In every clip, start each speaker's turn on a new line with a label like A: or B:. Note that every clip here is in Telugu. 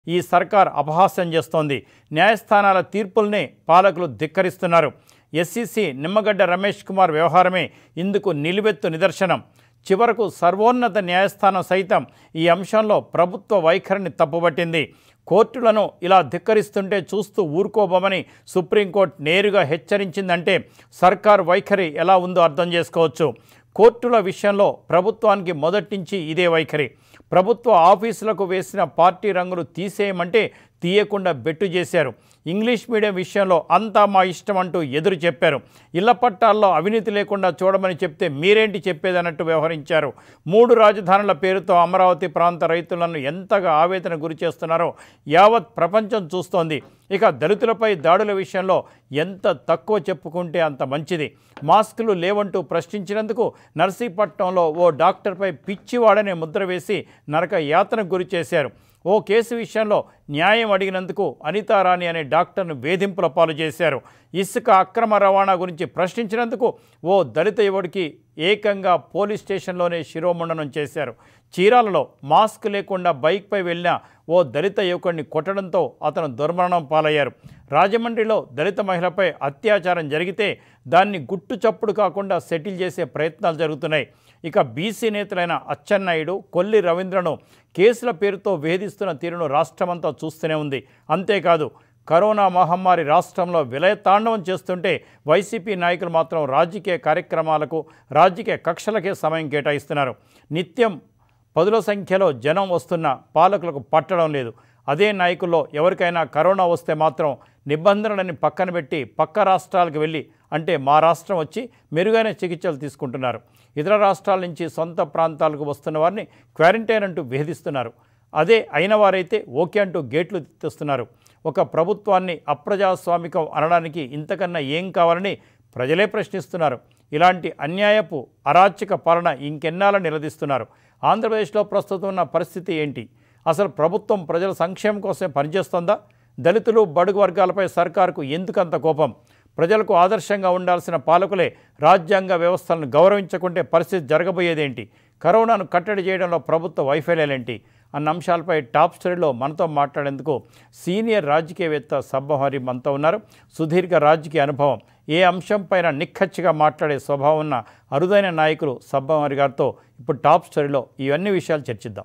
A: ఈ సర్కార్ అపహాస్యం చేస్తోంది న్యాయస్థానాల తీర్పుల్నే పాలకులు ధిక్కరిస్తున్నారు ఎస్సీసీ నిమ్మగడ్డ రమేష్ కుమార్ వ్యవహారమే ఇందుకు నిలువెత్తు నిదర్శనం చివరకు సర్వోన్నత న్యాయస్థానం సైతం ఈ అంశంలో ప్రభుత్వ వైఖరిని తప్పుపట్టింది కోర్టులను ఇలా ధిక్కరిస్తుంటే చూస్తూ ఊరుకోబోమని సుప్రీంకోర్టు నేరుగా హెచ్చరించిందంటే సర్కార్ వైఖరి ఎలా ఉందో అర్థం చేసుకోవచ్చు కోర్టుల విషయంలో ప్రభుత్వానికి మొదటి నుంచి ఇదే వైఖరి ప్రభుత్వ ఆఫీసులకు వేసిన పార్టీ రంగులు తీసేయమంటే తీయకుండా బెట్టు చేశారు ఇంగ్లీష్ మీడియం విషయంలో అంతా మా ఇష్టం అంటూ ఎదురు చెప్పారు ఇళ్ల పట్టాల్లో అవినీతి లేకుండా చూడమని చెప్తే మీరేంటి చెప్పేదన్నట్టు వ్యవహరించారు మూడు రాజధానుల పేరుతో అమరావతి ప్రాంత రైతులను ఎంతగా ఆవేదన గురి చేస్తున్నారో యావత్ ప్రపంచం చూస్తోంది ఇక దళితులపై దాడుల విషయంలో ఎంత తక్కువ చెప్పుకుంటే అంత మంచిది మాస్కులు లేవంటూ ప్రశ్నించినందుకు నర్సీపట్నంలో ఓ డాక్టర్పై పిచ్చివాడనే ముద్ర వేసి నరక యాతనకు గురి చేశారు ఓ కేసు విషయంలో న్యాయం అడిగినందుకు అనితారాణి అనే డాక్టర్ను వేధింపుల పాలు చేశారు ఇసుక అక్రమ రవాణా గురించి ప్రశ్నించినందుకు ఓ దళిత యువడికి ఏకంగా పోలీస్ స్టేషన్లోనే శిరోముండనం చేశారు చీరాలలో మాస్క్ లేకుండా బైక్పై వెళ్ళిన ఓ దళిత యువకుడిని కొట్టడంతో అతను దుర్మరణం పాలయ్యారు రాజమండ్రిలో దళిత మహిళపై అత్యాచారం జరిగితే దాన్ని గుట్టు చప్పుడు కాకుండా సెటిల్ చేసే ప్రయత్నాలు జరుగుతున్నాయి ఇక బీసీ నేతలైన అచ్చెన్నాయుడు కొల్లి రవీంద్రను కేసుల పేరుతో వేధిస్తున్న తీరును రాష్ట్రమంతా చూస్తూనే ఉంది అంతేకాదు కరోనా మహమ్మారి రాష్ట్రంలో విలయతాండవం చేస్తుంటే వైసీపీ నాయకులు మాత్రం రాజకీయ కార్యక్రమాలకు రాజకీయ కక్షలకే సమయం కేటాయిస్తున్నారు నిత్యం పదుల సంఖ్యలో జనం వస్తున్న పాలకులకు పట్టడం లేదు అదే నాయకుల్లో ఎవరికైనా కరోనా వస్తే మాత్రం నిబంధనలని పక్కన పెట్టి పక్క రాష్ట్రాలకు వెళ్ళి అంటే మా రాష్ట్రం వచ్చి మెరుగైన చికిత్సలు తీసుకుంటున్నారు ఇతర రాష్ట్రాల నుంచి సొంత ప్రాంతాలకు వస్తున్న వారిని క్వారంటైన్ అంటూ వేధిస్తున్నారు అదే అయిన వారైతే ఓకే అంటూ గేట్లు తెస్తున్నారు ఒక ప్రభుత్వాన్ని అప్రజాస్వామికం అనడానికి ఇంతకన్నా ఏం కావాలని ప్రజలే ప్రశ్నిస్తున్నారు ఇలాంటి అన్యాయపు అరాచక పాలన ఇంకెన్నాళ్ళ నిలదీస్తున్నారు ఆంధ్రప్రదేశ్లో ప్రస్తుతం ఉన్న పరిస్థితి ఏంటి అసలు ప్రభుత్వం ప్రజల సంక్షేమం కోసమే పనిచేస్తుందా దళితులు బడుగు వర్గాలపై సర్కారుకు ఎందుకంత కోపం ప్రజలకు ఆదర్శంగా ఉండాల్సిన పాలకులే రాజ్యాంగ వ్యవస్థలను గౌరవించకుంటే పరిస్థితి జరగబోయేదేంటి కరోనాను కట్టడి చేయడంలో ప్రభుత్వ వైఫల్యాలేంటి అన్న అంశాలపై టాప్ స్టోరీలో మనతో మాట్లాడేందుకు సీనియర్ రాజకీయవేత్త సబ్బహరి మనతో ఉన్నారు సుదీర్ఘ రాజకీయ అనుభవం ఏ అంశంపైన నిక్కచ్చిగా మాట్లాడే స్వభావం ఉన్న అరుదైన నాయకులు సబ్బహరి గారితో ఇప్పుడు టాప్ స్టోరీలో ఇవన్నీ విషయాలు చర్చిద్దాం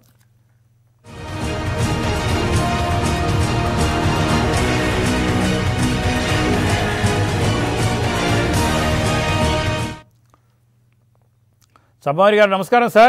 A: సబ్బహరి గారు నమస్కారం సార్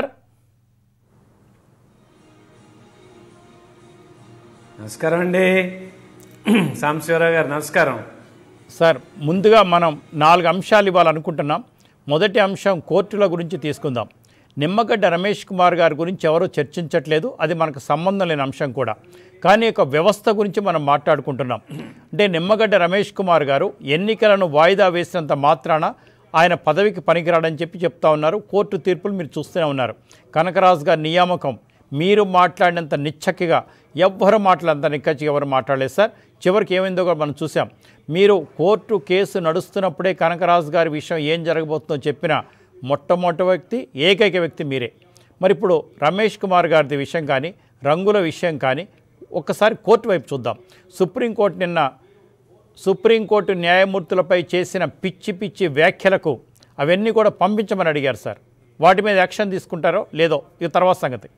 B: నమస్కారం అండి సాంబశివరావు గారు నమస్కారం
A: సార్ ముందుగా మనం నాలుగు అంశాలు ఇవ్వాలనుకుంటున్నాం మొదటి అంశం కోర్టుల గురించి తీసుకుందాం నిమ్మగడ్డ రమేష్ కుమార్ గారి గురించి ఎవరూ చర్చించట్లేదు అది మనకు సంబంధం లేని అంశం కూడా కానీ ఒక వ్యవస్థ గురించి మనం మాట్లాడుకుంటున్నాం అంటే నిమ్మగడ్డ రమేష్ కుమార్ గారు ఎన్నికలను వాయిదా వేసినంత మాత్రాన ఆయన పదవికి పనికిరాడని చెప్పి చెప్తా ఉన్నారు కోర్టు తీర్పులు మీరు చూస్తూనే ఉన్నారు కనకరాజు గారి నియామకం మీరు మాట్లాడినంత నిచ్చక్కిగా ఎవ్వరు మాట్లాడంత నిక్కచ్చిగా ఎవరు మాట్లాడలేదు సార్ చివరికి ఏమైందో కూడా మనం చూసాం మీరు కోర్టు కేసు నడుస్తున్నప్పుడే కనకరాజు గారి విషయం ఏం జరగబోతుందో చెప్పిన మొట్టమొదటి వ్యక్తి ఏకైక వ్యక్తి మీరే మరి ఇప్పుడు రమేష్ కుమార్ గారి విషయం కానీ రంగుల విషయం కానీ ఒక్కసారి కోర్టు వైపు చూద్దాం సుప్రీంకోర్టు నిన్న సుప్రీంకోర్టు న్యాయమూర్తులపై చేసిన పిచ్చి పిచ్చి వ్యాఖ్యలకు అవన్నీ కూడా పంపించమని అడిగారు సార్ వాటి మీద యాక్షన్ తీసుకుంటారో లేదో ఇది తర్వాత సంగతి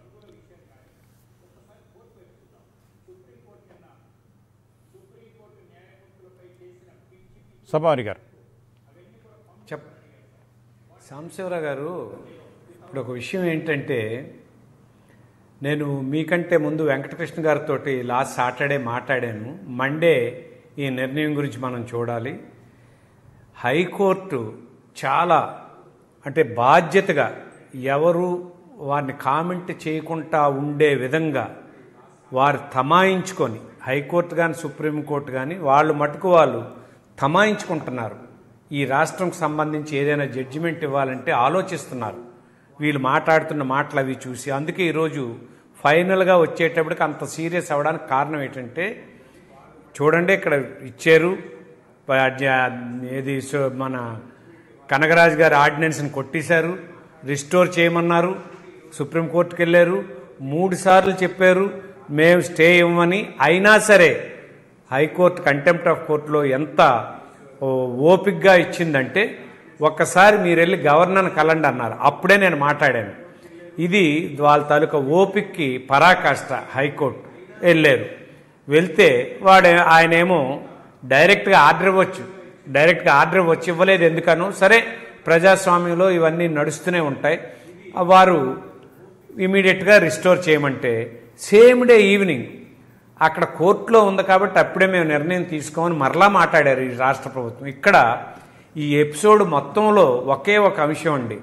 A: సభారి గారు
B: చెప్ సాంబశివరావు గారు ఇప్పుడు ఒక విషయం ఏంటంటే నేను మీకంటే ముందు వెంకటకృష్ణ గారితో లాస్ట్ సాటర్డే మాట్లాడాను మండే ఈ నిర్ణయం గురించి మనం చూడాలి హైకోర్టు చాలా అంటే బాధ్యతగా ఎవరు వారిని కామెంట్ చేయకుండా ఉండే విధంగా వారు తమాయించుకొని హైకోర్టు కానీ సుప్రీంకోర్టు కానీ వాళ్ళు మటుకు వాళ్ళు తమాయించుకుంటున్నారు ఈ రాష్ట్రంకి సంబంధించి ఏదైనా జడ్జిమెంట్ ఇవ్వాలంటే ఆలోచిస్తున్నారు వీళ్ళు మాట్లాడుతున్న మాటలు అవి చూసి అందుకే ఈరోజు ఫైనల్గా వచ్చేటప్పటికి అంత సీరియస్ అవ్వడానికి కారణం ఏంటంటే చూడండి ఇక్కడ ఇచ్చారు ప- జ- ఏది సో- మన కనగరాజు గారి ఆర్డినెన్స్ని కొట్టేశారు రిస్టోర్ చేయమన్నారు సుప్రీంకోర్టుకి వెళ్ళారు మూడు సార్లు చెప్పారు మేము స్టే ఇవ్వమని అయినా సరే హైకోర్టు కంటెంప్ట్ ఆఫ్ కోర్టులో ఎంత ఓ, ఓపిగ్గా ఇచ్చిందంటే ఒక్కసారి మీరు వెళ్ళి గవర్నర్ని కలండి అన్నారు అప్పుడే నేను మాట్లాడాను ఇది వాళ్ళ తాలూకా ఓపిక్కి పరాకాష్ట హైకోర్టు వెళ్ళారు వెళ్తే వాడు ఆయనేమో డైరెక్ట్గా ఆర్డర్ ఇవ్వచ్చు డైరెక్ట్గా ఆర్డర్ ఇవ్వచ్చు ఇవ్వలేదు ఎందుకనో సరే ప్రజాస్వామ్యంలో ఇవన్నీ నడుస్తూనే ఉంటాయి వారు ఇమీడియట్గా రిస్టోర్ చేయమంటే సేమ్ డే ఈవినింగ్ అక్కడ కోర్టులో ఉంది కాబట్టి అప్పుడే మేము నిర్ణయం తీసుకోమని మరలా మాట్లాడారు ఈ రాష్ట్ర ప్రభుత్వం ఇక్కడ ఈ ఎపిసోడ్ మొత్తంలో ఒకే ఒక అంశం అండి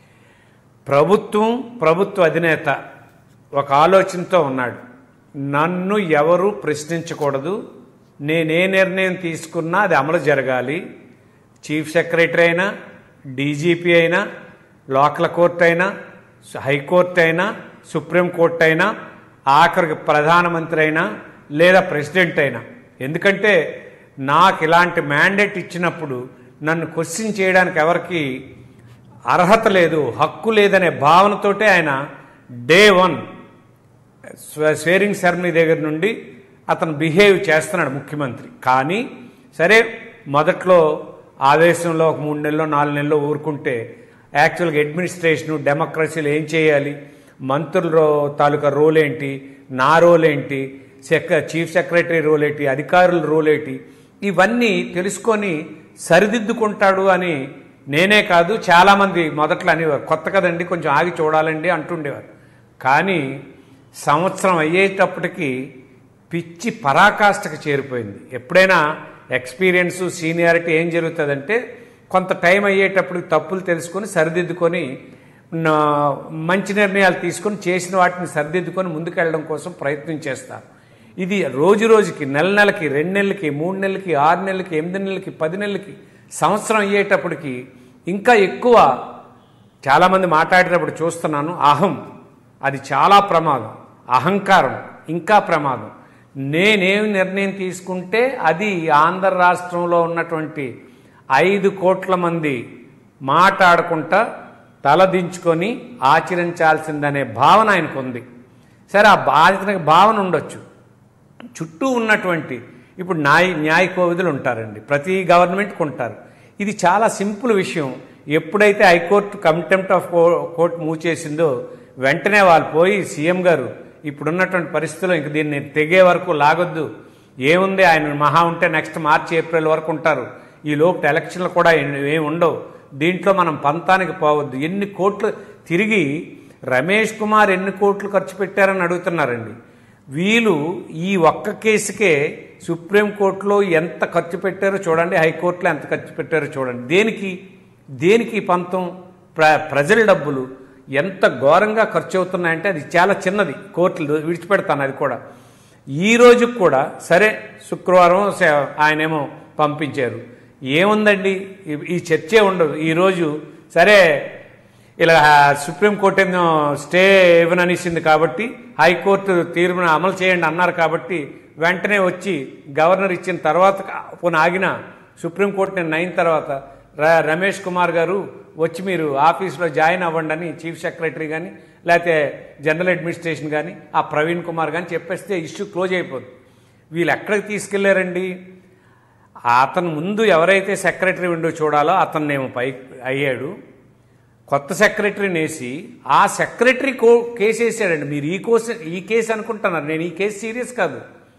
B: ప్రభుత్వం ప్రభుత్వ అధినేత ఒక ఆలోచనతో ఉన్నాడు నన్ను ఎవరు ప్రశ్నించకూడదు నేనే నిర్ణయం తీసుకున్నా అది అమలు జరగాలి చీఫ్ సెక్రటరీ అయినా డీజీపీ అయినా లోకల్ కోర్టు అయినా హైకోర్టు అయినా సుప్రీంకోర్టు అయినా ఆఖరికి ప్రధానమంత్రి అయినా లేదా ప్రెసిడెంట్ అయినా ఎందుకంటే నాకు ఇలాంటి మ్యాండేట్ ఇచ్చినప్పుడు నన్ను క్వశ్చన్ చేయడానికి ఎవరికి అర్హత లేదు హక్కు లేదనే భావనతోటే ఆయన డే వన్ స్వ- స్వేరింగ్ సెరమనీ దగ్గర నుండి అతను బిహేవ్ చేస్తున్నాడు ముఖ్యమంత్రి కానీ సరే మొదట్లో ఆవేశంలో ఒక మూడు నెలలో నాలుగు నెలలు ఊరుకుంటే యాక్చువల్గా అడ్మినిస్ట్రేషను డెమోక్రసీలు ఏం చేయాలి మంత్రుల రో తాలూకా రోల్ ఏంటి నా రోల్ ఏంటి సెక్ చీఫ్ సెక్రటరీ రోల్ ఏంటి అధికారుల రోల్ ఏంటి ఇవన్నీ తెలుసుకొని సరిదిద్దుకుంటాడు అని నేనే కాదు చాలామంది మొదట్లో అనేవారు కొత్త కదండి కొంచెం ఆగి చూడాలండి అంటుండేవారు కానీ సంవత్సరం అయ్యేటప్పటికి పిచ్చి పరాకాష్ఠకు చేరిపోయింది ఎప్పుడైనా ఎక్స్పీరియన్స్ సీనియారిటీ ఏం జరుగుతుందంటే కొంత టైం అయ్యేటప్పటికి తప్పులు తెలుసుకొని సరిదిద్దుకొని నా- మంచి నిర్ణయాలు తీసుకొని చేసిన వాటిని సరిదిద్దుకొని ముందుకెళ్ళడం కోసం ప్రయత్నం చేస్తారు ఇది రోజు రోజుకి నెల నెలకి రెండు నెలలకి మూడు నెలలకి ఆరు నెలలకి ఎనిమిది నెలలకి పది నెలలకి సంవత్సరం అయ్యేటప్పటికి ఇంకా ఎక్కువ చాలామంది మాట్లాడేటప్పుడు చూస్తున్నాను అహం అది చాలా ప్రమాదం అహంకారం ఇంకా ప్రమాదం నేనేం నిర్ణయం తీసుకుంటే అది ఆంధ్ర రాష్ట్రంలో ఉన్నటువంటి ఐదు కోట్ల మంది మాట్లాడుకుంటా తలదించుకొని ఆచరించాల్సిందనే భావన ఆయనకు ఉంది సరే ఆ బాధితునికి భావన ఉండొచ్చు చుట్టూ ఉన్నటువంటి ఇప్పుడు న్యాయ న్యాయ కోవిధులు ఉంటారండి ప్రతి గవర్నమెంట్కి ఉంటారు ఇది చాలా సింపుల్ విషయం ఎప్పుడైతే high court contempt of court move చేసిందో వెంటనే వాళ్ళు పోయి సీఎం గారు ఇప్పుడున్నటువంటి పరిస్థితుల్లో ఇంక దీన్ని తెగే వరకు లాగొద్దు ఏముంది ఆయన మహా ఉంటే నెక్స్ట్ మార్చి ఏప్రిల్ వరకు ఉంటారు ఈ లోపు ఎలక్షన్లు కూడా ఏమి ఉండవు దీంట్లో మనం పంతానికి పోవద్దు ఎన్ని కోట్లు తిరిగి రమేష్ కుమార్ ఎన్ని కోట్లు ఖర్చు పెట్టారని అడుగుతున్నారండి వీళ్ళు ఈ ఒక్క కేసుకే సుప్రీంకోర్టులో ఎంత ఖర్చు పెట్టారో చూడండి హైకోర్టులో ఎంత ఖర్చు పెట్టారో చూడండి దేనికి దేనికి ఈ పంతం ప్ర ప్రజల డబ్బులు ఎంత ఘోరంగా ఖర్చు అవుతున్నాయంటే అది చాలా చిన్నది కోర్టులు విడిచిపెడతాను అది కూడా ఈ రోజు కూడా సరే శుక్రవారం స- ఆయనేమో పంపించారు ఏముందండి ఈ- ఈ చర్చే ఉండదు ఈరోజు సరే ఇలా సుప్రీంకోర్టు ఏమో స్టే ఇవ్వననిసింది కాబట్టి హైకోర్టు తీర్పును అమలు చేయండి అన్నారు కాబట్టి వెంటనే వచ్చి గవర్నర్ ఇచ్చిన తర్వాత పోనీ ఆగిన సుప్రీంకోర్టు నేను అయిన తర్వాత ర- రమేష్ కుమార్ గారు వచ్చి మీరు ఆఫీస్లో జాయిన్ అవ్వండి అని చీఫ్ సెక్రటరీ కానీ లేకపోతే జనరల్ అడ్మినిస్ట్రేషన్ కానీ ఆ ప్రవీణ్ కుమార్ కానీ చెప్పేస్తే ఇష్యూ క్లోజ్ అయిపోతుంది వీళ్ళు ఎక్కడికి తీసుకెళ్లారండి అతను ముందు ఎవరైతే సెక్రటరీ విండో చూడాలో అతన్నేమో పై అయ్యాడు కొత్త సెక్రటరీని వేసి ఆ సెక్రటరీ కో కేసు వేసాడండి మీరు ఈ కోసు ఈ కేసు అనుకుంటున్నారు నేను ఈ కేసు సీరియస్ కాదు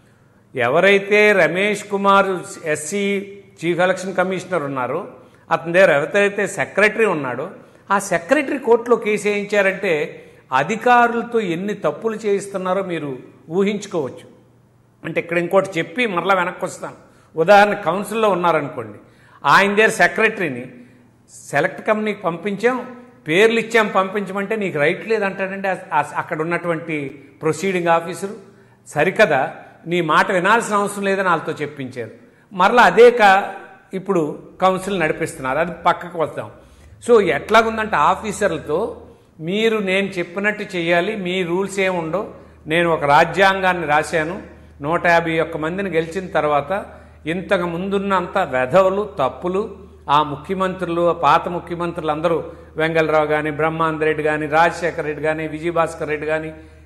B: ఎవరైతే Ramesh Kumar SC chief election commissioner ఉన్నారో అతని దగ్గర ఎవరైతే సెక్రటరీ ఉన్నాడో ఆ సెక్రటరీ కోర్టులో కేసు వేయించారంటే అధికారులతో ఎన్ని తప్పులు చేయిస్తున్నారో మీరు ఊహించుకోవచ్చు అంటే ఇక్కడ ఇంకోటి చెప్పి మరలా వెనక్కి వస్తాను ఉదాహరణ కౌన్సిల్లో ఉన్నారనుకోండి ఆయన దగ్గర సెక్రటరీని సెలెక్ట్ కంపెనీకి పంపించాం పేర్లు ఇచ్చాం పంపించమంటే నీకు రైట్ లేదంటాడండి ఆ- ఆ- అక్కడ ఉన్నటువంటి ప్రొసీడింగ్ ఆఫీసరు సరికదా నీ మాట వినాల్సిన అవసరం లేదని వాళ్ళతో చెప్పించారు మరలా అదే కా ఇప్పుడు కౌన్సిల్ నడిపిస్తున్నారు అది పక్కకు వద్దాం సో ఎట్లాగుందంటే ఆఫీసర్లతో మీరు నేను చెప్పినట్టు చేయాలి మీ రూల్స్ ఏముండవు నేను ఒక రాజ్యాంగాన్ని రాశాను నూట యాభై ఒక్క మందిని గెలిచిన తర్వాత ఇంతకు ముందున్నంత వెధవలు తప్పులు ఆ ముఖ్యమంత్రులు ఆ పాత ముఖ్యమంత్రులు అందరూ వెంగళరావు కానీ బ్రహ్మానంద రెడ్డి కానీ రాజశేఖర రెడ్డి కానీ విజయభాస్కర్ రెడ్డి కానీ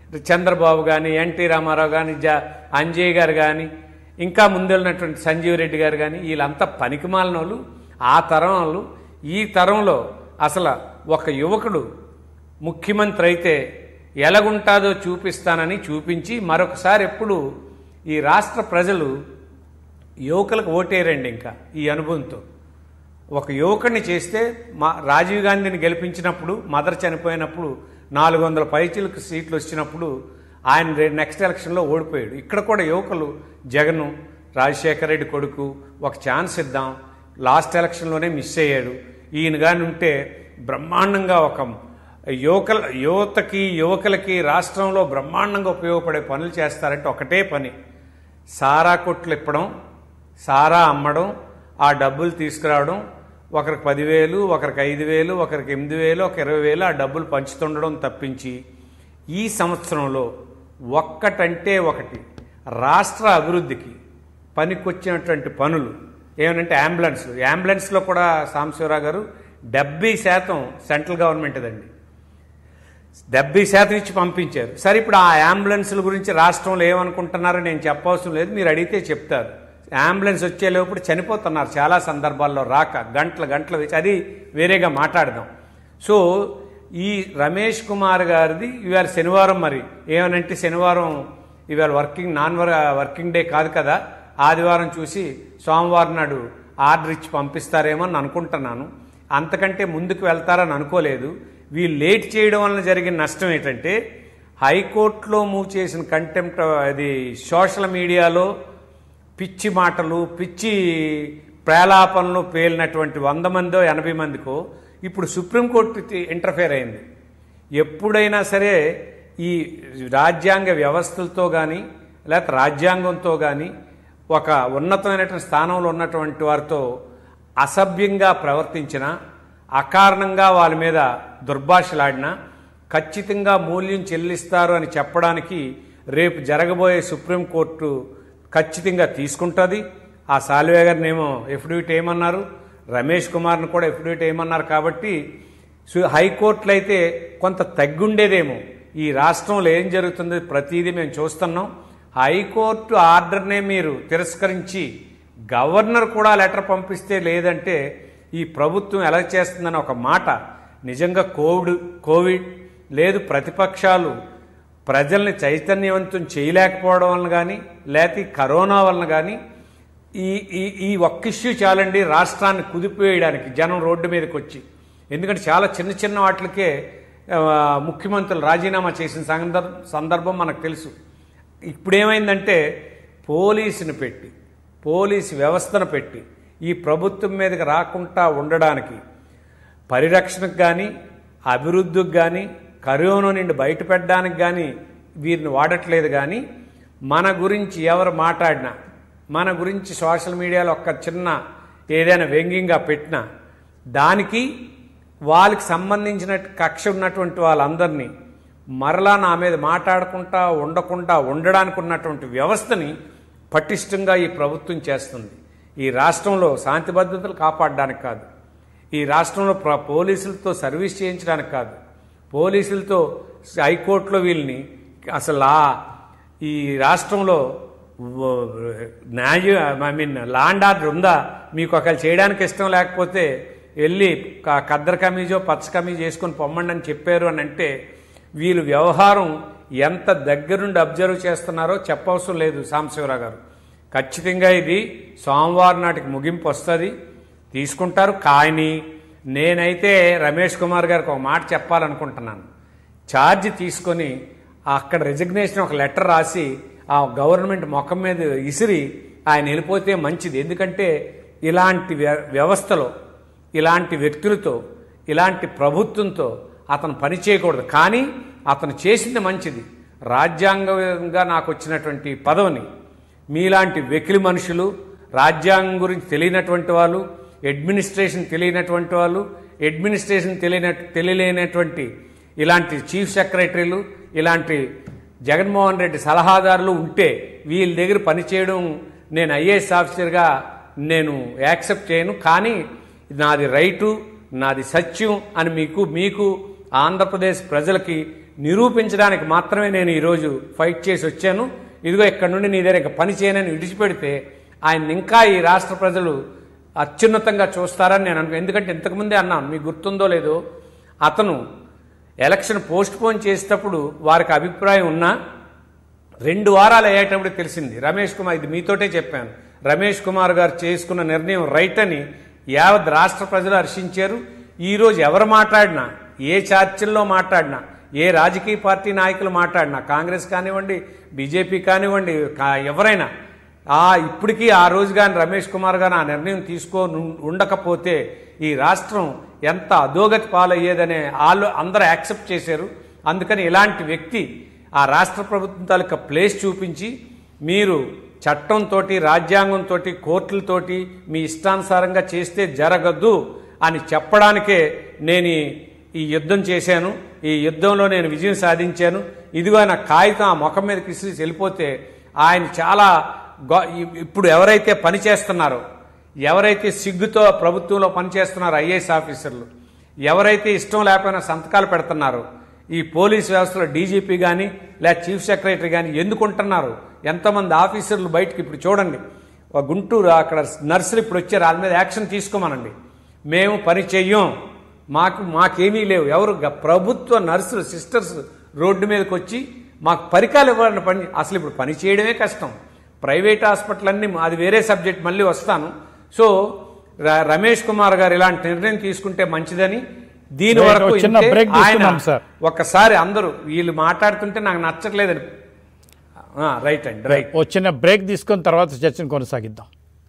B: చంద్రబాబు కానీ ఎన్టీ రామారావు కానీ జ అంజయ్ గారు కానీ ఇంకా ముందెళ్ళినటువంటి సంజీవ్ రెడ్డి గారు కానీ వీళ్ళంతా పనికిమాలిన వాళ్ళు ఆ తరం వాళ్ళు ఈ తరంలో అసలు ఒక యువకుడు ముఖ్యమంత్రి అయితే ఎలాగుంటాదో చూపిస్తానని చూపించి మరొకసారి ఎప్పుడు ఈ రాష్ట్ర ప్రజలు యువకులకు ఓటేరండి ఇంకా ఈ అనుభవంతో ఒక యువకుడిని చేస్తే మా రాజీవ్ గాంధీని గెలిపించినప్పుడు మదర్ చనిపోయినప్పుడు నాలుగు వందల పైచీలకు సీట్లు వచ్చినప్పుడు ఆయన రే- నెక్స్ట్ ఎలక్షన్లో ఓడిపోయాడు ఇక్కడ కూడా యువకులు జగన్ రాజశేఖర రెడ్డి కొడుకు ఒక ఛాన్స్ ఇద్దాం లాస్ట్ ఎలక్షన్లోనే మిస్ అయ్యాడు ఈయన కానీ ఉంటే బ్రహ్మాండంగా ఒక యువకుల యువతకి యువకులకి రాష్ట్రంలో బ్రహ్మాండంగా ఉపయోగపడే పనులు చేస్తారంటే ఒకటే పని సారా కొట్లు ఇప్పడం సారా అమ్మడం ఆ డబ్బులు తీసుకురావడం ఒకరికి పదివేలు ఒకరికి ఐదు వేలు ఒకరికి ఎనిమిది వేలు ఒక ఇరవై వేలు ఆ డబ్బులు పంచుతుండడం తప్పించి ఈ సంవత్సరంలో ఒక్కటంటే ఒకటి రాష్ట్ర అభివృద్ధికి పనికొచ్చినటువంటి పనులు ఏమనంటే అంబులెన్స్ అంబులెన్స్లో కూడా సాంబశివరావు గారు డెబ్బై శాతం సెంట్రల్ గవర్నమెంట్దండి డెబ్బై శాతం ఇచ్చి పంపించారు సరే ఇప్పుడు ఆ అంబులెన్స్ల గురించి రాష్ట్రంలో ఏమనుకుంటున్నారో నేను చెప్పవసరం లేదు మీరు అడిగితే చెప్తారు అంబులెన్స్ వచ్చే లోపల చనిపోతున్నారు చాలా సందర్భాల్లో రాక గంటల గంటల వేచి అది వేరేగా మాట్లాడదాం సో ఈ రమేష్ కుమార్ గారిది ఇవాళ శనివారం మరి ఏమనంటే శనివారం ఇవాళ వర్కింగ్ నాన్ వర్ వర్కింగ్ డే కాదు కదా ఆదివారం చూసి సోమవారం నాడు ఆర్డర్ ఇచ్చి పంపిస్తారేమో అని అనుకుంటున్నాను అంతకంటే ముందుకు వెళ్తారని అనుకోలేదు వీళ్ళు లేట్ చేయడం వలన జరిగిన నష్టం ఏంటంటే హైకోర్టులో మూవ్ చేసిన కంటెంప్ట్ అది సోషల్ మీడియాలో పిచ్చి మాటలు పిచ్చి ప్రేలాపనలు పేలినటువంటి వంద మందో ఎనభై మందికో ఇప్పుడు సుప్రీంకోర్టు ఇంటర్ఫేర్ అయింది ఎప్పుడైనా సరే ఈ రాజ్యాంగ వ్యవస్థలతో కానీ లేకపోతే రాజ్యాంగంతో కానీ ఒక ఉన్నతమైనటువంటి స్థానంలో ఉన్నటువంటి వారితో అసభ్యంగా ప్రవర్తించిన అకారణంగా వాళ్ళ మీద దుర్భాషలాడినా ఖచ్చితంగా మూల్యం చెల్లిస్తారు అని చెప్పడానికి రేపు జరగబోయే సుప్రీంకోర్టు ఖచ్చితంగా తీసుకుంటుంది ఆ సాల్వే గారిని ఏమో ఎఫిడవిట్ ఏమన్నారు రమేష్ కుమార్ని కూడా ఎఫిడవిట్ ఏమన్నారు కాబట్టి సు- హైకోర్టులో అయితే కొంత తగ్గుండేదేమో ఈ రాష్ట్రంలో ఏం జరుగుతుందో ప్రతిదీ మేము చూస్తున్నాం హైకోర్టు ఆర్డర్నే మీరు తిరస్కరించి గవర్నర్ కూడా లెటర్ పంపిస్తే లేదంటే ఈ ప్రభుత్వం ఎలా చేస్తుందని ఒక మాట నిజంగా కోవిడ్ కోవిడ్ లేదు ప్రతిపక్షాలు ప్రజల్ని చైతన్యవంతం చేయలేకపోవడం వలన కానీ లేకపోతే ఈ కరోనా వలన కానీ ఈ ఈ ఈ ఒక్క ఇష్యూ చాలండి రాష్ట్రాన్ని కుదిపివేయడానికి జనం రోడ్డు మీదకి వచ్చి ఎందుకంటే చాలా చిన్న చిన్న వాటికే ఆ, ముఖ్యమంత్రులు రాజీనామా చేసిన సందర్భం సందర్భం మనకు తెలుసు ఇప్పుడేమైందంటే పోలీసుని పెట్టి పోలీసు వ్యవస్థను పెట్టి ఈ ప్రభుత్వం మీదకి రాకుండా ఉండడానికి పరిరక్షణకు కానీ అభివృద్ధికి కానీ కరోనా నుండి బయటపెట్టడానికి కానీ వీరిని వాడట్లేదు కానీ మన గురించి ఎవరు మాట్లాడినా మన గురించి సోషల్ మీడియాలో ఒక చిన్న ఏదైనా వ్యంగ్యంగా పెట్టినా దానికి వాళ్ళకి సంబంధించిన కక్ష ఉన్నటువంటి వాళ్ళందరినీ మరలా నా మీద మాట్లాడకుండా ఉండకుండా ఉండడానికి ఉన్నటువంటి వ్యవస్థని పటిష్టంగా ఈ ప్రభుత్వం చేస్తుంది ఈ రాష్ట్రంలో శాంతి భద్రతలు కాపాడడానికి కాదు ఈ రాష్ట్రంలో ప్ర- పోలీసులతో సర్వీస్ చేయించడానికి కాదు పోలీసులతో హైకోర్టులో వీళ్ళని అసలు ఆ ఈ రాష్ట్రంలో వ- న్యాయ ఐ మీన్ లాండ్ ఆర్డర్ ఉందా మీకు ఒకవేళ చేయడానికి ఇష్టం లేకపోతే వెళ్ళి క- కద్దరు కమీజో పచ్చ కమీజ్ వేసుకొని పొమ్మండి అని చెప్పారు అని అంటే వీళ్ళు వ్యవహారం ఎంత దగ్గరుండి అబ్జర్వ్ చేస్తున్నారో చెప్పవసరం లేదు సాంబశివరావు గారు ఖచ్చితంగా ఇది సోమవారం నాటికి ముగింపు వస్తుంది తీసుకుంటారు కానీ నేనైతే రమేష్ కుమార్ గారికి ఒక మాట చెప్పాలనుకుంటున్నాను ఛార్జ్ తీసుకొని అక్కడ రిజిగ్నేషన్ ఒక లెటర్ రాసి ఆ గవర్నమెంట్ ముఖం మీద ఇసిరి ఆయన వెళ్ళిపోతే మంచిది ఎందుకంటే ఇలాంటి వ్య- వ్యవస్థలో ఇలాంటి వ్యక్తులతో ఇలాంటి ప్రభుత్వంతో అతను పని చేయకూడదు కానీ అతను చేసింది మంచిది రాజ్యాంగంగా నాకు వచ్చినటువంటి పదవిని మీలాంటి వెకిలి మనుషులు రాజ్యాంగం గురించి తెలియనటువంటి వాళ్ళు అడ్మినిస్ట్రేషన్ తెలియనటువంటి వాళ్ళు అడ్మినిస్ట్రేషన్ తెలియన తెలియలేనటువంటి ఇలాంటి చీఫ్ సెక్రటరీలు ఇలాంటి జగన్మోహన్ రెడ్డి సలహాదారులు ఉంటే వీళ్ళ దగ్గర పనిచేయడం నేను ఐఏఎస్ ఆఫీసర్గా నేను యాక్సెప్ట్ చేయను కానీ నాది రైటు నాది సత్యం అని మీకు మీకు ఆంధ్రప్రదేశ్ ప్రజలకి నిరూపించడానికి మాత్రమే నేను ఈరోజు ఫైట్ చేసి వచ్చాను ఇదిగో ఇక్కడ నుండి నీ దగ్గర ఇక పని చేయనని విడిచిపెడితే ఆయన ఇంకా ఈ రాష్ట్ర ప్రజలు అత్యున్నతంగా చూస్తారని నేను అనుకో ఎందుకంటే ఇంతకుముందే అన్నాను మీకు గుర్తుందో లేదో అతను ఎలక్షన్ పోస్ట్ పోన్ చేసేటప్పుడు వారికి అభిప్రాయం ఉన్నా రెండు వారాలు అయ్యేటప్పుడు తెలిసింది రమేష్ కుమార్ ఇది మీతోటే చెప్పాను రమేష్ కుమార్ గారు చేసుకున్న నిర్ణయం రైట్ అని యావత్ రాష్ట్ర ప్రజలు హర్షించారు ఈరోజు ఎవరు మాట్లాడినా ఏ చర్చల్లో మాట్లాడినా ఏ రాజకీయ పార్టీ నాయకులు మాట్లాడినా కాంగ్రెస్ కానివ్వండి బీజేపీ కానివ్వండి కా- ఎవరైనా ఆ ఇప్పటికీ ఆ రోజు కానీ రమేష్ కుమార్ గారు ఆ నిర్ణయం తీసుకో ఉండకపోతే ఈ రాష్ట్రం ఎంత అధోగతి పాలయ్యేదనే వాళ్ళు అందరూ యాక్సెప్ట్ చేశారు అందుకని ఇలాంటి వ్యక్తి ఆ రాష్ట్ర ప్రభుత్వం తాలూకా ప్లేస్ చూపించి మీరు చట్టంతో రాజ్యాంగంతో కోర్టులతోటి మీ ఇష్టానుసారంగా చేస్తే జరగద్దు అని చెప్పడానికే నేను ఈ- ఈ యుద్ధం చేశాను ఈ యుద్ధంలో నేను విజయం సాధించాను ఇదిగో నా కాగితం ఆ ముఖం మీద కిసిరి వెళ్ళిపోతే ఆయన చాలా గొ- ఇ- ఇప్పుడు ఎవరైతే పని చేస్తున్నారో ఎవరైతే సిగ్గుతో ప్రభుత్వంలో పనిచేస్తున్నారో ఐఏఎస్ ఆఫీసర్లు ఎవరైతే ఇష్టం లేకపోయినా సంతకాలు పెడుతున్నారో ఈ పోలీస్ వ్యవస్థలో డీజీపీ కానీ లేదా చీఫ్ సెక్రటరీ కానీ ఎందుకు ఉంటున్నారు ఎంతమంది ఆఫీసర్లు బయటకు ఇప్పుడు చూడండి ఒక గుంటూరు అక్కడ నర్సులు ఇప్పుడు వచ్చారు వాళ్ళ మీద యాక్షన్ తీసుకోమనండి మేము పని చెయ్యం మాకు మాకేమీ లేవు ఎవరు గ- ప్రభుత్వ నర్సులు సిస్టర్స్ రోడ్డు మీదకి వచ్చి మాకు పరికాలు ఇవ్వాలని పని అసలు ఇప్పుడు పని చేయడమే కష్టం ప్రైవేట్ హాస్పిటల్ అన్ని అది వేరే సబ్జెక్ట్ మళ్ళీ వస్తాను సో ర- రమేష్ కుమార్ గారు ఇలాంటి నిర్ణయం తీసుకుంటే మంచిదని దీని
A: Right,
B: వరకు
A: ఒక చిన్న
B: ఇంతే.
A: break
B: ఆయన
A: తీసుకుందాం, సార్.
B: ఒక్కసారి అందరూ వీళ్ళు మాట్లాడుతుంటే నాకు నచ్చట్లేదని ఆ, రైట్ అండి రైట్
A: ఓ చిన్న బ్రేక్ తీసుకున్న తర్వాత చర్చను కొనసాగిద్దాం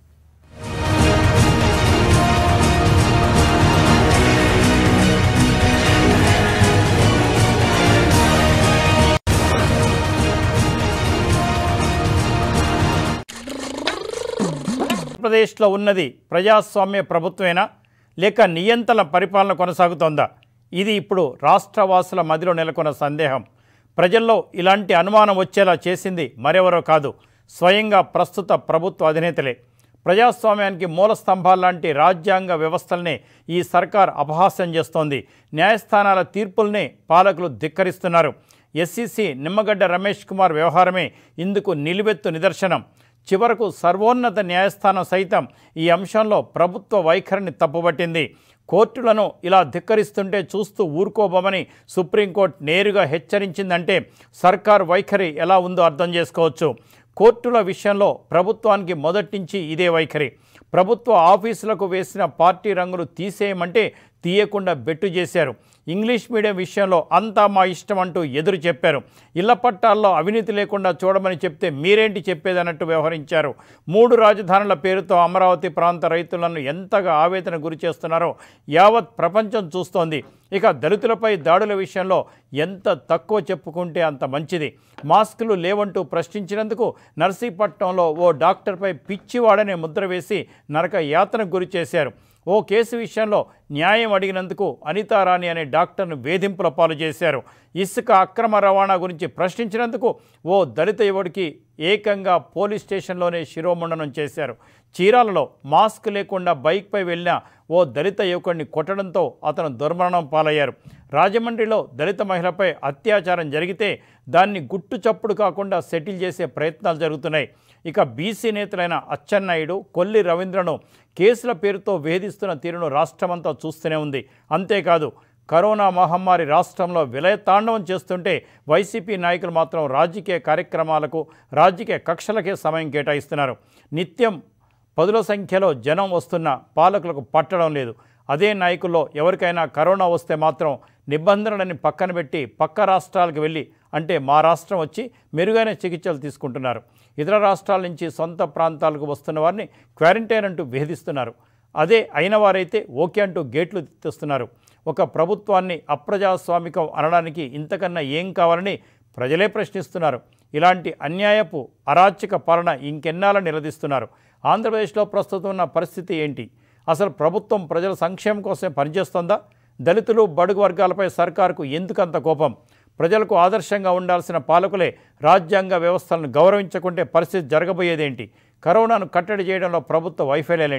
A: ఆంధ్రప్రదేశ్లో ఉన్నది ప్రజాస్వామ్య ప్రభుత్వమేనా లేక నియంత్రణ పరిపాలన కొనసాగుతోందా ఇది ఇప్పుడు రాష్ట్రవాసుల మదిలో నెలకొన్న సందేహం ప్రజల్లో ఇలాంటి అనుమానం వచ్చేలా చేసింది మరెవరో కాదు స్వయంగా ప్రస్తుత ప్రభుత్వ అధినేతలే ప్రజాస్వామ్యానికి మూల స్తంభాల్లాంటి రాజ్యాంగ వ్యవస్థల్నే ఈ సర్కార్ అపహాస్యం చేస్తోంది న్యాయస్థానాల తీర్పుల్నే పాలకులు ధిక్కరిస్తున్నారు ఎస్సీసీ నిమ్మగడ్డ రమేష్ కుమార్ వ్యవహారమే ఇందుకు నిలువెత్తు నిదర్శనం చివరకు సర్వోన్నత న్యాయస్థానం సైతం ఈ అంశంలో ప్రభుత్వ వైఖరిని తప్పుపట్టింది కోర్టులను ఇలా ధిక్కరిస్తుంటే చూస్తూ ఊరుకోబోమని సుప్రీంకోర్టు నేరుగా హెచ్చరించిందంటే సర్కార్ వైఖరి ఎలా ఉందో అర్థం చేసుకోవచ్చు కోర్టుల విషయంలో ప్రభుత్వానికి మొదటి నుంచి ఇదే వైఖరి ప్రభుత్వ ఆఫీసులకు వేసిన పార్టీ రంగులు తీసేయమంటే తీయకుండా బెట్టు చేశారు ఇంగ్లీష్ మీడియం విషయంలో అంతా మా ఇష్టం అంటూ ఎదురు చెప్పారు ఇళ్ల పట్టాల్లో అవినీతి లేకుండా చూడమని చెప్తే మీరేంటి చెప్పేదన్నట్టు వ్యవహరించారు మూడు రాజధానుల పేరుతో అమరావతి ప్రాంత రైతులను ఎంతగా ఆవేదన గురి చేస్తున్నారో యావత్ ప్రపంచం చూస్తోంది ఇక దళితులపై దాడుల విషయంలో ఎంత తక్కువ చెప్పుకుంటే అంత మంచిది మాస్కులు లేవంటూ ప్రశ్నించినందుకు నర్సీపట్నంలో ఓ డాక్టర్పై పిచ్చివాడనే ముద్ర వేసి నరక యాతనకు గురి చేశారు ఓ కేసు విషయంలో న్యాయం అడిగినందుకు అనితారాణి అనే డాక్టర్ను వేధింపుల పాలు చేశారు ఇసుక అక్రమ రవాణా గురించి ప్రశ్నించినందుకు ఓ దళిత యువడికి ఏకంగా పోలీస్ స్టేషన్లోనే శిరోముండనం చేశారు చీరాలలో మాస్క్ లేకుండా బైక్పై వెళ్ళిన ఓ దళిత యువకుడిని కొట్టడంతో అతను దుర్మరణం పాలయ్యారు రాజమండ్రిలో దళిత మహిళపై అత్యాచారం జరిగితే దాన్ని గుట్టు చప్పుడు కాకుండా సెటిల్ చేసే ప్రయత్నాలు జరుగుతున్నాయి ఇక బీసీ నేతలైన అచ్చెన్నాయుడు కొల్లి రవీంద్రను కేసుల పేరుతో వేధిస్తున్న తీరును రాష్ట్రమంతా చూస్తూనే ఉంది అంతేకాదు కరోనా మహమ్మారి రాష్ట్రంలో విలయతాండవం చేస్తుంటే వైసీపీ నాయకులు మాత్రం రాజకీయ కార్యక్రమాలకు రాజకీయ కక్షలకే సమయం కేటాయిస్తున్నారు నిత్యం పదుల సంఖ్యలో జనం వస్తున్న పాలకులకు పట్టడం లేదు అదే నాయకుల్లో ఎవరికైనా కరోనా వస్తే మాత్రం నిబంధనలని పక్కన పెట్టి పక్క రాష్ట్రాలకు వెళ్ళి అంటే మా రాష్ట్రం వచ్చి మెరుగైన చికిత్సలు తీసుకుంటున్నారు ఇతర రాష్ట్రాల నుంచి సొంత ప్రాంతాలకు వస్తున్న వారిని క్వారంటైన్ అంటూ వేధిస్తున్నారు అదే అయిన వారైతే ఓకే అంటూ గేట్లు తెస్తున్నారు ఒక ప్రభుత్వాన్ని అప్రజాస్వామికం అనడానికి ఇంతకన్నా ఏం కావాలని ప్రజలే ప్రశ్నిస్తున్నారు ఇలాంటి అన్యాయపు అరాచక పాలన ఇంకెన్నాళ్ళని నిలదీస్తున్నారు ఆంధ్రప్రదేశ్లో ప్రస్తుతం ఉన్న పరిస్థితి ఏంటి అసలు ప్రభుత్వం ప్రజల సంక్షేమం కోసమే పనిచేస్తుందా దళితులు బడుగు వర్గాలపై సర్కారుకు ఎందుకంత కోపం ప్రజలకు ఆదర్శంగా ఉండాల్సిన పాలకులే రాజ్యాంగ వ్యవస్థలను గౌరవించకుంటే పరిస్థితి జరగబోయేదేంటి కరోనాను కట్టడి చేయడంలో ప్రభుత్వ వైఫల్యాలేంటి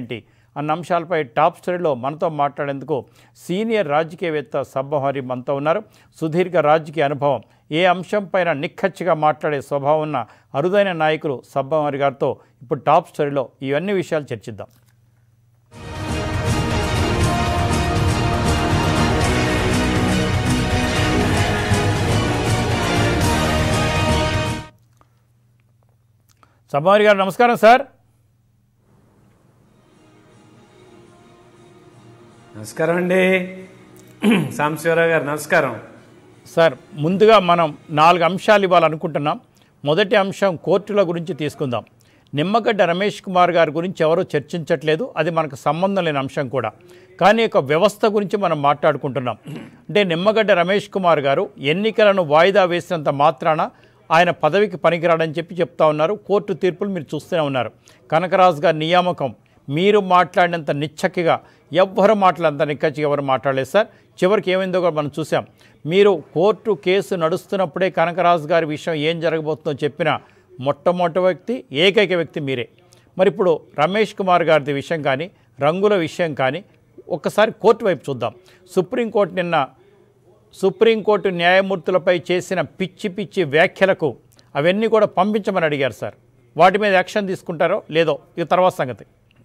A: అన్న అంశాలపై టాప్ స్టోరీలో మనతో మాట్లాడేందుకు సీనియర్ రాజకీయవేత్త సబ్బహరి మనతో ఉన్నారు సుదీర్ఘ రాజకీయ అనుభవం ఏ అంశంపైన నిక్కచ్చిగా మాట్లాడే స్వభావం ఉన్న అరుదైన నాయకులు సబ్బహరి గారితో ఇప్పుడు టాప్ స్టోరీలో ఇవన్నీ విషయాలు చర్చిద్దాం సబ్బహరి గారు నమస్కారం సార్
B: నమస్కారం అండి సాంబశివరావు గారు నమస్కారం
A: సార్ ముందుగా మనం నాలుగు అంశాలు ఇవ్వాలనుకుంటున్నాం మొదటి అంశం కోర్టుల గురించి తీసుకుందాం నిమ్మగడ్డ రమేష్ కుమార్ గారి గురించి ఎవరూ చర్చించట్లేదు అది మనకు సంబంధం లేని అంశం కూడా కానీ ఒక వ్యవస్థ గురించి మనం మాట్లాడుకుంటున్నాం అంటే నిమ్మగడ్డ రమేష్ కుమార్ గారు ఎన్నికలను వాయిదా వేసినంత మాత్రాన ఆయన పదవికి పనికిరాడని చెప్పి చెప్తా ఉన్నారు కోర్టు తీర్పులు మీరు చూస్తూనే ఉన్నారు కనకరాజు గారి నియామకం మీరు మాట్లాడినంత నిచ్చక్కిగా ఎవ్వరు మాట్లాడంత నిక్కచ్చిగా ఎవరు మాట్లాడలేదు సార్ చివరికి ఏమైందో కూడా మనం చూసాం మీరు కోర్టు కేసు నడుస్తున్నప్పుడే కనకరాజు గారి విషయం ఏం జరగబోతుందో చెప్పిన మొట్టమొదటి వ్యక్తి ఏకైక వ్యక్తి మీరే మరి ఇప్పుడు రమేష్ కుమార్ గారి విషయం కానీ రంగుల విషయం కానీ ఒక్కసారి కోర్టు వైపు చూద్దాం సుప్రీంకోర్టు నిన్న సుప్రీంకోర్టు న్యాయమూర్తులపై చేసిన పిచ్చి పిచ్చి వ్యాఖ్యలకు అవన్నీ కూడా పంపించమని అడిగారు సార్ వాటి మీద యాక్షన్ తీసుకుంటారో లేదో ఇక తర్వాత సంగతి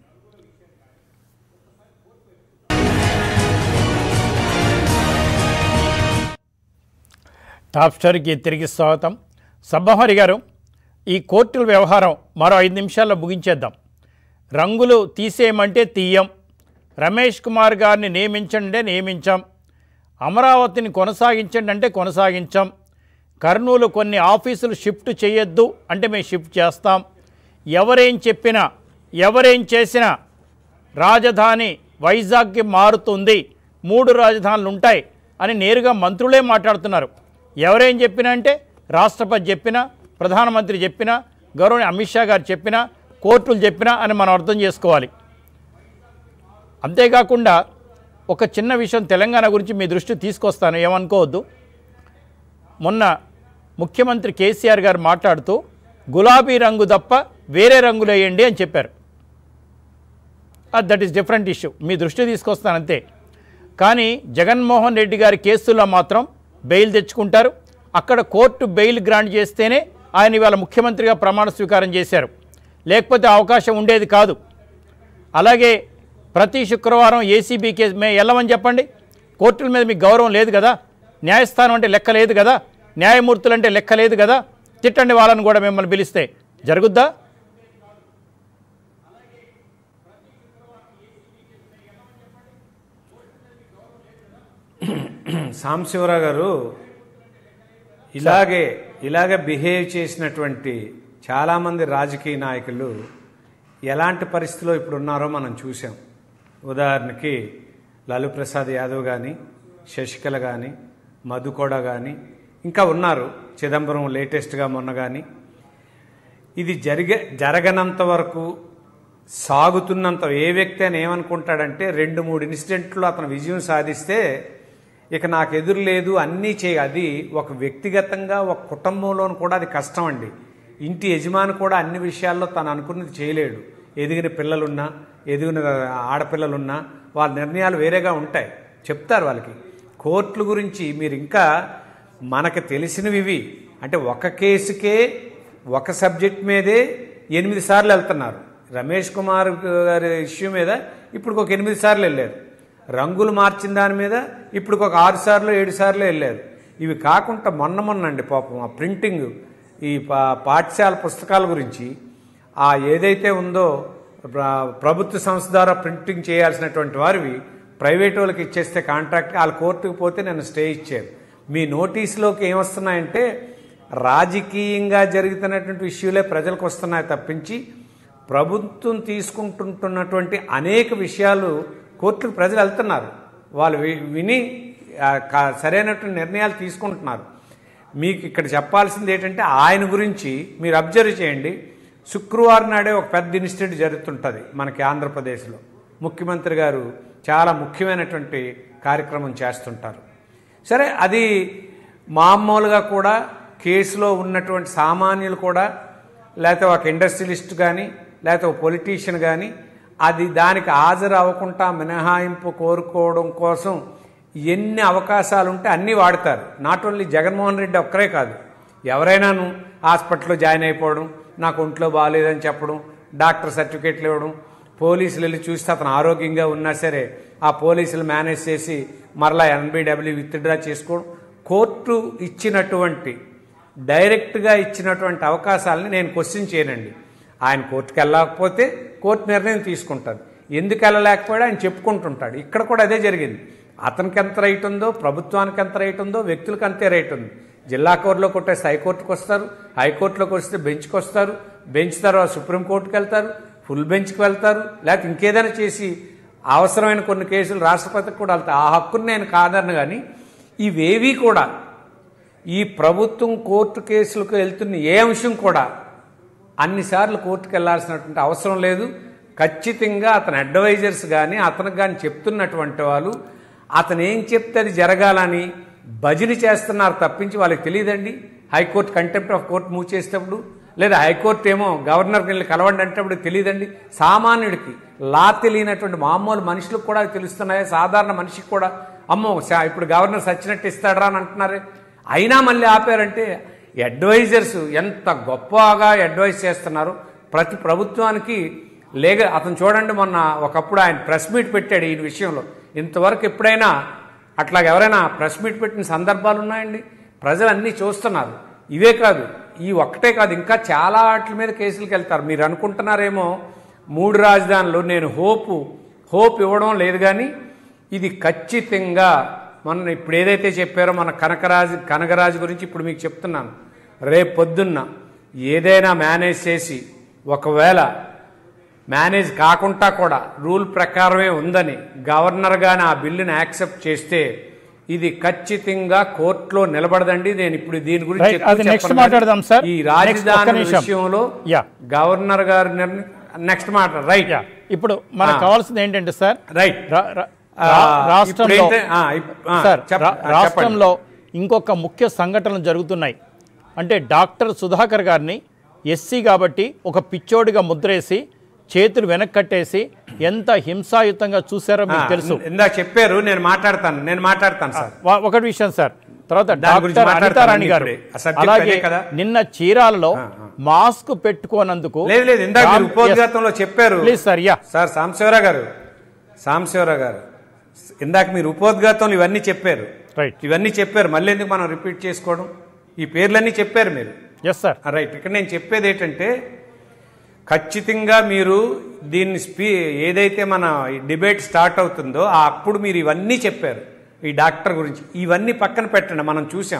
A: టాప్ స్టోరీకి తిరిగి స్వాగతం సబ్బహరి గారు ఈ కోర్టుల వ్యవహారం మరో ఐదు నిమిషాల్లో ముగించేద్దాం రంగులు తీసేయమంటే తీయం రమేష్ కుమార్ గారిని నియమించండి అంటే నియమించాం అమరావతిని కొనసాగించండి అంటే కొనసాగించాం కర్నూలు కొన్ని ఆఫీసులు షిఫ్ట్ చేయొద్దు అంటే మేము షిఫ్ట్ చేస్తాం ఎవరేం చెప్పినా ఎవరేం చేసినా రాజధాని వైజాగ్కి మారుతుంది మూడు రాజధానులు ఉంటాయి అని నేరుగా మంత్రులే మాట్లాడుతున్నారు ఎవరేం చెప్పినా అంటే రాష్ట్రపతి చెప్పినా ప్రధానమంత్రి చెప్పినా గౌరవ అమిత్ షా గారు చెప్పినా కోర్టులు చెప్పినా అని మనం అర్థం చేసుకోవాలి అంతేకాకుండా ఒక చిన్న విషయం తెలంగాణ గురించి మీ దృష్టి తీసుకొస్తాను ఏమనుకోవద్దు మొన్న ముఖ్యమంత్రి కేసీఆర్ గారు మాట్లాడుతూ గులాబీ రంగు తప్ప వేరే రంగులు వేయండి అని చెప్పారు దట్ ఈస్ డిఫరెంట్ ఇష్యూ మీ దృష్టి తీసుకొస్తాను అంతే కానీ జగన్మోహన్ రెడ్డి గారి కేసుల్లో మాత్రం బెయిల్ తెచ్చుకుంటారు అక్కడ కోర్టు బెయిల్ గ్రాంట్ చేస్తేనే ఆయన ఇవాళ ముఖ్యమంత్రిగా ప్రమాణ స్వీకారం చేశారు లేకపోతే అవకాశం ఉండేది కాదు అలాగే ప్రతి శుక్రవారం ఏసీబీ కేసు మేము వెళ్ళమని చెప్పండి కోర్టుల మీద మీకు గౌరవం లేదు కదా న్యాయస్థానం అంటే లెక్క లేదు కదా న్యాయమూర్తులు అంటే లెక్క లేదు కదా తిట్టండి వాళ్ళని కూడా మిమ్మల్ని పిలిస్తే జరుగుద్దా
B: సాంబశివరావు గారు ఇలాగే ఇలాగే బిహేవ్ చేసినటువంటి చాలామంది రాజకీయ నాయకులు ఎలాంటి పరిస్థితిలో ఇప్పుడు ఉన్నారో మనం చూసాం ఉదాహరణకి లాలూ ప్రసాద్ యాదవ్ కానీ శశికళ కానీ మధుకోడ కానీ ఇంకా ఉన్నారు చిదంబరం లేటెస్ట్గా మొన్న కానీ ఇది జరిగే జరగనంత వరకు సాగుతున్నంత ఏ వ్యక్తి అని ఏమనుకుంటాడంటే రెండు మూడు ఇన్సిడెంట్లు అతను విజయం సాధిస్తే ఇక నాకు ఎదురు లేదు అన్నీ చేయ అది ఒక వ్యక్తిగతంగా ఒక కుటుంబంలోను కూడా అది కష్టం అండి ఇంటి యజమాని కూడా అన్ని విషయాల్లో తను అనుకున్నది చేయలేడు ఎదిగిన పిల్లలున్నా ఎదిగిన ఆడపిల్లలున్నా వాళ్ళ నిర్ణయాలు వేరేగా ఉంటాయి చెప్తారు వాళ్ళకి కోర్టుల గురించి మీరు ఇంకా మనకు తెలిసినవి ఇవి అంటే ఒక కేసుకే ఒక సబ్జెక్ట్ మీదే ఎనిమిది సార్లు వెళ్తున్నారు రమేష్ కుమార్ గారి ఇష్యూ మీద ఇప్పుడు ఒక ఎనిమిది సార్లు వెళ్ళారు రంగులు మార్చిన దాని మీద ఇప్పుడు ఒక ఆరు సార్లు ఏడు సార్లు వెళ్ళారు ఇవి కాకుండా మొన్న మొన్న అండి పాపం ఆ ప్రింటింగ్ ఈ పా- పాఠశాల పుస్తకాల గురించి ఆ ఏదైతే ఉందో ప్ర- ప్రభుత్వ సంస్థ ద్వారా ప్రింటింగ్ చేయాల్సినటువంటి వారివి ప్రైవేట్ వాళ్ళకి ఇచ్చేస్తే కాంట్రాక్ట్ వాళ్ళ కోర్టుకు పోతే నన్ను స్టే ఇచ్చారు మీ నోటీసులోకి ఏమొస్తున్నాయంటే రాజకీయంగా జరుగుతున్నటువంటి ఇష్యూలే ప్రజలకు వస్తున్నాయి తప్పించి ప్రభుత్వం తీసుకుంటుంటున్నటువంటి అనేక విషయాలు కోర్టుకు ప్రజలు వెళ్తున్నారు వాళ్ళు వి- విని ఆ, కా- సరైనటువంటి నిర్ణయాలు తీసుకుంటున్నారు మీకు ఇక్కడ చెప్పాల్సింది ఏంటంటే ఆయన గురించి మీరు అబ్జర్వ్ చేయండి శుక్రవారం నాడే ఒక పెద్ద ఇన్సిడెంట్ జరుగుతుంటుంది మనకి ఆంధ్రప్రదేశ్లో ముఖ్యమంత్రి గారు చాలా ముఖ్యమైనటువంటి కార్యక్రమం చేస్తుంటారు సరే అది మామూలుగా కూడా కేసులో ఉన్నటువంటి సామాన్యులు కూడా లేకపోతే ఒక ఇండస్ట్రియలిస్ట్ కానీ లేకపోతే ఒక పొలిటీషియన్ కానీ అది దానికి హాజరు అవ్వకుండా మినహాయింపు కోరుకోవడం కోసం ఎన్ని అవకాశాలు ఉంటే అన్నీ వాడతారు నాట్ ఓన్లీ జగన్మోహన్ రెడ్డి ఒక్కరే కాదు ఎవరైనాను హాస్పిటల్లో జాయిన్ అయిపోవడం నాకు ఒంట్లో బాగాలేదని చెప్పడం డాక్టర్ సర్టిఫికేట్లు ఇవ్వడం పోలీసులు వెళ్ళి చూస్తే అతను ఆరోగ్యంగా ఉన్నా సరే ఆ పోలీసులు మేనేజ్ చేసి మరలా ఎన్బిడబ్ల్యూ విత్డ్రా చేసుకోవడం కోర్టు ఇచ్చినటువంటి డైరెక్ట్గా ఇచ్చినటువంటి అవకాశాలని నేను క్వశ్చన్ చేయనండి ఆయన కోర్టుకు వెళ్ళకపోతే కోర్టు నిర్ణయం తీసుకుంటారు ఎందుకు వెళ్ళలేకపోయాడో ఆయన చెప్పుకుంటుంటాడు ఇక్కడ కూడా అదే జరిగింది అతనికి ఎంత రైట్ ఉందో ప్రభుత్వానికి ఎంత రైట్ ఉందో వ్యక్తులకు అంతే రైట్ ఉంది జిల్లా కోర్టులో కొట్టేస్తే హైకోర్టుకు వస్తారు హైకోర్టులోకి వస్తే బెంచ్కి వస్తారు బెంచ్ తర్వాత సుప్రీంకోర్టుకి వెళ్తారు ఫుల్ బెంచ్కి వెళ్తారు లేకపోతే ఇంకేదైనా చేసి అవసరమైన కొన్ని కేసులు రాష్ట్రపతికి కూడా వెళ్తాయి ఆ హక్కుని నేను కాదను కానీ ఇవేవి కూడా ఈ ప్రభుత్వం కోర్టు కేసులకు వెళ్తున్న ఏ అంశం కూడా అన్నిసార్లు కోర్టుకు వెళ్లాల్సినటువంటి అవసరం లేదు ఖచ్చితంగా అతని అడ్వైజర్స్ కానీ అతనికి కానీ చెప్తున్నటువంటి వాళ్ళు అతను ఏం చెప్తే అది జరగాలని భజన చేస్తున్నారు తప్పించి వాళ్ళకి తెలియదండి high court contempt of court move చేసేటప్పుడు లేదా హైకోర్టు ఏమో గవర్నర్కి వెళ్ళి కలవండి అంటేప్పుడు తెలియదండి సామాన్యుడికి లా తెలియనటువంటి మామూలు మనుషులకు కూడా అవి తెలుస్తున్నాయి సాధారణ మనిషికి కూడా అమ్మో సా- ఇప్పుడు గవర్నర్ సచ్చినట్టు ఇస్తాడరా అని అంటున్నారే అయినా మళ్ళీ ఆపారంటే అడ్వైజర్స్ ఎంత గొప్పగా అడ్వైజ్ చేస్తున్నారు ప్రతి ప్రభుత్వానికి లేగ అతను చూడండి మొన్న ఒకప్పుడు ఆయన ప్రెస్ మీట్ పెట్టాడు ఈ విషయంలో ఇంతవరకు ఎప్పుడైనా అట్లా ఎవరైనా ప్రెస్ మీట్ పెట్టిన సందర్భాలు ఉన్నాయండి ప్రజలు అన్నీ చూస్తున్నారు ఇవే కాదు ఈ ఒక్కటే కాదు ఇంకా చాలా వాటి మీద కేసులకు వెళ్తారు మీరు అనుకుంటున్నారేమో మూడు రాజధానులు నేను హోపు హోప్ ఇవ్వడం లేదు కానీ ఇది ఖచ్చితంగా మొన్న ఇప్పుడు ఏదైతే చెప్పారో మన కనకరాజు కనకరాజు గురించి ఇప్పుడు మీకు చెప్తున్నాను రేపు పొద్దున్న ఏదైనా మేనేజ్ చేసి ఒకవేళ మేనేజ్ కాకుండా కూడా రూల్ ప్రకారమే ఉందని గవర్నర్ గాని ఆ బిల్లుని యాక్సెప్ట్ చేస్తే ఇది ఖచ్చితంగా కోర్టులో నిలబడదండి నేను ఇప్పుడు దీని గురించి
A: Right,
B: ఎక్కువ
A: అది next
B: చెప్పను
A: మాట్లాడదాం,
B: కానీ
A: sir.
B: ఈ
A: Next,
B: రాజధాని
A: ఒక్క నిమిషం.
B: విషయంలో
A: Yeah.
B: గవర్నర్ గారు నెక్స్ట్ మాట రైట్
A: యా ఇప్పుడు మనకు
B: ఆ.
A: కావాల్సింది ఏంటంటే సార్
B: రైట్
A: రా- రా-
B: ఆ,
A: రా- రాష్ట్రంలో
B: ఇప్పుడైతే- ఆ, ఇప్- ఆ,
A: సార్
B: చెప్-
A: రా-
B: ఆ,
A: రాష్ట్రంలో ఇంకొక ముఖ్య సంఘటనలు జరుగుతున్నాయి అంటే డాక్టర్ సుధాకర్ గారిని ఎస్సీ కాబట్టి ఒక పిచ్చోడిగా ముద్రేసి చేతులు వెనక్కట్టేసి ఎంత హింసాయుతంగా చూశారో మీకు
B: ఆ,
A: తెలుసు
B: ఇందాక చెప్పారు నేను మాట్లాడతాను నేను మాట్లాడతాను సార్
A: వా- ఒకటి విషయం సార్ తర్వాత
B: దాని గురించి
A: డాక్టర్
B: మాట్లాడతాను
A: అనితారాణి గారు
B: ఇప్పుడే. ఆ subject
A: అలాగే
B: అదే కదా.
A: నిన్న చీరాలలో మాస్క్ పెట్టుకోనందుకు
B: లేదు లేదు ఇందాక మీరు
A: రామ్-
B: ఉపోద్ఘాతంలో చెప్పారు
A: please sir yeah
B: sir Sambasivarao గారు సాంబశివరావు గారు ఇందాక మీరు ఉపోద్ఘాతంలో ఇవన్నీ చెప్పారు
A: రైట్
B: ఇవన్నీ చెప్పారు మళ్ళీ ఎందుకు మనం రిపీట్ చేసుకోవడం ఈ పేర్లన్నీ చెప్పారు మీరు
A: ఎస్ సార్
B: ఆ, రైట్ ఇక్కడ నేను చెప్పేది ఏంటంటే ఖచ్చితంగా మీరు దీన్ని స్పీ ఏదైతే మన ఈ డిబేట్ స్టార్ట్ అవుతుందో ఆ అప్పుడు మీరు ఇవన్నీ చెప్పారు ఈ డాక్టర్ గురించి ఇవన్నీ పక్కన పెట్టండి మనం చూసాం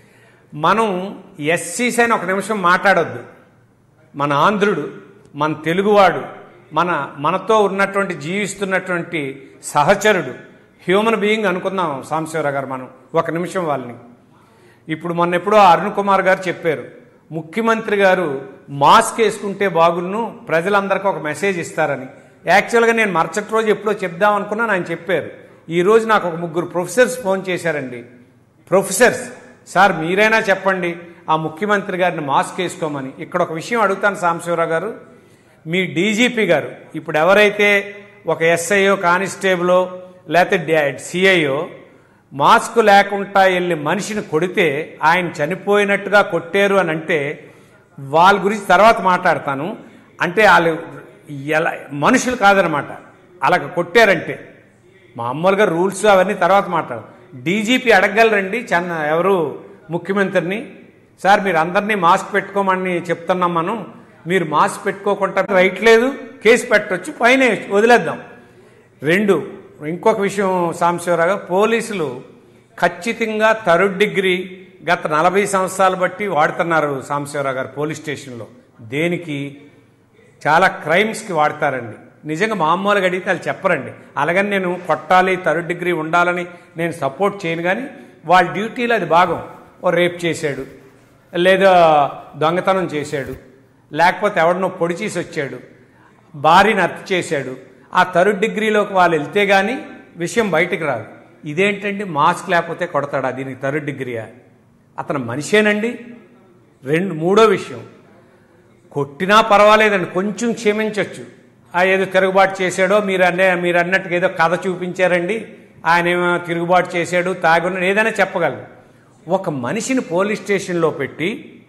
B: మనం ఎస్సీస్ అని ఒక నిమిషం మాట్లాడొద్దు మన ఆంధ్రుడు మన తెలుగువాడు మన మనతో ఉన్నటువంటి జీవిస్తున్నటువంటి సహచరుడు హ్యూమన్ బీయింగ్ అనుకుందాం సాంబశివరావు గారు మనం ఒక నిమిషం వాళ్ళని ఇప్పుడు మొన్న ఎప్పుడో అరుణ్ కుమార్ గారు చెప్పారు ముఖ్యమంత్రి గారు మాస్క్ వేసుకుంటే బాగున్ను ప్రజలందరికీ ఒక మెసేజ్ ఇస్తారని యాక్చువల్గా నేను మరుసటి రోజు ఎప్పుడో చెప్దాం అనుకున్నాను ఆయన చెప్పారు ఈ రోజు నాకు ఒక ముగ్గురు ప్రొఫెసర్స్ ఫోన్ చేశారండి ప్రొఫెసర్స్ సార్ మీరైనా చెప్పండి ఆ ముఖ్యమంత్రి గారిని మాస్క్ వేసుకోమని ఇక్కడ ఒక విషయం అడుగుతాను సాంబశివరావు గారు మీ డీజీపీ గారు ఇప్పుడు ఎవరైతే ఒక ఎస్ఐఓ కానిస్టేబులో లేకపోతే సిఐఓ మాస్క్ లేకుండా వెళ్ళి మనిషిని కొడితే ఆయన చనిపోయినట్టుగా కొట్టారు అని అంటే వాళ్ళ గురించి తర్వాత మాట్లాడతాను అంటే వాళ్ళు ఎలా మనుషులు కాదనమాట అలా కొట్టారంటే మామూలుగా రూల్స్ అవన్నీ తర్వాత మాట్లాడు డీజీపీ అడగగలరండి చన్న ఎవరు ముఖ్యమంత్రిని సార్ మీరు అందరినీ మాస్క్ పెట్టుకోమని చెప్తున్నాం మనం మీరు మాస్క్ పెట్టుకోకుండా రైట్ లేదు కేసు పెట్టవచ్చు పైన వదిలేద్దాం రెండు ఇంకొక విషయం సాంబశివరావు గారు, పోలీసులు ఖచ్చితంగా థర్డ్ డిగ్రీ గత నలభై సంవత్సరాలు బట్టి వాడుతున్నారు సాంబశివరావు గారు పోలీస్ స్టేషన్లో దేనికి చాలా క్రైమ్స్కి వాడతారండి నిజంగా మామూలుగా అడిగితే వాళ్ళు చెప్పరండి అలాగని నేను కొట్టాలి థర్డ్ డిగ్రీ ఉండాలని నేను సపోర్ట్ చేయను కానీ వాళ్ళ డ్యూటీలో అది భాగం ఓ రేప్ చేశాడు లేదా దొంగతనం చేశాడు లేకపోతే ఎవడనో పొడి చేసి వచ్చాడు భార్యని హత్య చేశాడు ఆ థర్డ్ డిగ్రీలోకి వాళ్ళు వెళ్తే కానీ విషయం బయటకు రాదు ఇదేంటండి మాస్క్ లేకపోతే కొడతాడా దీనికి థర్డ్ డిగ్రీయా అతను మనిషేనండి రెండు మూడో విషయం కొట్టినా పర్వాలేదండి కొంచెం క్షమించవచ్చు ఆ ఏదో తిరుగుబాటు చేశాడో మీరు అన్నే మీరు అన్నట్టుగా ఏదో కథ చూపించారండి ఆయన ఏమో తిరుగుబాటు చేశాడు తాగున్నాడు ఏదైనా చెప్పగలరు ఒక మనిషిని పోలీస్ స్టేషన్లో పెట్టి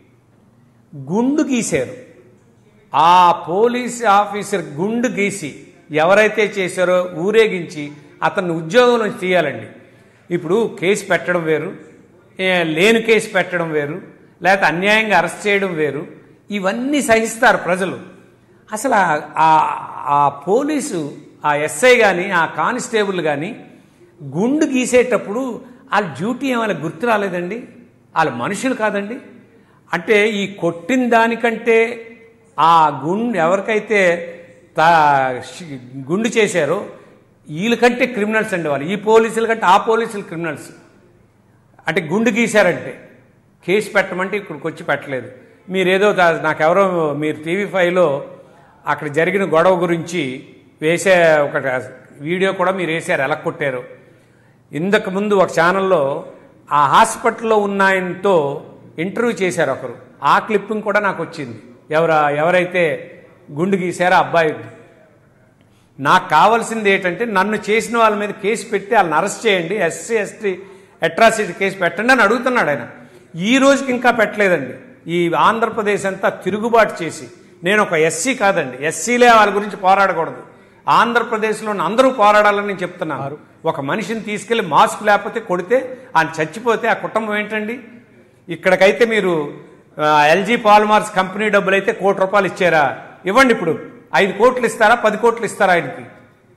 B: గుండు గీశారు ఆ పోలీస్ ఆఫీసర్ గుండు గీసి ఎవరైతే చేశారో ఊరేగించి అతన్ని ఉద్యోగం నుంచి తీయాలండి ఇప్పుడు కేసు పెట్టడం వేరు ఏ, లేని కేసు పెట్టడం వేరు లేకపోతే అన్యాయంగా అరెస్ట్ చేయడం వేరు ఇవన్నీ సహిస్తారు ప్రజలు అసలు ఆ- ఆ- ఆ పోలీసు ఆ ఎస్ఐ కానీ ఆ కానిస్టేబుల్ కానీ గుండు గీసేటప్పుడు వాళ్ళ డ్యూటీ ఏమైనా గుర్తు రాలేదండి వాళ్ళ మనుషులు కాదండి అంటే ఈ కొట్టిన దానికంటే ఆ గుండు ఎవరికైతే తా షి- గుండు చేశారో వీళ్ళకంటే క్రిమినల్స్ అండి వాళ్ళు ఈ పోలీసుల కంటే ఆ పోలీసులు క్రిమినల్స్ అంటే గుండు గీశారంటే కేసు పెట్టమంటే ఇక్కడికి వచ్చి పెట్టలేదు మీరేదో దా- నాకెవరో మీరు టీవీ ఫైవ్లో అక్కడ జరిగిన గొడవ గురించి వేసే ఒక వీడియో కూడా మీరు వేశారు ఎలా కొట్టారు ఇంతకు ముందు ఒక ఛానల్లో ఆ హాస్పిటల్లో ఉన్న ఆయనతో ఇంటర్వ్యూ చేశారు ఒకరు ఆ క్లిప్పింగ్ కూడా నాకు వచ్చింది ఎవర ఎవరైతే గుండు గీశారో ఆ అబ్బాయి నాకు కావాల్సింది ఏంటంటే నన్ను చేసిన వాళ్ళ మీద కేసు పెట్టి వాళ్ళని అరెస్ట్ చేయండి ఎస్సీ ఎస్టీ అట్రాసిటీ కేసు పెట్టండి అని అడుగుతున్నాడు ఆయన ఈ రోజుకి ఇంకా పెట్టలేదండి ఈ ఆంధ్రప్రదేశ్ అంతా తిరుగుబాటు చేసి నేను ఒక ఎస్సీ కాదండి ఎస్సీలే వాళ్ళ గురించి పోరాడకూడదు ఆంధ్రప్రదేశ్లో అందరూ పోరాడాలని నేను చెప్తున్నాను ఒక మనిషిని తీసుకెళ్లి మాస్క్ లేకపోతే కొడితే ఆయన చచ్చిపోతే ఆ కుటుంబం ఏంటండి ఇక్కడికైతే మీరు ఆ, ఎల్జీ పాలిమార్స్ కంపెనీ డబ్బులు అయితే కోటి రూపాయలు ఇచ్చారా ఇవ్వండి ఇప్పుడు ఐదు కోట్లు ఇస్తారా పది కోట్లు ఇస్తారా ఆయనకి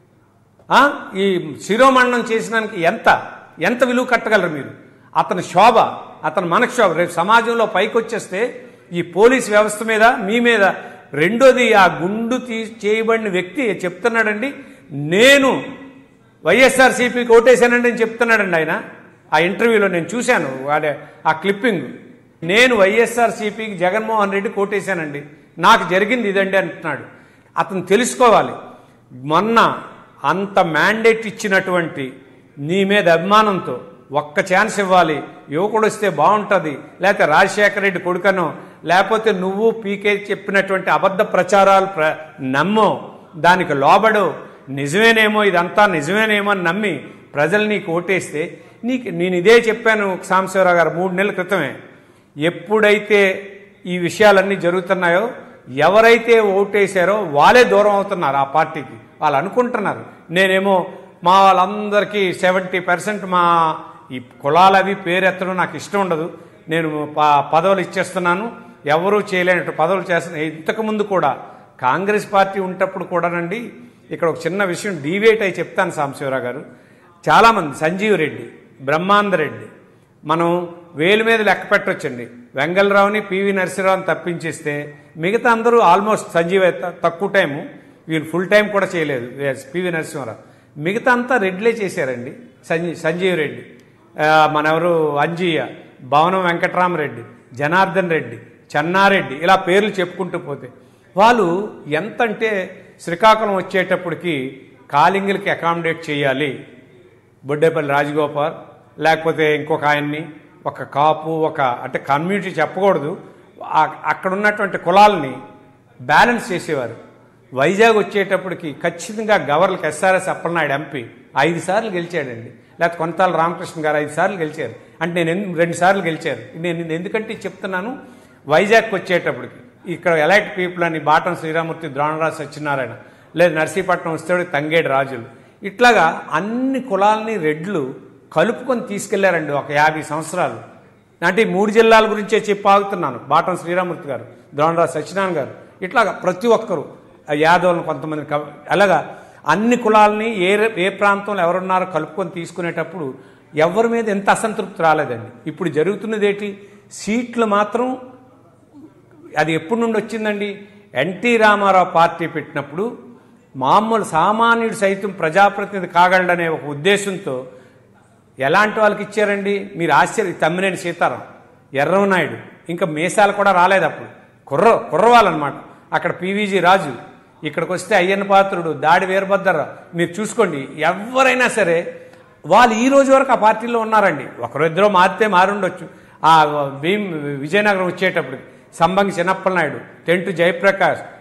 B: ఆ? ఈ శిరోమండనం చేసినానికి ఎంత ఎంత విలువ కట్టగలరు మీరు అతని శోభ అతని మనక్షోభ రేపు సమాజంలో పైకి వచ్చేస్తే ఈ పోలీస్ వ్యవస్థ మీద మీ మీద రెండోది ఆ గుండు తీ చేయబడిన వ్యక్తి చెప్తున్నాడండి నేను వైఎస్ఆర్సీపీకి ఓటేశానండి అని చెప్తున్నాడండి ఆయన ఆ ఇంటర్వ్యూలో నేను చూశాను వాడే ఆ క్లిప్పింగ్ నేను వైఎస్ఆర్సీపీకి జగన్మోహన్ రెడ్డి కోటేశానండి నాకు జరిగింది ఇదండి అంటున్నాడు అతను తెలుసుకోవాలి మొన్న అంత మ్యాండేట్ ఇచ్చినటువంటి నీ మీద అభిమానంతో ఒక్క ఛాన్స్ ఇవ్వాలి యువకుడు వస్తే బాగుంటుంది లేకపోతే రాజశేఖర రెడ్డి కొడుకనో లేకపోతే నువ్వు పీకే చెప్పినటువంటి అబద్ధ ప్రచారాలు ప్ర నమ్మో దానికి లోబడు నిజమేనేమో ఇదంతా నిజమేనేమో అని నమ్మి ప్రజలు నీకు ఓటేస్తే నీకు నేను ఇదే చెప్పాను సాంబశివరావు గారు మూడు నెలల క్రితమే ఎప్పుడైతే ఈ విషయాలన్నీ జరుగుతున్నాయో ఎవరైతే ఓటేశారో వాళ్ళే దూరం అవుతున్నారు ఆ పార్టీకి వాళ్ళు అనుకుంటున్నారు నేనేమో మా వాళ్ళందరికీ సెవెంటీ పర్సెంట్ మా ఈ కులాలవి పేరెత్తడం నాకు ఇష్టం ఉండదు నేను ప- పదవులు ఇచ్చేస్తున్నాను ఎవరూ చేయలేనట్టు పదవులు చేస్తున్నా ఇంతకుముందు కూడా కాంగ్రెస్ పార్టీ ఉంటప్పుడు కూడానండి ఇక్కడ ఒక చిన్న విషయం డీవేట్ అయి చెప్తాను సాంబశివరావు గారు చాలామంది సంజీవ్ రెడ్డి బ్రహ్మాంద రెడ్డి మనం వేలు మీద లెక్క పెట్టొచ్చండి వెంగళరావుని పివి నరసింహరావుని తప్పించేస్తే మిగతా అందరూ ఆల్మోస్ట్ సంజీవ్ అయితే తక్కువ టైము వీళ్ళు ఫుల్ టైం కూడా చేయలేదు పివి నరసింహారావు మిగతా అంతా రెడ్లే చేశారండి సంజీ సంజీవ్ రెడ్డి ఆ, మనెవరు అంజయ్య భవనం వెంకటరామరెడ్డి జనార్దన్ రెడ్డి చెన్నారెడ్డి ఇలా పేర్లు చెప్పుకుంటూ పోతే వాళ్ళు ఎంత అంటే శ్రీకాకుళం వచ్చేటప్పటికి కాలింగులకి అకామిడేట్ చేయాలి బొడ్డేపల్లి రాజగోపాల్ లేకపోతే ఇంకొక ఆయన్ని ఒక కాపు ఒక అంటే కమ్యూనిటీ చెప్పకూడదు ఆ- అక్కడ ఉన్నటువంటి కులాలని బ్యాలెన్స్ చేసేవారు వైజాగ్ వచ్చేటప్పటికి ఖచ్చితంగా గవర్నర్కి ఎస్ఆర్ఎస్ అప్పలనాయుడు ఎంపీ ఐదు సార్లు గెలిచాడండి లేకపోతే కొంతాల రామకృష్ణ గారు ఐదు సార్లు గెలిచారు అంటే నేను ఎందు- రెండు సార్లు గెలిచారు నేను ఎందుకంటే చెప్తున్నాను వైజాగ్కి వచ్చేటప్పటికి ఇక్కడ ఎలైట్ పీపుల్ అని బాటం శ్రీరామూర్తి ద్రోణరాజు సత్యనారాయణ లేదు నర్సీపట్నం వస్తాడు తంగేడు రాజులు ఇట్లాగా అన్ని కులాలని రెడ్లు కలుపుకొని తీసుకెళ్లారండి ఒక యాభై సంవత్సరాలు అంటే ఈ మూడు జిల్లాల గురించే చెప్పి ఆగుతున్నాను బాటం శ్రీరామూర్తి గారు ద్రోణరాజు సత్యనారాయణ గారు ఇట్లాగా ప్రతి ఒక్కరు ఆ యాదవులను కొంతమంది కవ- అలాగా అన్ని కులాలని ఏ ర- ఏ ప్రాంతంలో ఎవరున్నారో కలుపుకొని తీసుకునేటప్పుడు ఎవరి మీద ఎంత అసంతృప్తి రాలేదండి ఇప్పుడు జరుగుతున్నది ఏంటి సీట్లు మాత్రం అది ఎప్పటి నుండి వచ్చిందండి ఎన్టీ రామారావు పార్టీ పెట్టినప్పుడు మామూలు సామాన్యుడు సైతం ప్రజాప్రతినిధి కాగలడనే ఒక ఉద్దేశంతో ఎలాంటి వాళ్ళకి ఇచ్చారండి మీరు ఆశ్చర్య తమ్మినేని సీతారాం ఎర్రవనాయుడు ఇంకా మీసాలు కూడా రాలేదు అప్పుడు కుర్ర కుర్రవాళ్ళనమాట అక్కడ పీవీజీ రాజు ఇక్కడికి వస్తే అయ్యన్న పాత్రుడు దాడి వీరభద్రరావు మీరు చూసుకోండి ఎవరైనా సరే వాళ్ళు ఈ రోజు వరకు ఆ పార్టీలో ఉన్నారండి ఒకరిద్దరో మారితే మారుండొచ్చు ఆ భీమ్ విజయనగరం వచ్చేటప్పుడు సంబంగి చిన్నప్పలనాయుడు టెంటు జయప్రకాష్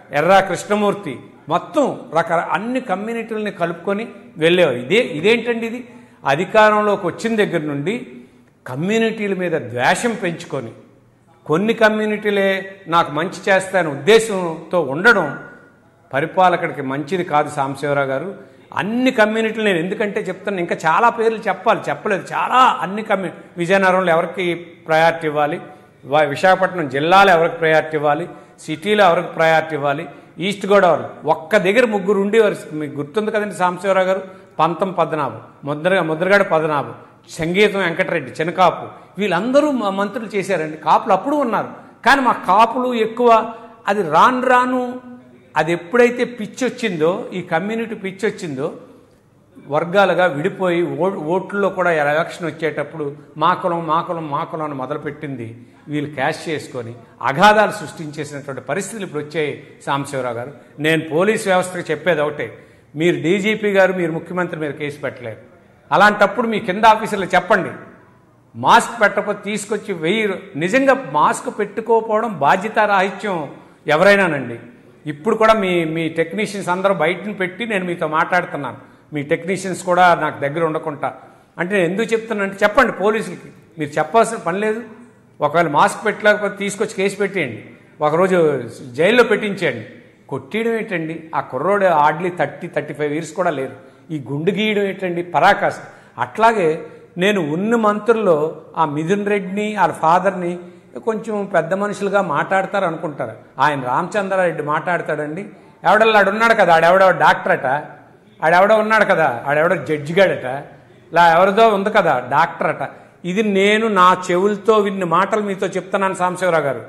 B: ఎర్రా కృష్ణమూర్తి మొత్తం రక అన్ని కమ్యూనిటీలని కలుపుకొని వెళ్ళేవారు ఇదే ఇదేంటండి ఇది అధికారంలోకి వచ్చిన దగ్గర నుండి కమ్యూనిటీల మీద ద్వేషం పెంచుకొని కొన్ని కమ్యూనిటీలే నాకు మంచి చేస్తాయనే ఉద్దేశంతో ఉండడం పరిపాలకుడికి మంచిది కాదు సాంబశివరావు గారు అన్ని కమ్యూనిటీలు నేను ఎందుకంటే చెప్తాను ఇంకా చాలా పేర్లు చెప్పాలి చెప్పలేదు చాలా అన్ని కమ్యూ విజయనగరంలో ఎవరికి ప్రయారిటీ ఇవ్వాలి వా- విశాఖపట్నం జిల్లాలో ఎవరికి ప్రయారిటీ ఇవ్వాలి సిటీలో ఎవరికి ప్రయారిటీ ఇవ్వాలి ఈస్ట్ గోదావరి ఒక్క దగ్గర ముగ్గురు ఉండేవారు మీకు గుర్తుంది కదండి సాంబశివరావు గారు పంతం పద్మనాభం ముద్ర ముద్రగడ పద్మనాభం సంగీతం వెంకటరెడ్డి చినకాపు వీళ్ళందరూ మా మంత్రులు చేశారండి కాపులు అప్పుడు ఉన్నారు కానీ మా కాపులు ఎక్కువ అది రాను రాను అది ఎప్పుడైతే పిచ్చి వచ్చిందో ఈ కమ్యూనిటీ పిచ్చి వచ్చిందో వర్గాలుగా విడిపోయి ఓ ఓట్లలో కూడా ఎలక్షన్ వచ్చేటప్పుడు మా కులం మా కులం మా కులం అని మొదలుపెట్టింది వీళ్ళు క్యాష్ చేసుకొని అగాధాలు సృష్టించేసినటువంటి పరిస్థితులు ఇప్పుడు వచ్చాయి సాంబశివరావు గారు నేను పోలీస్ వ్యవస్థకు చెప్పేది ఒకటే మీరు డీజీపీ గారు మీరు ముఖ్యమంత్రి మీద కేసు పెట్టలేరు అలాంటప్పుడు మీ కింద ఆఫీసర్లు చెప్పండి మాస్క్ పెట్టకపోతే తీసుకొచ్చి వెయ్యి నిజంగా మాస్క్ పెట్టుకోకపోవడం బాధ్యత రాహిత్యం ఎవరైనానండి ఇప్పుడు కూడా మీ మీ టెక్నీషియన్స్ అందరూ బయటని పెట్టి నేను మీతో మాట్లాడుతున్నాను మీ టెక్నీషియన్స్ కూడా నాకు దగ్గర ఉండకుండా అంటే నేను ఎందుకు చెప్తున్నానంటే చెప్పండి పోలీసులకి మీరు చెప్పాల్సిన పని లేదు ఒకవేళ మాస్క్ పెట్టలేకపోతే తీసుకొచ్చి కేసు పెట్టేయండి ఒకరోజు జైల్లో పెట్టించేయండి కొట్టేయడం ఏంటండి ఆ కుర్రోడు hardly thirty thirty five years కూడా లేరు ఈ గుండు గీయడం ఏంటండి పరాకాశ అట్లాగే నేను ఉన్న మంత్రుల్లో ఆ మిథున్ రెడ్డిని వాళ్ళ ఫాదర్ని కొంచెం పెద్ద మనుషులుగా మాట్లాడతారు అనుకుంటారు ఆయన రామచంద్రారెడ్డి మాట్లాడతాడండి ఎవడల్లా ఆడు ఉన్నాడు కదా ఆడెవడో డాక్టర్ అట ఆడెవడో ఉన్నాడు కదా ఆడెవడో జడ్జి గాడట ఇలా ఎవరిదో ఉంది కదా డాక్టర్ అట ఇది నేను నా చెవులతో విన్న మాటలు మీతో చెప్తున్నాను సాంబశివరావు గారు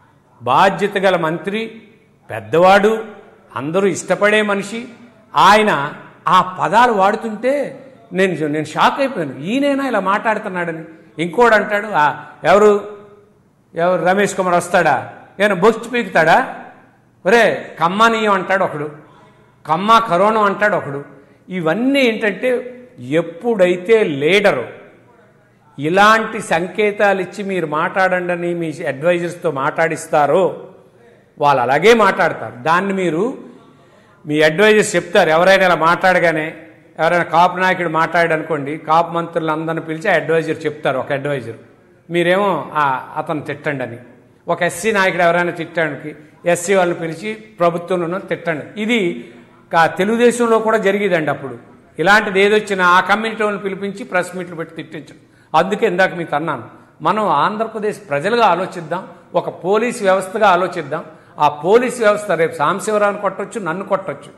B: బాధ్యత గల మంత్రి పెద్దవాడు అందరూ ఇష్టపడే మనిషి ఆయన ఆ పదాలు వాడుతుంటే నేను నేను షాక్ అయిపోయాను ఈయనైనా ఇలా మాట్లాడుతున్నాడని ఇంకోడు అంటాడు "ఆ, ఎవరు ఎవరు రమేష్ కుమార్ వస్తాడా ఏమైనా బొచ్చు పీకుతాడా ఒరే కమ్మానీయం అంటాడు ఒకడు కమ్మ కరోనా అంటాడు ఒకడు ఇవన్నీ ఏంటంటే ఎప్పుడైతే లీడరు ఇలాంటి సంకేతాలు ఇచ్చి మీరు మాట్లాడండి అని మీ అడ్వైజర్స్తో మాట్లాడిస్తారో వాళ్ళు అలాగే మాట్లాడతారు దాన్ని మీరు మీ అడ్వైజర్స్ చెప్తారు ఎవరైనా ఇలా మాట్లాడగానే ఎవరైనా కాపు నాయకుడు మాట్లాడాడు అనుకోండి కాపు మంత్రులు అందరిని పిలిచి ఆ అడ్వైజర్ చెప్తారు ఒక అడ్వైజర్ మీరేమో ఆ అతను తిట్టండి అని ఒక ఎస్సీ నాయకుడు ఎవరైనా తిట్టడానికి ఎస్సీ వాళ్ళని పిలిచి ప్రభుత్వంలో తిట్టండి ఇది కా- తెలుగుదేశంలో కూడా జరిగేదండి అప్పుడు ఇలాంటిది ఏదొచ్చినా ఆ కమ్యూనిటీ వాళ్ళని పిలిపించి ప్రెస్ మీట్లు పెట్టి తిట్టించడం అందుకే ఇందాక మీకు అన్నాను మనం ఆంధ్రప్రదేశ్ ప్రజలుగా ఆలోచిద్దాం ఒక పోలీస్ వ్యవస్థగా ఆలోచిద్దాం ఆ పోలీస్ వ్యవస్థ రేపు సాంబశివరావుని కొట్టొచ్చు నన్ను కొట్టొచ్చు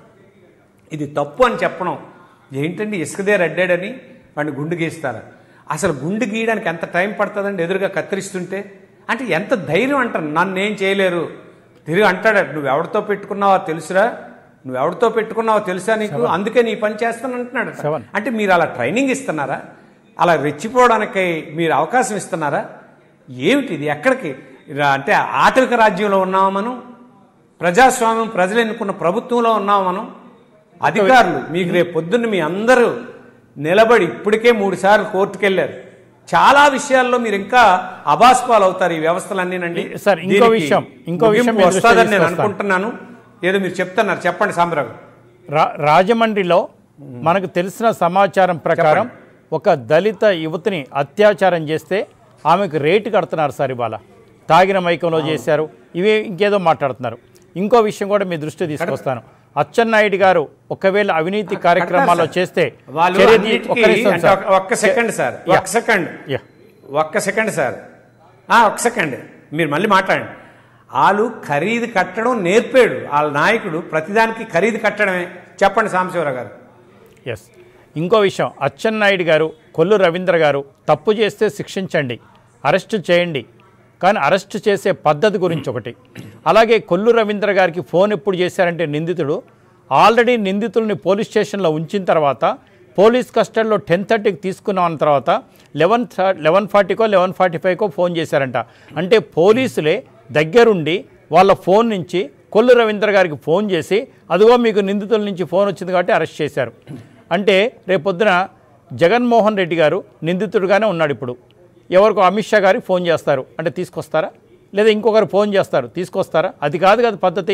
B: ఇది తప్పు అని చెప్పడం ఏంటండి ఇసుకదే రెడ్డాడని వాడిని గుండు గీస్తారు అసలు గుండు గీయడానికి ఎంత టైం పడుతుందండి ఎదురుగా కత్తిరిస్తుంటే అంటే ఎంత ధైర్యం అంటాను నన్ను ఏం చేయలేరు తిరిగి అంటాడు నువ్వు ఎవరితో పెట్టుకున్నావో తెలుసురా నువ్వు ఎవరితో పెట్టుకున్నావో తెలుసా నీకు అందుకే నీ పని చేస్తాను అంటున్నాడు
A: సెవెన్.
B: అంటే మీరు అలా ట్రైనింగ్ ఇస్తున్నారా అలా రెచ్చిపోవడానికి మీరు అవకాశం ఇస్తున్నారా ఏమిటి ఇది ఎక్కడికి రా- అంటే ఆటవిక రాజ్యంలో ఉన్నామా మనం ప్రజాస్వామ్యం ప్రజలు ఎన్నుకున్న ప్రభుత్వంలో ఉన్నామా మనం అధికారులు మీకు రేపు పొద్దున్న మీ అందరూ నిలబడి ఇప్పటికే మూడు సార్లు కోర్టుకు వెళ్ళారు చాలా విషయాల్లో మీరు ఇంకా అబాస్పాలు అవుతారు ఈ వ్యవస్థలన్నీనండి
A: సార్, ఇంకో
B: దీనికి
A: విషయం, ఇంకో
B: ముగింపు
A: విషయం మీ దృష్టికి
B: వస్తుందని నేను
A: తీసుకొస్తాను.
B: అనుకుంటున్నాను ఏదో మీరు చెప్తున్నారు చెప్పండి సాంబరావు
A: రా రాజమండ్రిలో మనకు తెలిసిన సమాచారం ప్రకారం ఒక దళిత యువతిని అత్యాచారం చేస్తే ఆమెకు రేటు కడుతున్నారు సార్ ఇవాళ తాగిన మైకంలో చేశారు ఇవి ఇంకేదో మాట్లాడుతున్నారు ఇంకో విషయం కూడా మీ దృష్టి తీసుకొస్తాను అచ్చెన్నాయుడు గారు ఒకవేళ అవినీతి కార్యక్రమాల్లో
B: సార్.
A: చేస్తే
B: వాళ్ళు
A: చర్య తీ-
B: అన్నిటికీ
A: ఒక్క నిమిషం
B: అంటే
A: సార్.
B: ఒక్క- ఒక్క సెకండ్ సార్
A: యా.
B: ఒక్క సెకండ్
A: యా.
B: ఒక్క సెకండ్ సార్ ఆ, ఒక్క సెకండ్ మీరు మళ్ళీ మాట్లాడండి వాళ్ళు ఖరీదు కట్టడం నేర్పాడు వాళ్ళ నాయకుడు ప్రతిదానికి ఖరీదు కట్టడమే చెప్పండి సాంబశివరావు గారు
A: ఎస్ ఇంకో విషయం అచ్చెన్నాయుడు గారు కొల్లు రవీంద్ర గారు తప్పు చేస్తే శిక్షించండి అరెస్టు చేయండి కానీ అరెస్టు చేసే పద్ధతి గురించి ఒకటి అలాగే కొల్లు రవీంద్ర గారికి ఫోన్ ఎప్పుడు చేశారంటే నిందితుడు ఆల్రెడీ నిందితుల్ని పోలీస్ స్టేషన్లో ఉంచిన తర్వాత పోలీస్ కస్టడీలో టెన్ థర్టీకి తీసుకున్నాం తర్వాత లెవెన్ లెవెన్ ఫార్టీకో లెవెన్ ఫార్టీ ఫైవ్కో ఫోన్ చేశారంట అంటే పోలీసులే దగ్గరుండి వాళ్ళ ఫోన్ నుంచి కొల్లు రవీంద్ర గారికి ఫోన్ చేసి అదిగో మీకు నిందితుల నుంచి ఫోన్ వచ్చింది కాబట్టి అరెస్ట్ చేశారు అంటే రేపొద్దున జగన్మోహన్ రెడ్డి గారు నిందితుడుగానే ఉన్నాడు ఇప్పుడు ఎవరికో అమిత్ షా గారికి ఫోన్ చేస్తారు అంటే తీసుకొస్తారా లేదా ఇంకొకరు ఫోన్ చేస్తారు తీసుకొస్తారా అది కాదు కదా పద్ధతి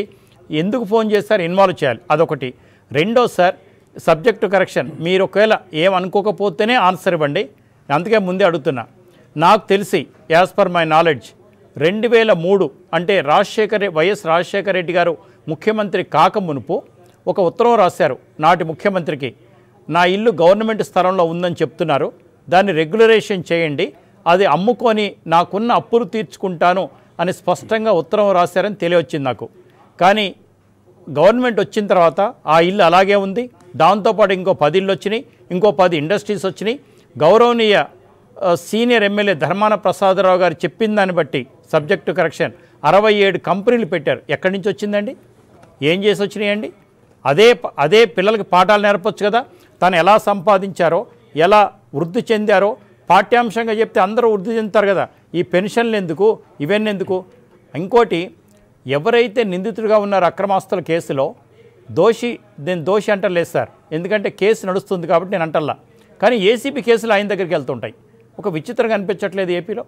A: ఎందుకు ఫోన్ చేస్తారు ఇన్వాల్వ్ చేయాలి అదొకటి రెండో సార్ సబ్జెక్టు కరెక్షన్ మీరు ఒకవేళ ఏమనుకోకపోతేనే ఆన్సర్ ఇవ్వండి అందుకే ముందే అడుగుతున్నా నాకు తెలిసి యాజ్ పర్ మై నాలెడ్జ్ రెండు వేల మూడు అంటే రాజశేఖర్ రె- వైఎస్ రాజశేఖర రెడ్డి గారు ముఖ్యమంత్రి కాక మునుపు ఒక ఉత్తరం రాశారు నాటి ముఖ్యమంత్రికి నా ఇల్లు గవర్నమెంట్ స్థలంలో ఉందని చెప్తున్నారు దాన్ని రెగ్యులరేషన్ చేయండి అది అమ్ముకొని నాకున్న అప్పులు తీర్చుకుంటాను అని స్పష్టంగా ఉత్తరం రాశారని తెలియవచ్చింది నాకు కానీ గవర్నమెంట్ వచ్చిన తర్వాత ఆ ఇల్లు అలాగే ఉంది దాంతోపాటు ఇంకో పది ఇళ్ళు వచ్చినాయి ఇంకో పది ఇండస్ట్రీస్ వచ్చినాయి గౌరవనీయ ఆ, సీనియర్ ఎమ్మెల్యే ధర్మాన ప్రసాదరావు గారు చెప్పిన దాన్ని బట్టి సబ్జెక్టు కరెక్షన్ అరవై ఏడు కంపెనీలు పెట్టారు ఎక్కడి నుంచి వచ్చిందండి ఏం చేసి వచ్చినాయండి అదే ప- అదే పిల్లలకి పాఠాలు నేర్పొచ్చు కదా తను ఎలా సంపాదించారో ఎలా వృద్ధి చెందారో పాఠ్యాంశంగా చెప్తే అందరూ వృద్ధి చెందుతారు కదా ఈ పెన్షన్లు ఎందుకు ఇవన్నీ ఎందుకు ఇంకోటి ఎవరైతే నిందితుడిగా ఉన్నారో అక్రమాస్తుల కేసులో దోషి నేను దోషి అంటలేదు సార్ ఎందుకంటే కేసు నడుస్తుంది కాబట్టి నేను అంటల్లా కానీ ఏసీబీ కేసులు ఆయన దగ్గరికి వెళ్తుంటాయి ఒక విచిత్రంగా అనిపించట్లేదు ఏపీలో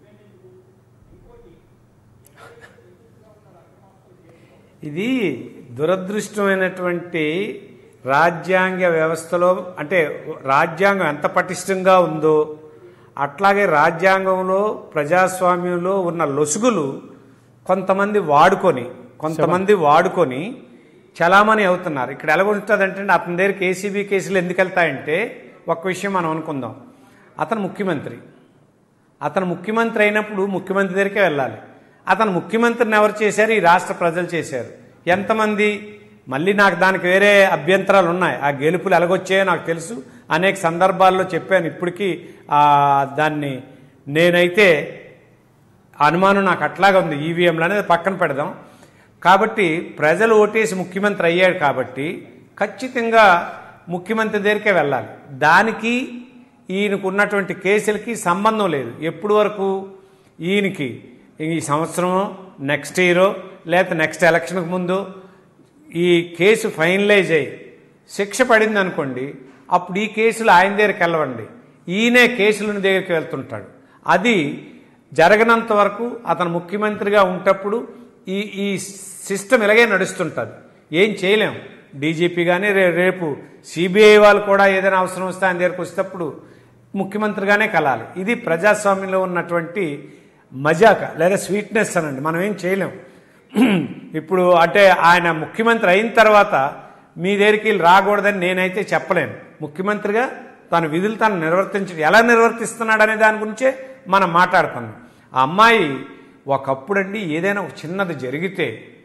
B: ఇది దురదృష్టమైనటువంటి రాజ్యాంగ వ్యవస్థలో అంటే రాజ్యాంగం ఎంత పటిష్టంగా ఉందో అట్లాగే రాజ్యాంగంలో ప్రజాస్వామ్యంలో ఉన్న లొసుగులు కొంతమంది వాడుకొని కొంతమంది వాడుకొని చలామణి అవుతున్నారు ఇక్కడ ఎలాగుంటుందంటే అతని దగ్గరికి ఏసీబీ కేసులు ఎందుకు వెళ్తాయంటే ఒక విషయం మనం అనుకుందాం అతను ముఖ్యమంత్రి అతను ముఖ్యమంత్రి అయినప్పుడు ముఖ్యమంత్రి దగ్గరికే వెళ్ళాలి అతను ముఖ్యమంత్రిని ఎవరు చేశారు ఈ రాష్ట్ర ప్రజలు చేశారు ఎంతమంది మళ్ళీ నాకు దానికి వేరే అభ్యంతరాలు ఉన్నాయి ఆ గెలుపులు ఎలాగొచ్చాయో నాకు తెలుసు అనేక సందర్భాల్లో చెప్పాను ఇప్పటికీ ఆ, దాన్ని నేనైతే అనుమానం నాకు అట్లాగా ఉంది ఈవీఎంలు అనేది పక్కన పెడదాం కాబట్టి ప్రజలు ఓటేసి ముఖ్యమంత్రి అయ్యాడు కాబట్టి ఖచ్చితంగా ముఖ్యమంత్రి దగ్గరికే వెళ్ళాలి దానికి ఈయనకు ఉన్నటువంటి కేసులకి సంబంధం లేదు ఎప్పుడు వరకు ఈయనకి ఈ సంవత్సరం నెక్స్ట్ ఇయరో లేకపోతే నెక్స్ట్ ఎలక్షన్కి ముందు ఈ కేసు ఫైనలైజ్ అయ్యి శిక్ష పడింది అనుకోండి అప్పుడు ఈ కేసులు ఆయన దగ్గరికి వెళ్ళవండి ఈయనే కేసుల దగ్గరికి వెళ్తుంటాడు అది జరగనంత వరకు అతను ముఖ్యమంత్రిగా ఉంటప్పుడు ఈ ఈ సిస్టమ్ ఇలాగే నడుస్తుంటుంది ఏం చేయలేం డీజీపీ కానీ రే రేపు సిబిఐ వాళ్ళు కూడా ఏదైనా అవసరం వస్తే ఆయన దగ్గరికి వచ్చేటప్పుడు ముఖ్యమంత్రిగానే కలాలి ఇది ప్రజాస్వామ్యంలో ఉన్నటువంటి మజాక లేదా స్వీట్నెస్ అనండి మనం ఏం చేయలేం ఇప్పుడు అంటే ఆయన ముఖ్యమంత్రి అయిన తర్వాత మీ దగ్గరికి వీళ్ళు రాకూడదని నేనైతే చెప్పలేను ముఖ్యమంత్రిగా తన విధులు తను నిర్వర్తించడం ఎలా నిర్వర్తిస్తున్నాడు అనే దాని గురించే మనం మాట్లాడుతున్నాం ఆ అమ్మాయి ఒకప్పుడండి ఏదైనా ఒక చిన్నది జరిగితే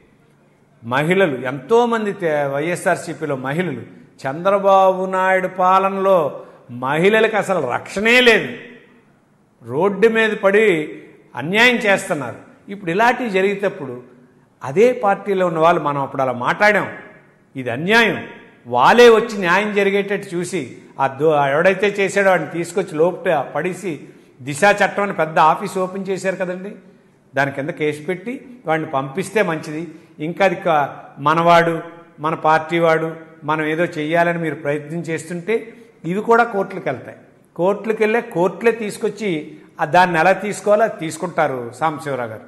B: మహిళలు ఎంతోమంది తే- వైఎస్ఆర్సీపీలో మహిళలు చంద్రబాబు నాయుడు పాలనలో మహిళలకు అసలు రక్షణే లేదు రోడ్డు మీద పడి అన్యాయం చేస్తున్నారు ఇప్పుడు ఇలాంటివి జరిగేటప్పుడు అదే పార్టీలో ఉన్న వాళ్ళు మనం అప్పుడు అలా మాట్లాడాం ఇది అన్యాయం వాళ్ళే వచ్చి న్యాయం జరిగేటట్టు చూసి ఆ దో ఎవడైతే చేశాడో వాడిని తీసుకొచ్చి లోపల పడేసి దిశా చట్టం అని పెద్ద ఆఫీస్ ఓపెన్ చేశారు కదండి దాని కింద కేసు పెట్టి వాడిని పంపిస్తే మంచిది ఇంకా అది కా- మనవాడు మన పార్టీ వాడు మనం ఏదో చెయ్యాలని మీరు ప్రయత్నం చేస్తుంటే ఇవి కూడా కోర్టులకు వెళ్తాయి కోర్టులకు వెళ్ళే కోర్టులే తీసుకొచ్చి ఆ దాన్ని ఎలా తీసుకోవాలో అది తీసుకుంటారు సాంబశివరావు గారు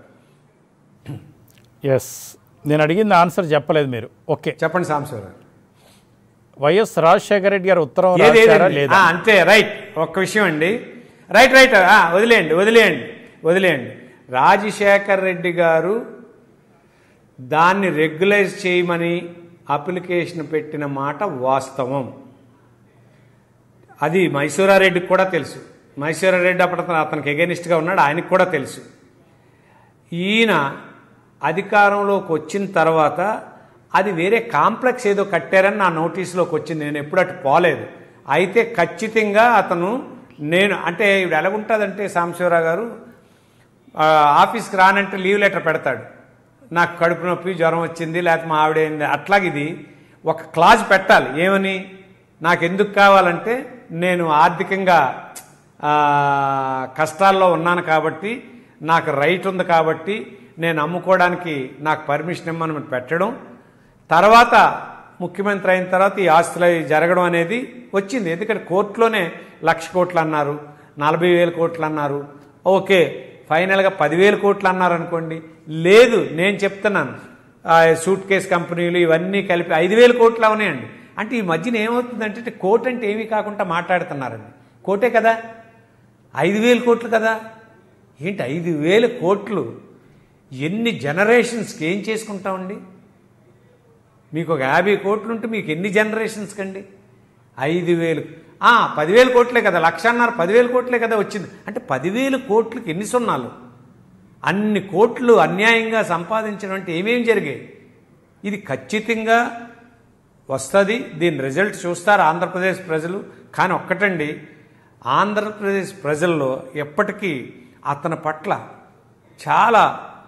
A: ఎస్ నేను అడిగింది ఆన్సర్ చెప్పలేదు మీరు ఓకే
B: చెప్పండి సాంబశివరావు గారు
A: వైఎస్ రాజశేఖర రెడ్డి గారు ఉత్తరం
B: ఏది
A: రాశారా
B: ఏదండి?
A: లేదా
B: ఆ, అంతే రైట్ ఒక్క విషయం అండి రైట్ రైట్ ఆ, వదిలేయండి వదిలేయండి వదిలేయండి రాజశేఖర్ రెడ్డి గారు దాన్ని రెగ్యులైజ్ చేయమని అప్లికేషన్ పెట్టిన మాట వాస్తవం అది మైసూరారెడ్డికి కూడా తెలుసు మైసూరారెడ్డి అప్పుడు అతను అతనికి ఎగెనిస్ట్గా ఉన్నాడు ఆయనకు కూడా తెలుసు ఈయన అధికారంలోకి వచ్చిన తర్వాత అది వేరే కాంప్లెక్స్ ఏదో కట్టారని నా నోటీసులోకి వచ్చింది నేను ఎప్పుడు అటు పోలేదు అయితే ఖచ్చితంగా అతను నేను అంటే ఇప్పుడు ఎలాగుంటుందంటే సాంబశివరావు గారు ఆ, ఆఫీస్కి రానంటే లీవ్ లెటర్ పెడతాడు నాకు కడుపు నొప్పి జ్వరం వచ్చింది లేకపోతే మా ఆవిడ ఏంది అట్లాగే ఇది ఒక క్లాజ్ పెట్టాలి ఏమని నాకు ఎందుకు కావాలంటే నేను ఆర్థికంగా ఆ, కష్టాల్లో ఉన్నాను కాబట్టి నాకు రైట్ ఉంది కాబట్టి నేను అమ్ముకోవడానికి నాకు పర్మిషన్ ఇమ్మని పెట్టడం తర్వాత ముఖ్యమంత్రి అయిన తర్వాత ఈ ఆస్తులు అవి జరగడం అనేది వచ్చింది ఎందుకంటే కోర్టులోనే లక్ష కోట్లు అన్నారు నలభై వేల కోట్లు అన్నారు ఓకే ఫైనల్గా పదివేల కోట్లు అన్నారు అనుకోండి లేదు నేను చెప్తున్నాను సూట్ కేస్ కంపెనీలు ఇవన్నీ కలిపి ఐదు వేల కోట్లు అవునాయండి అంటే ఈ మధ్యన ఏమవుతుందంటే కోట్ అంటే ఏమీ కాకుండా మాట్లాడుతున్నారండి కోటే కదా ఐదు వేల కోట్లు కదా ఏంటి ఐదు వేల కోట్లు ఎన్ని జనరేషన్స్కి ఏం చేసుకుంటామండి మీకు ఒక యాభై కోట్లు ఉంటే మీకు ఎన్ని జనరేషన్స్ కండి ఐదు వేలు ఆ, పదివేల కోట్లే కదా లక్షన్నర పదివేల కోట్లే కదా వచ్చింది అంటే పదివేల కోట్లకి ఎన్ని సున్నాలు అన్ని కోట్లు అన్యాయంగా సంపాదించడం అంటే ఏమేం జరిగాయి ఇది ఖచ్చితంగా వస్తుంది దీని రిజల్ట్ చూస్తారు ఆంధ్రప్రదేశ్ ప్రజలు కానీ ఒక్కటండి ఆంధ్రప్రదేశ్ ప్రజల్లో ఎప్పటికీ అతని పట్ల చాలా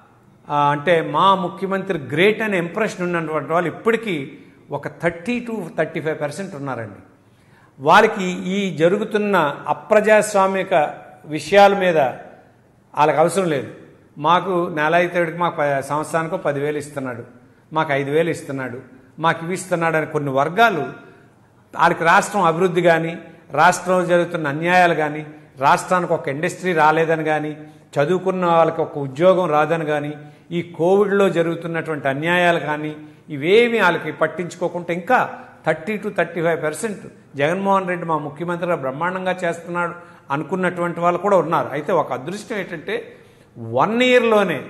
B: ఆ, అంటే మా ముఖ్యమంత్రి గ్రేట్ అనే ఇంప్రెషన్ ఉన్నటువంటి వాళ్ళు ఇప్పటికీ ఒక thirty to thirty five percent ఉన్నారండి వాళ్ళకి ఈ జరుగుతున్న అప్రజాస్వామిక విషయాల మీద వాళ్ళకి అవసరం లేదు మాకు నెల అయితేడికి మాకు ప- సంవత్సరానికో పదివేలు ఇస్తున్నాడు మాకు ఐదు వేలు ఇస్తున్నాడు మాకు ఇవి ఇస్తున్నాడు అని కొన్ని వర్గాలు వాళ్ళకి రాష్ట్రం అభివృద్ధి కానీ రాష్ట్రంలో జరుగుతున్న అన్యాయాలు కానీ రాష్ట్రానికి ఒక ఇండస్ట్రీ రాలేదని కానీ చదువుకున్న వాళ్ళకి ఒక ఉద్యోగం రాదని కానీ ఈ కోవిడ్లో జరుగుతున్నటువంటి అన్యాయాలు కానీ ఇవేమి వాళ్ళకి పట్టించుకోకుండా ఇంకా thirty to thirty five percent Jaganmohan Reddy మా ముఖ్యమంత్రిగా బ్రహ్మాండంగా చేస్తున్నాడు అనుకున్నటువంటి వాళ్ళు కూడా ఉన్నారు అయితే ఒక అదృష్టం ఏంటంటే వన్ ఇయర్లోనే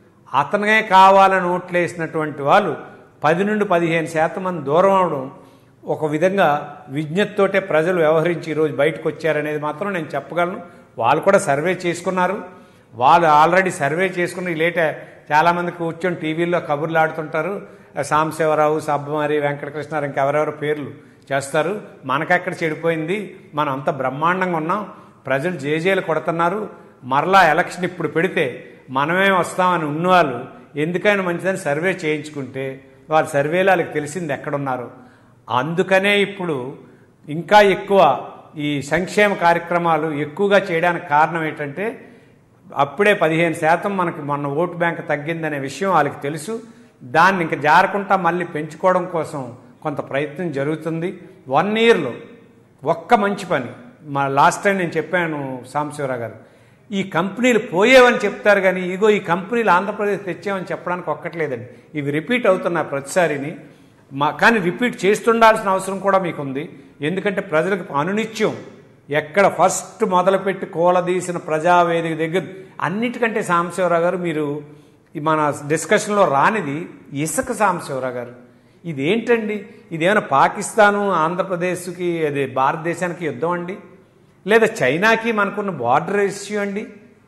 B: అతనే కావాలని ఓట్లేసినటువంటి వాళ్ళు పది నుండి పదిహేను శాతం మంది దూరం అవడం ఒక విధంగా విజ్ఞతతోటే ప్రజలు వ్యవహరించి ఈరోజు బయటకు వచ్చారనేది మాత్రం నేను చెప్పగలను వాళ్ళు కూడా సర్వే చేసుకున్నారు వాళ్ళు ఆల్రెడీ సర్వే చేసుకుని లేట చాలామంది కూర్చొని టీవీల్లో కబుర్లు ఆడుతుంటారు సాంబశివరావు సబ్బమారి వెంకటకృష్ణారావు ఇంకెవరెవరో పేర్లు చేస్తారు మనకెక్కడ చెడిపోయింది మనం అంత బ్రహ్మాండంగా ఉన్నాం ప్రజలు జేజేలు కొడుతున్నారు మరలా ఎలక్షన్ ఇప్పుడు పెడితే మనమే వస్తామని ఉన్నవాళ్ళు ఎందుకైనా మంచిదని సర్వే చేయించుకుంటే వాళ్ళ సర్వేలో వాళ్ళకి తెలిసింది ఎక్కడున్నారు అందుకనే ఇప్పుడు ఇంకా ఎక్కువ ఈ సంక్షేమ కార్యక్రమాలు ఎక్కువగా చేయడానికి కారణం ఏంటంటే అప్పుడే పదిహేను శాతం మనకి మొన్న ఓటు బ్యాంక్ తగ్గిందనే విషయం వాళ్ళకి తెలుసు దాన్ని ఇంక జారకుండా మళ్ళీ పెంచుకోవడం కోసం కొంత ప్రయత్నం జరుగుతుంది వన్ ఇయర్లో ఒక్క మంచి పని మా లాస్ట్ టైం నేను చెప్పాను సాంబశివరావు గారు ఈ కంపెనీలు పోయేవని చెప్తారు కానీ ఇగో ఈ కంపెనీలు ఆంధ్రప్రదేశ్ తెచ్చామని చెప్పడానికి ఒక్కట్లేదండి ఇవి రిపీట్ అవుతున్న ప్రతిసారిని మా కానీ రిపీట్ చేస్తుండాల్సిన అవసరం కూడా మీకు ఉంది ఎందుకంటే ప్రజలకు అనునిత్యం ఎక్కడ ఫస్ట్ మొదలుపెట్టి కోలదీసిన ప్రజావేదిక దగ్గర అన్నిటికంటే సాంబశివరావు గారు మీరు ఈ మన డిస్కషన్లో రానిది ఇసుక సాంబశివరావు గారు ఇదేంటండి ఇదేమైనా పాకిస్తాను ఆంధ్రప్రదేశ్కి అది భారతదేశానికి యుద్ధం అండి లేదా చైనాకి మనకున్న బార్డర్ ఇష్యూ అండి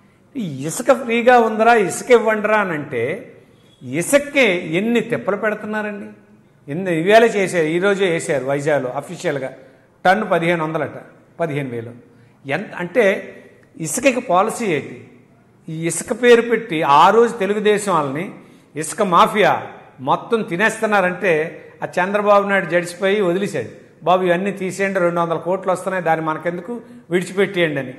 B: ఈ ఇసుక ఫ్రీగా ఉందరా ఇసుక ఇవ్వండిరా అని అంటే ఇసుక్కే ఎన్ని తిప్పలు పెడుతున్నారండి ఎన్ని ఇవేళ చేశారు ఈరోజే వేసారు వైజాగ్లో అఫీషియల్గా టన్ను పదిహేను వందలట పదిహేను వేలు ఎంత అంటే ఇసుకకి పాలసీ ఏంటి ఈ ఇసుక పేరు పెట్టి ఆ రోజు తెలుగుదేశం వాళ్ళని ఇసుక మాఫియా మొత్తం తినేస్తున్నారంటే ఆ చంద్రబాబు నాయుడు జడిసిపోయి వదిలేశాడు బాబు ఇవన్నీ తీసేయండి రెండు వందల కోట్లు వస్తున్నాయి దాన్ని మనకెందుకు విడిచిపెట్టేయండి అని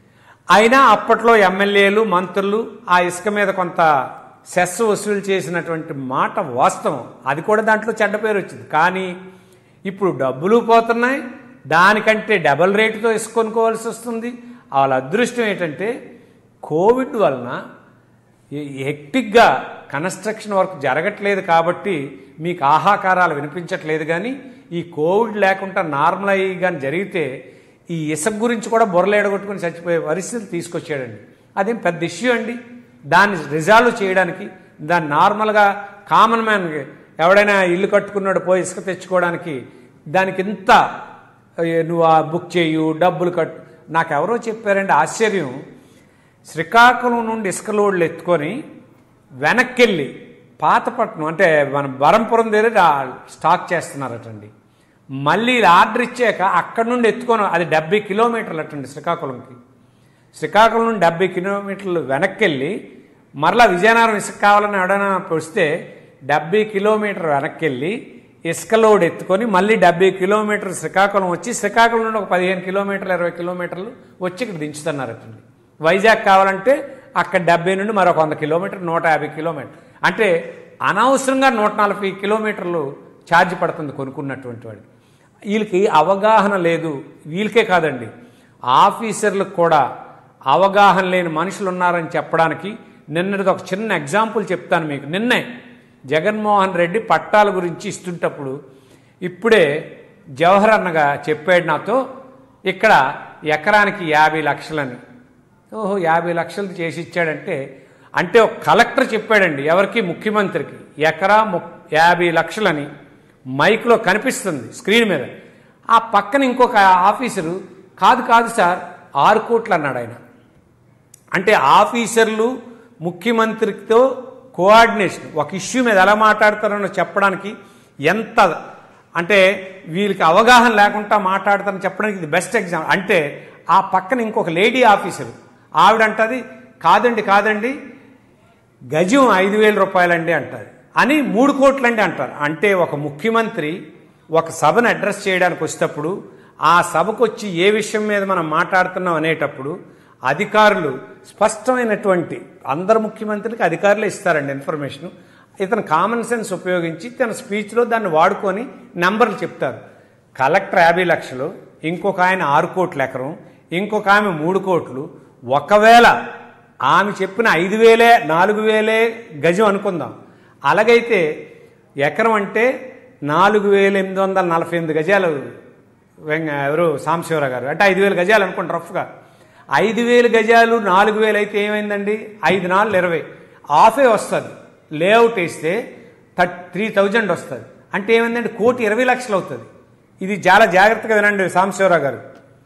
B: అయినా అప్పట్లో ఎమ్మెల్యేలు మంత్రులు ఆ ఇసుక మీద కొంత సెస్ వసూలు చేసినటువంటి మాట వాస్తవం అది కూడా దాంట్లో చెడ్డ పేరు వచ్చింది కానీ ఇప్పుడు డబ్బులు పోతున్నాయి దానికంటే డబల్ రేటుతో ఇసుక కొనుక్కోవాల్సి వస్తుంది వాళ్ళ అదృష్టం ఏంటంటే కోవిడ్ వలన హెక్టిక్గా కన్స్ట్రక్షన్ వర్క్ జరగట్లేదు కాబట్టి మీకు ఆహాకారాలు వినిపించట్లేదు కానీ ఈ కోవిడ్ లేకుండా నార్మల్ అయ్యి కానీ జరిగితే ఈ ఇసుక గురించి కూడా బుర్రలేడగొట్టుకుని చచ్చిపోయే పరిస్థితి తీసుకొచ్చాడండి అదేం పెద్ద ఇష్యూ అండి దాన్ని రిజాల్వ్ చేయడానికి దాన్ని నార్మల్గా కామన్ మ్యాన్ ఎవడైనా ఇల్లు కట్టుకున్నాడు పోయి ఇసుక తెచ్చుకోవడానికి దానికి ఇంత ఏ, నువ్వు ఆ బుక్ చేయు డబ్బులు కట్టు నాకు ఎవరో చెప్పారండి ఆశ్చర్యం శ్రీకాకుళం నుండి ఇసుక లోడ్లు ఎత్తుకొని వెనక్కెళ్ళి పాతపట్నం అంటే మన బరంపురం దగ్గర రా- స్టాక్ చేస్తున్నారటండి మళ్ళీ ఆర్డర్ ఇచ్చాక అక్కడ నుండి ఎత్తుకొని అది డెబ్బై కిలోమీటర్లు అటండి శ్రీకాకుళంకి శ్రీకాకుళం నుండి డెబ్బై కిలోమీటర్లు వెనక్కెళ్ళి మరలా విజయనగరం ఇసుక కావాలని ఎవడైనా వస్తే డెబ్బై కిలోమీటర్ వెనక్కెళ్ళి ఇసుక లోడ్ ఎత్తుకొని మళ్ళీ డెబ్బై కిలోమీటర్ శ్రీకాకుళం వచ్చి శ్రీకాకుళం నుండి ఒక పదిహేను కిలోమీటర్లు ఇరవై కిలోమీటర్లు వచ్చి ఇక్కడ దించుతున్నారటండి వైజాగ్ కావాలంటే అక్కడ డెబ్బై నుండి మరొక వంద కిలోమీటర్ నూట యాభై కిలోమీటర్ అంటే అనవసరంగా నూట నలభై కిలోమీటర్లు ఛార్జ్ పడుతుంది కొనుక్కున్నటువంటి వాడికి వీళ్ళకి అవగాహన లేదు వీళ్ళకే కాదండి ఆఫీసర్లకు కూడా అవగాహన లేని మనుషులు ఉన్నారని చెప్పడానికి నిన్నటిది ఒక చిన్న ఎగ్జాంపుల్ చెప్తాను మీకు నిన్నే జగన్మోహన్ రెడ్డి పట్టాల గురించి ఇస్తుంటప్పుడు ఇప్పుడే జవహర్ అన్నగా చెప్పాడు నాతో ఇక్కడ ఎకరానికి యాభై లక్షలని ఓహో యాభై లక్షలు చేసి ఇచ్చాడంటే అంటే ఒక కలెక్టర్ చెప్పాడండి ఎవరికి ముఖ్యమంత్రికి ఎకరా ము యాభై లక్షలని మైక్లో కనిపిస్తుంది స్క్రీన్ మీద ఆ పక్కన ఇంకొక ఆఫీసరు కాదు కాదు సార్ ఆరు కోట్లు అన్నాడు ఆయన అంటే ఆఫీసర్లు ముఖ్యమంత్రితో కోఆర్డినేషన్ ఒక ఇష్యూ మీద ఎలా మాట్లాడతారో చెప్పడానికి ఎంత అంటే వీళ్ళకి అవగాహన లేకుండా మాట్లాడతారని చెప్పడానికి ఇది బెస్ట్ ఎగ్జాంపుల్ అంటే ఆ పక్కన ఇంకొక లేడీ ఆఫీసర్ ఆవిడంటది కాదండి కాదండి గజం ఐదు వేల రూపాయలండి అంటారు అని మూడు కోట్లండి అంటారు అంటే ఒక ముఖ్యమంత్రి ఒక సభను అడ్రస్ చేయడానికి వచ్చేటప్పుడు ఆ సభకు వచ్చి ఏ విషయం మీద మనం మాట్లాడుతున్నాం అనేటప్పుడు అధికారులు స్పష్టమైనటువంటి అందరు ముఖ్యమంత్రికి అధికారులే ఇస్తారండి ఇన్ఫర్మేషన్ ఇతను కామన్ సెన్స్ ఉపయోగించి తన స్పీచ్లో దాన్ని వాడుకొని నెంబర్లు చెప్తారు కలెక్టర్ యాభై లక్షలు ఇంకొక ఆయన ఆరు కోట్ల ఎకరం ఇంకొక ఆమె మూడు కోట్లు ఒకవేళ ఆమె చెప్పిన ఐదు వేలే నాలుగు వేలే గజం అనుకుందాం అలాగైతే ఎకరం అంటే నాలుగు వేల ఎనిమిది వందల నలభై ఎనిమిది గజాలు వెంగ ఎవరు సాంబశివరావు గారు అంటే ఐదు వేల గజాలు అనుకోండి రఫ్గా ఐదు వేలు గజాలు నాలుగు వేలు అయితే ఏమైందండి ఐదు నాలుగు ఇరవై ఆఫే వస్తుంది లేఅవుట్ వేస్తే థర్ట్ త్రీ థౌజండ్ వస్తుంది అంటే ఏమైందండి కోటి ఇరవై లక్షలు అవుతుంది ఇది చాలా జాగ్రత్తగా వినండి సాంబశివరావు గారు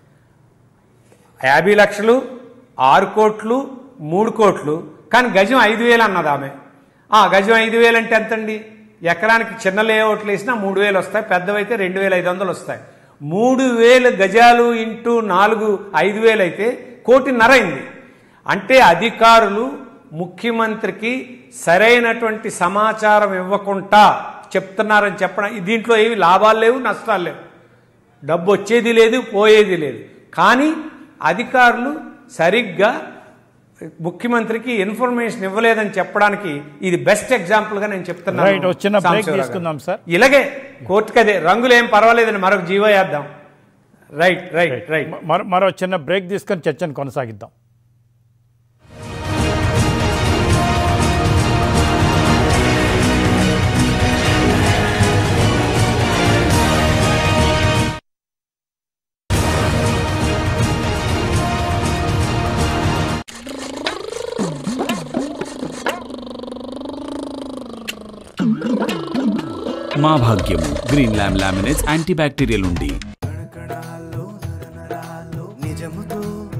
B: యాభై లక్షలు ఆరు కోట్లు మూడు కోట్లు కానీ గజం ఐదు వేలు అన్నది ఆమె ఆ గజం ఐదు వేలు అంటే ఎంతండి ఎకరానికి చిన్న లేఅవుట్లు వేసినా మూడు వేలు వస్తాయి పెద్దవైతే రెండు వేల ఐదు వందలు వస్తాయి మూడు వేల గజాలు ఇంటూ నాలుగు ఐదు వేలు అయితే కోటిన్నర అయింది అంటే అధికారులు ముఖ్యమంత్రికి సరైనటువంటి సమాచారం ఇవ్వకుండా చెప్తున్నారని చెప్పడం దీంట్లో ఏవి లాభాలు లేవు నష్టాలు లేవు డబ్బు వచ్చేది లేదు పోయేది లేదు కానీ అధికారులు సరిగ్గా ముఖ్యమంత్రికి ఇన్ఫర్మేషన్ ఇవ్వలేదని చెప్పడానికి ఇది బెస్ట్ ఎగ్జాంపుల్ గా నేను చెప్తున్నాను
A: Right, ఒక చిన్న break
B: సాంబశివరావు గారు.
A: తీసుకుందాం, సార్.
B: ఇలాగే కోర్టుకదే రంగులు ఏం పర్వాలేదని మరొక జీవో వేద్దాం రైట్ రైట్ రైట్
A: మరో మరో చిన్న బ్రేక్ తీసుకొని చర్చను కొనసాగిద్దాం
C: మా భాగ్యము గ్రీన్ ల్యామ్ లామినేట్స్ యాంటీ బ్యాక్టీరియల్ ఉండి
D: నిజముతో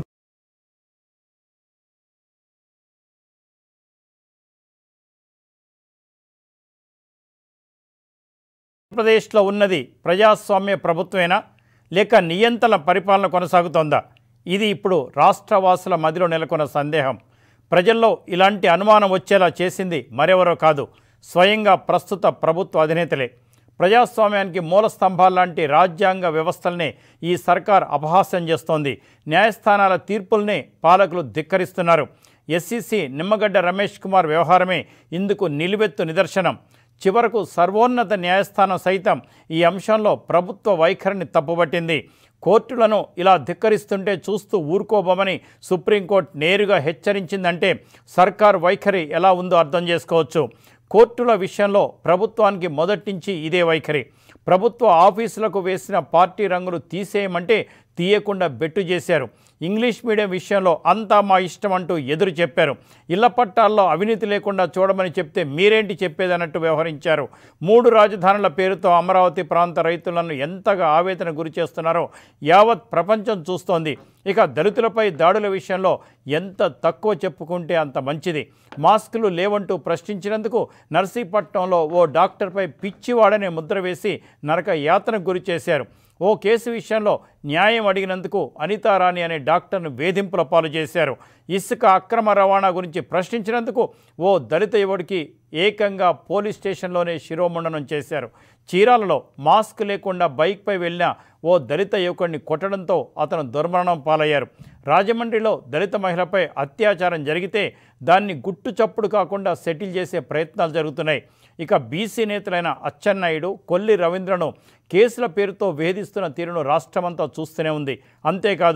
A: ఆంధ్రప్రదేశ్లో ఉన్నది ప్రజాస్వామ్య ప్రభుత్వమేనా లేక నియంత్రణ పరిపాలన కొనసాగుతోందా ఇది ఇప్పుడు రాష్ట్రవాసుల మదిలో నెలకొన్న సందేహం ప్రజల్లో ఇలాంటి అనుమానం వచ్చేలా చేసింది మరెవరో కాదు స్వయంగా ప్రస్తుత ప్రభుత్వ అధినేతలే ప్రజాస్వామ్యానికి మూల స్తంభాల్లాంటి రాజ్యాంగ వ్యవస్థలనే ఈ సర్కార్ అపహాస్యం చేస్తోంది న్యాయస్థానాల తీర్పుల్నే పాలకులు ధిక్కరిస్తున్నారు ఎస్సీసీ నిమ్మగడ్డ రమేష్ కుమార్ వ్యవహారమే ఇందుకు నిలువెత్తు నిదర్శనం చివరకు సర్వోన్నత న్యాయస్థానం సైతం ఈ అంశంలో ప్రభుత్వ వైఖరిని తప్పుపట్టింది కోర్టులను ఇలా ధిక్కరిస్తుంటే చూస్తూ ఊరుకోబోమని సుప్రీంకోర్టు నేరుగా హెచ్చరించిందంటే సర్కార్ వైఖరి ఎలా ఉందో అర్థం చేసుకోవచ్చు కోర్టుల విషయంలో ప్రభుత్వానికి మొదటి నుంచి ఇదే వైఖరి ప్రభుత్వ ఆఫీసులకు వేసిన పార్టీ రంగులు తీసేయమంటే తీయకుండా బెట్టు చేశారు ఇంగ్లీష్ మీడియం విషయంలో అంతా మా ఇష్టం అంటూ ఎదురు చెప్పారు ఇళ్ల పట్టాల్లో అవినీతి లేకుండా చూడమని చెప్తే మీరేంటి చెప్పేదన్నట్టు వ్యవహరించారు మూడు రాజధానుల పేరుతో అమరావతి ప్రాంత రైతులను ఎంతగా ఆవేదన గురి చేస్తున్నారో యావత్ ప్రపంచం చూస్తోంది ఇక దళితులపై దాడుల విషయంలో ఎంత తక్కువ చెప్పుకుంటే అంత మంచిది మాస్కులు లేవంటూ ప్రశ్నించినందుకు నర్సీపట్నంలో ఓ డాక్టర్పై పిచ్చివాడనే ముద్ర వేసి నరక యాతనకు గురి చేశారు ఓ కేసు విషయంలో న్యాయం అడిగినందుకు అనితారాణి అనే డాక్టర్ను వేధింపుల పాలు చేశారు ఇసుక అక్రమ రవాణా గురించి ప్రశ్నించినందుకు ఓ దళిత యువడికి ఏకంగా పోలీస్ స్టేషన్లోనే శిరోముండనం చేశారు చీరాలలో మాస్క్ లేకుండా బైక్పై వెళ్ళిన ఓ దళిత యువకుడిని కొట్టడంతో అతను దుర్మరణం పాలయ్యారు రాజమండ్రిలో దళిత మహిళపై అత్యాచారం జరిగితే దాన్ని గుట్టు చప్పుడు కాకుండా సెటిల్ చేసే ప్రయత్నాలు జరుగుతున్నాయి ఇక బీసీ నేతలైన అచ్చెన్నాయుడు కొల్లి రవీంద్రను కేసుల పేరుతో వేధిస్తున్న తీరును రాష్ట్రమంతా చూస్తూనే ఉంది అంతేకాదు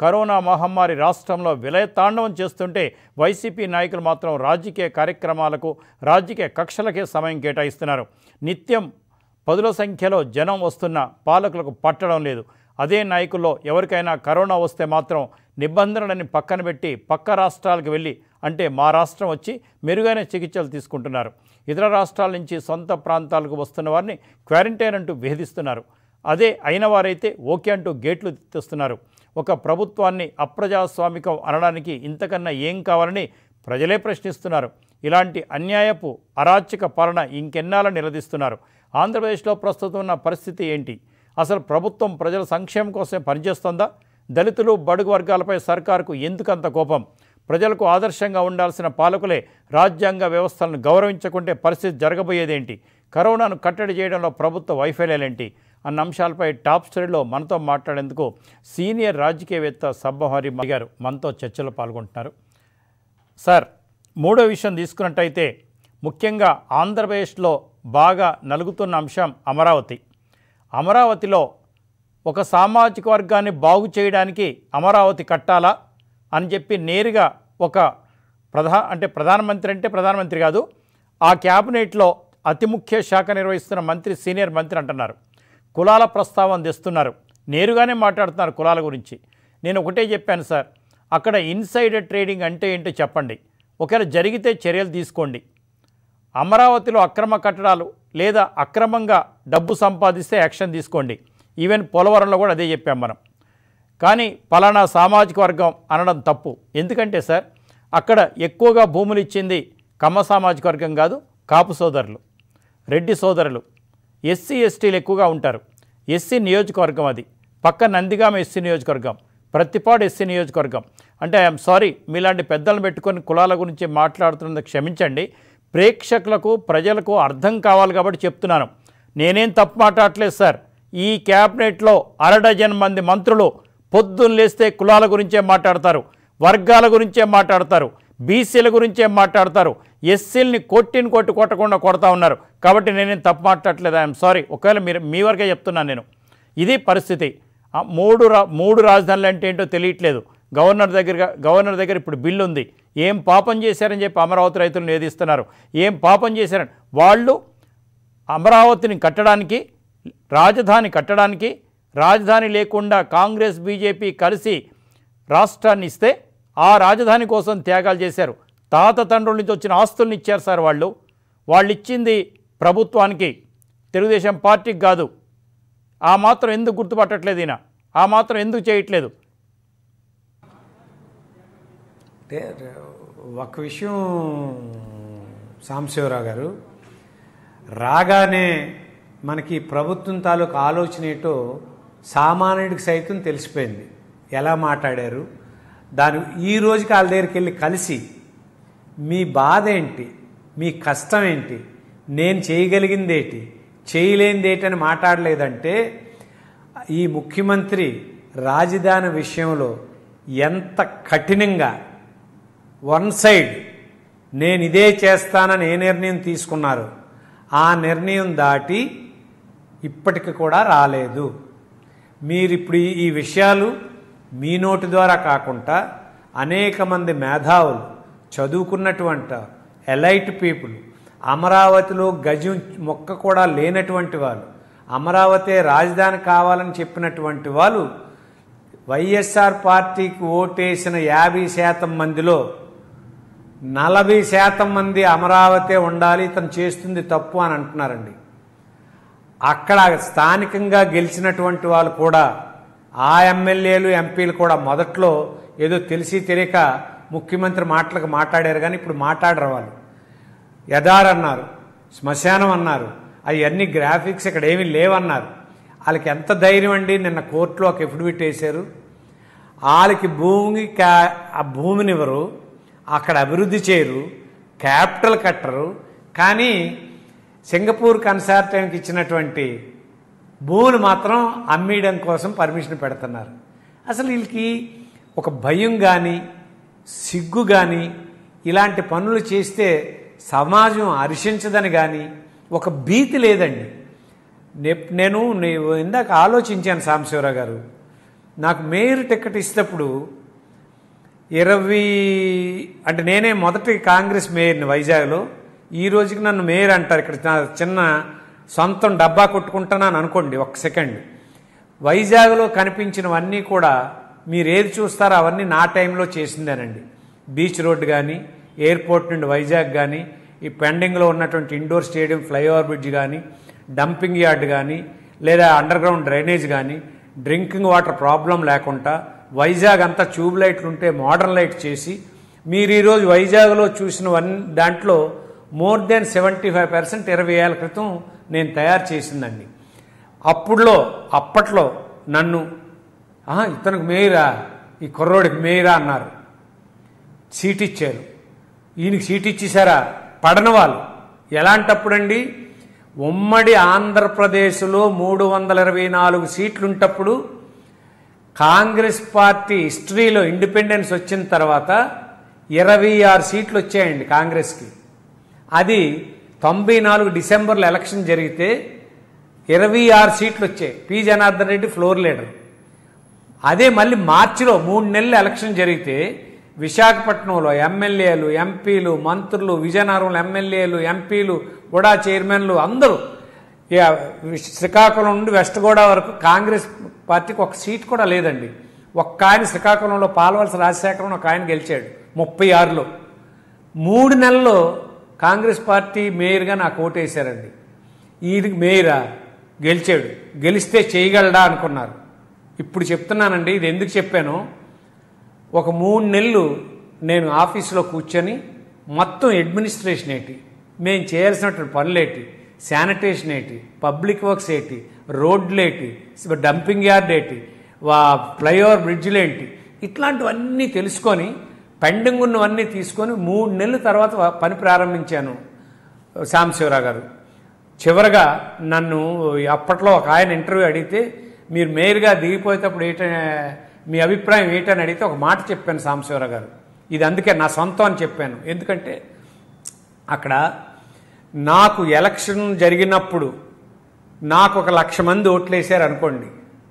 A: కరోనా మహమ్మారి రాష్ట్రంలో విలయతాండవం చేస్తుంటే వైసీపీ నాయకులు మాత్రం రాజకీయ కార్యక్రమాలకు రాజకీయ కక్షలకే సమయం కేటాయిస్తున్నారు నిత్యం పదుల సంఖ్యలో జనం వస్తున్న పాలకులకు పట్టడం లేదు అదే నాయకుల్లో ఎవరికైనా కరోనా వస్తే మాత్రం నిబంధనలని పక్కన పెట్టి పక్క రాష్ట్రాలకు వెళ్ళి అంటే మా రాష్ట్రం వచ్చి మెరుగైన చికిత్సలు తీసుకుంటున్నారు ఇతర రాష్ట్రాల నుంచి సొంత ప్రాంతాలకు వస్తున్న వారిని క్వారంటైన్ అంటూ వేధిస్తున్నారు అదే అయిన వారైతే ఓకే అంటూ గేట్లు తెస్తున్నారు ఒక ప్రభుత్వాన్ని అప్రజాస్వామికం అనడానికి ఇంతకన్నా ఏం కావాలని ప్రజలే ప్రశ్నిస్తున్నారు ఇలాంటి అన్యాయపు అరాచక పాలన ఇంకెన్నాళ్ళ నిలదీస్తున్నారు ఆంధ్రప్రదేశ్లో ప్రస్తుతం ఉన్న పరిస్థితి ఏంటి అసలు ప్రభుత్వం ప్రజల సంక్షేమం కోసమే పనిచేస్తుందా దళితులు బడుగు వర్గాలపై సర్కారుకు ఎందుకంత కోపం ప్రజలకు ఆదర్శంగా ఉండాల్సిన పాలకులే రాజ్యాంగ వ్యవస్థలను గౌరవించకుంటే పరిస్థితి జరగబోయేదేంటి కరోనాను కట్టడి చేయడంలో ప్రభుత్వ వైఫల్యాలేంటి అన్న అంశాలపై టాప్ స్టోరీలో మనతో మాట్లాడేందుకు సీనియర్ రాజకీయవేత్త సబ్బహరి గారు మనతో చర్చలో పాల్గొంటున్నారు సార్ మూడో విషయం తీసుకున్నట్టయితే ముఖ్యంగా ఆంధ్రప్రదేశ్లో బాగా నలుగుతున్న అంశం అమరావతి అమరావతిలో ఒక సామాజిక వర్గాన్ని బాగు చేయడానికి అమరావతి కట్టాలా అని చెప్పి నేరుగా ఒక ప్రధా అంటే ప్రధానమంత్రి అంటే ప్రధానమంత్రి కాదు ఆ క్యాబినెట్లో అతి ముఖ్య శాఖ నిర్వహిస్తున్న మంత్రి సీనియర్ మంత్రి అంటున్నారు కులాల ప్రస్తావన తెస్తున్నారు నేరుగానే మాట్లాడుతున్నారు కులాల గురించి నేను ఒకటే చెప్పాను సార్ అక్కడ ఇన్సైడర్ ట్రేడింగ్ అంటే ఏంటో చెప్పండి ఒకవేళ జరిగితే చర్యలు తీసుకోండి అమరావతిలో అక్రమ కట్టడాలు లేదా అక్రమంగా డబ్బు సంపాదిస్తే యాక్షన్ తీసుకోండి ఈవెన్ పోలవరంలో కూడా అదే చెప్పాం మనం కానీ పలానా సామాజిక వర్గం అనడం తప్పు ఎందుకంటే సార్ అక్కడ ఎక్కువగా భూములు ఇచ్చింది కమ్మ సామాజిక వర్గం కాదు కాపు సోదరులు రెడ్డి సోదరులు ఎస్సీ ఎస్టీలు ఎక్కువగా ఉంటారు ఎస్సీ నియోజకవర్గం అది పక్క నందిగామ ఎస్సీ నియోజకవర్గం ప్రతిపాడు ఎస్సీ నియోజకవర్గం అంటే ఐఎమ్ సారీ మీలాంటి పెద్దలను పెట్టుకొని కులాల గురించి మాట్లాడుతున్నందుకు క్షమించండి ప్రేక్షకులకు ప్రజలకు అర్థం కావాలి కాబట్టి చెప్తున్నాను నేనేం తప్పు మాట్లాడట్లేదు సార్ ఈ క్యాబినెట్లో అరడజన్ మంది మంత్రులు పొద్దున్న లేస్తే కులాల గురించే మాట్లాడతారు వర్గాల గురించే మాట్లాడతారు బీసీల గురించే మాట్లాడతారు ఎస్సీలని కొట్టిన కొట్టి కొట్టకుండా కొడతా ఉన్నారు కాబట్టి నేనేం తప్పు మాట్లాడట్లేదు ఐఎమ్ సారీ ఒకవేళ మీరు మీ వరకే చెప్తున్నాను నేను ఇది పరిస్థితి ఆ మూడు రా మూడు రాజధానులు అంటే ఏంటో తెలియట్లేదు గవర్నర్ దగ్గర గవర్నర్ దగ్గర ఇప్పుడు బిల్లు ఉంది ఏం పాపం చేశారని చెప్పి అమరావతి రైతులను వేధిస్తున్నారు ఏం పాపం చేశారని వాళ్ళు అమరావతిని కట్టడానికి రాజధాని కట్టడానికి రాజధాని లేకుండా కాంగ్రెస్ బీజేపీ కలిసి రాష్ట్రాన్ని ఇస్తే ఆ రాజధాని కోసం త్యాగాలు చేశారు తాత తండ్రుల నుంచి వచ్చిన ఆస్తుల్ని ఇచ్చారు సార్ వాళ్ళు వాళ్ళు ఇచ్చింది ప్రభుత్వానికి తెలుగుదేశం పార్టీకి కాదు ఆ మాత్రం ఎందుకు గుర్తుపట్టట్లేదు ఈయన ఆ మాత్రం ఎందుకు చేయట్లేదు
B: అంటే ఒక విషయం సాంబశివరావు గారు రాగానే మనకి ప్రభుత్వం తాలూకు ఆలోచన ఏంటో సామాన్యుడికి సైతం తెలిసిపోయింది ఎలా మాట్లాడారు దాని ఈ రోజుకి వాళ్ళ దగ్గరికి వెళ్ళి కలిసి మీ బాధ ఏంటి మీ కష్టం ఏంటి నేను చేయగలిగింది ఏంటి చేయలేనిది ఏంటి అని మాట్లాడలేదంటే ఈ ముఖ్యమంత్రి రాజధాని విషయంలో ఎంత కఠినంగా వన్ సైడ్ నేను ఇదే చేస్తానని ఏ నిర్ణయం తీసుకున్నారు ఆ నిర్ణయం దాటి ఇప్పటికి కూడా రాలేదు మీరు ఇప్పుడు ఈ- ఈ విషయాలు మీ నోటి ద్వారా కాకుండా అనేక మంది మేధావులు చదువుకున్నటువంటి ఎలైట్ పీపుల్ అమరావతిలో గజం మొక్క కూడా లేనటువంటి వాళ్ళు అమరావతి రాజధాని కావాలని చెప్పినటువంటి వాళ్ళు వైఎస్ఆర్ పార్టీకి ఓటేసిన యాభై శాతం మందిలో నలభై శాతం మంది అమరావతి ఉండాలి ఇతను చేస్తుంది తప్పు అని అంటున్నారండి అక్కడ స్థానికంగా గెలిచినటువంటి వాళ్ళు కూడా ఆ ఎమ్మెల్యేలు ఎంపీలు కూడా మొదట్లో ఏదో తెలిసి తెలియక ముఖ్యమంత్రి మాటలకు మాట్లాడారు కానీ ఇప్పుడు మాట్లాడరు వాళ్ళు యదారన్నారు శ్మశానం అన్నారు అవన్నీ గ్రాఫిక్స్ ఇక్కడ ఏమీ లేవన్నారు వాళ్ళకి ఎంత ధైర్యం అండి నిన్న కోర్టులో ఒక ఎఫిడవిట్ వేశారు వాళ్ళకి భూమి కా ఆ భూమినివ్వరు అక్కడ అభివృద్ధి చేయరు క్యాపిటల్ కట్టరు కానీ సింగపూర్ కన్సార్టెంట్కి ఇచ్చినటువంటి భూములు మాత్రం అమ్మేయడం కోసం పర్మిషన్ పెడుతున్నారు అసలు వీళ్ళకి ఒక భయం కానీ సిగ్గు కానీ ఇలాంటి పనులు చేస్తే సమాజం హర్షించదని కానీ ఒక భీతి లేదండి నే- నేను నే- ఇందాక ఆలోచించాను సాంబశివరావు గారు నాకు మేయర్ టికెట్ ఇచ్చినప్పుడు ఇరవై అంటే నేనే మొదటి కాంగ్రెస్ మేయర్ని వైజాగ్లో ఈ రోజుకి నన్ను మేయర్ అంటారు ఇక్కడ నా చిన్న సొంతం డబ్బా కొట్టుకుంటున్నాను అనుకోండి ఒక సెకండ్ వైజాగ్లో కనిపించినవన్నీ కూడా మీరు ఏది చూస్తారో అవన్నీ నా టైంలో చేసిందేనండి బీచ్ రోడ్ కానీ ఎయిర్పోర్ట్ నుండి వైజాగ్ కానీ ఈ పెండింగ్లో ఉన్నటువంటి ఇండోర్ స్టేడియం ఫ్లైఓవర్ బ్రిడ్జ్ కానీ డంపింగ్ యార్డ్ కానీ లేదా అండర్ గ్రౌండ్ డ్రైనేజ్ కానీ డ్రింకింగ్ వాటర్ ప్రాబ్లం లేకుండా వైజాగ్ అంతా ట్యూబ్ లైట్లు ఉంటే మోడర్న్ లైట్ చేసి మీరు ఈరోజు వైజాగ్లో చూసిన వన్ దాంట్లో more than seventy five percent ఇరవై ఏళ్ళ క్రితం నేను తయారు చేసిందండి అప్పుడులో అప్పట్లో నన్ను "ఆహా, ఇతనికి మేయరా ఈ కుర్రోడికి మేయరా అన్నారు సీట్ ఇచ్చారు ఈయనకి సీట్ ఇచ్చేసారా పడని వాళ్ళు ఎలాంటప్పుడండి ఉమ్మడి ఆంధ్రప్రదేశ్లో మూడు వందల ఇరవై నాలుగు సీట్లుంటప్పుడు కాంగ్రెస్ పార్టీ హిస్టరీలో ఇండిపెండెన్స్ వచ్చిన తర్వాత ఇరవై ఆరు సీట్లు వచ్చాయండి కాంగ్రెస్కి అది తొంభై నాలుగు డిసెంబర్లో ఎలక్షన్ జరిగితే ఇరవై ఆరు సీట్లు వచ్చాయి P Janardhan Reddy floor leader అదే మళ్ళీ మార్చిలో మూడు నెలలు ఎలక్షన్ జరిగితే విశాఖపట్నంలో ఎమ్మెల్యేలు ఎంపీలు మంత్రులు విజయనగరంలో ఎమ్మెల్యేలు ఎంపీలు కూడా చైర్మన్లు అందరూ ఇక శ్రీకాకుళం నుండి వెస్ట్ గోదావరి వరకు కాంగ్రెస్ పార్టీకి ఒక సీట్ కూడా లేదండి ఒక్క ఆయన శ్రీకాకుళంలో పాలవలస రాజశేఖరం ఒక ఆయన గెలిచాడు ముప్పై ఆరులో మూడు నెలల్లో కాంగ్రెస్ పార్టీ మేయర్గా నాకు ఓటేశారండి ఈయనకి మేయరా గెలిచాడు గెలిస్తే చేయగలడా అనుకున్నారు ఇప్పుడు చెప్తున్నానండి ఇది ఎందుకు చెప్పాను ఒక మూడు నెలలు నేను ఆఫీసులో కూర్చొని మొత్తం అడ్మినిస్ట్రేషన్ ఏంటి మేము చేయాల్సినటువంటి పనులేటి శానిటేషన్ ఏంటి పబ్లిక్ వర్క్స్ ఏంటి రోడ్లు ఏంటి డంపింగ్ యార్డ్ ఏంటి వా ఫ్లైఓవర్ బ్రిడ్జ్లు ఏంటి ఇట్లాంటివన్నీ తెలుసుకొని పెండింగ్ ఉన్నవన్నీ తీసుకొని మూడు నెలల తర్వాత పని ప్రారంభించాను సాంబశివరావు గారు చివరగా నన్ను అప్పట్లో ఒక ఆయన ఇంటర్వ్యూ అడిగితే మీరు మేయర్గా దిగిపోయేటప్పుడు ఏట మీ అభిప్రాయం ఏంటని అడిగితే ఒక మాట చెప్పాను సాంబశివరావు గారు ఇది అందుకే నా సొంతం అని చెప్పాను ఎందుకంటే అక్కడ నాకు ఎలక్షన్ జరిగినప్పుడు నాకు ఒక లక్ష మంది ఓట్లేసారు అనుకోండి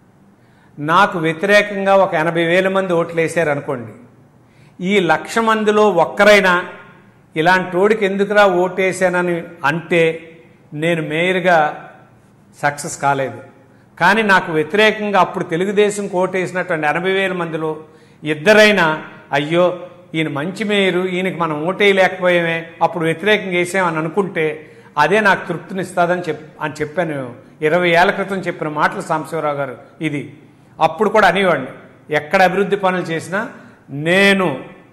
B: నాకు వ్యతిరేకంగా ఒక ఎనభై వేల మంది ఓట్లేసారు అనుకోండి ఈ లక్ష మందిలో ఒక్కరైనా ఇలాంటి ఓడికి ఎందుకురా ఓటేసానని అంటే నేను మేయర్గా సక్సెస్ కాలేదు కానీ నాకు వ్యతిరేకంగా అప్పుడు తెలుగుదేశం ఓటేసినటువంటి ఎనభై వేల మందిలో ఇద్దరైనా అయ్యో ఈయన మంచి మేయరు ఈయనకి మనం ఓటేయలేకపోయామే అప్పుడు వ్యతిరేకంగా వేసామని అనుకుంటే అదే నాకు తృప్తినిస్తుందని చెప్ అని చెప్పాను ఇరవై ఏళ్ల క్రితం చెప్పిన మాటలు సాంబశివరావు గారు ఇది అప్పుడు కూడా అనేవాడిని ఎక్కడ అభివృద్ధి పనులు చేసినా నేను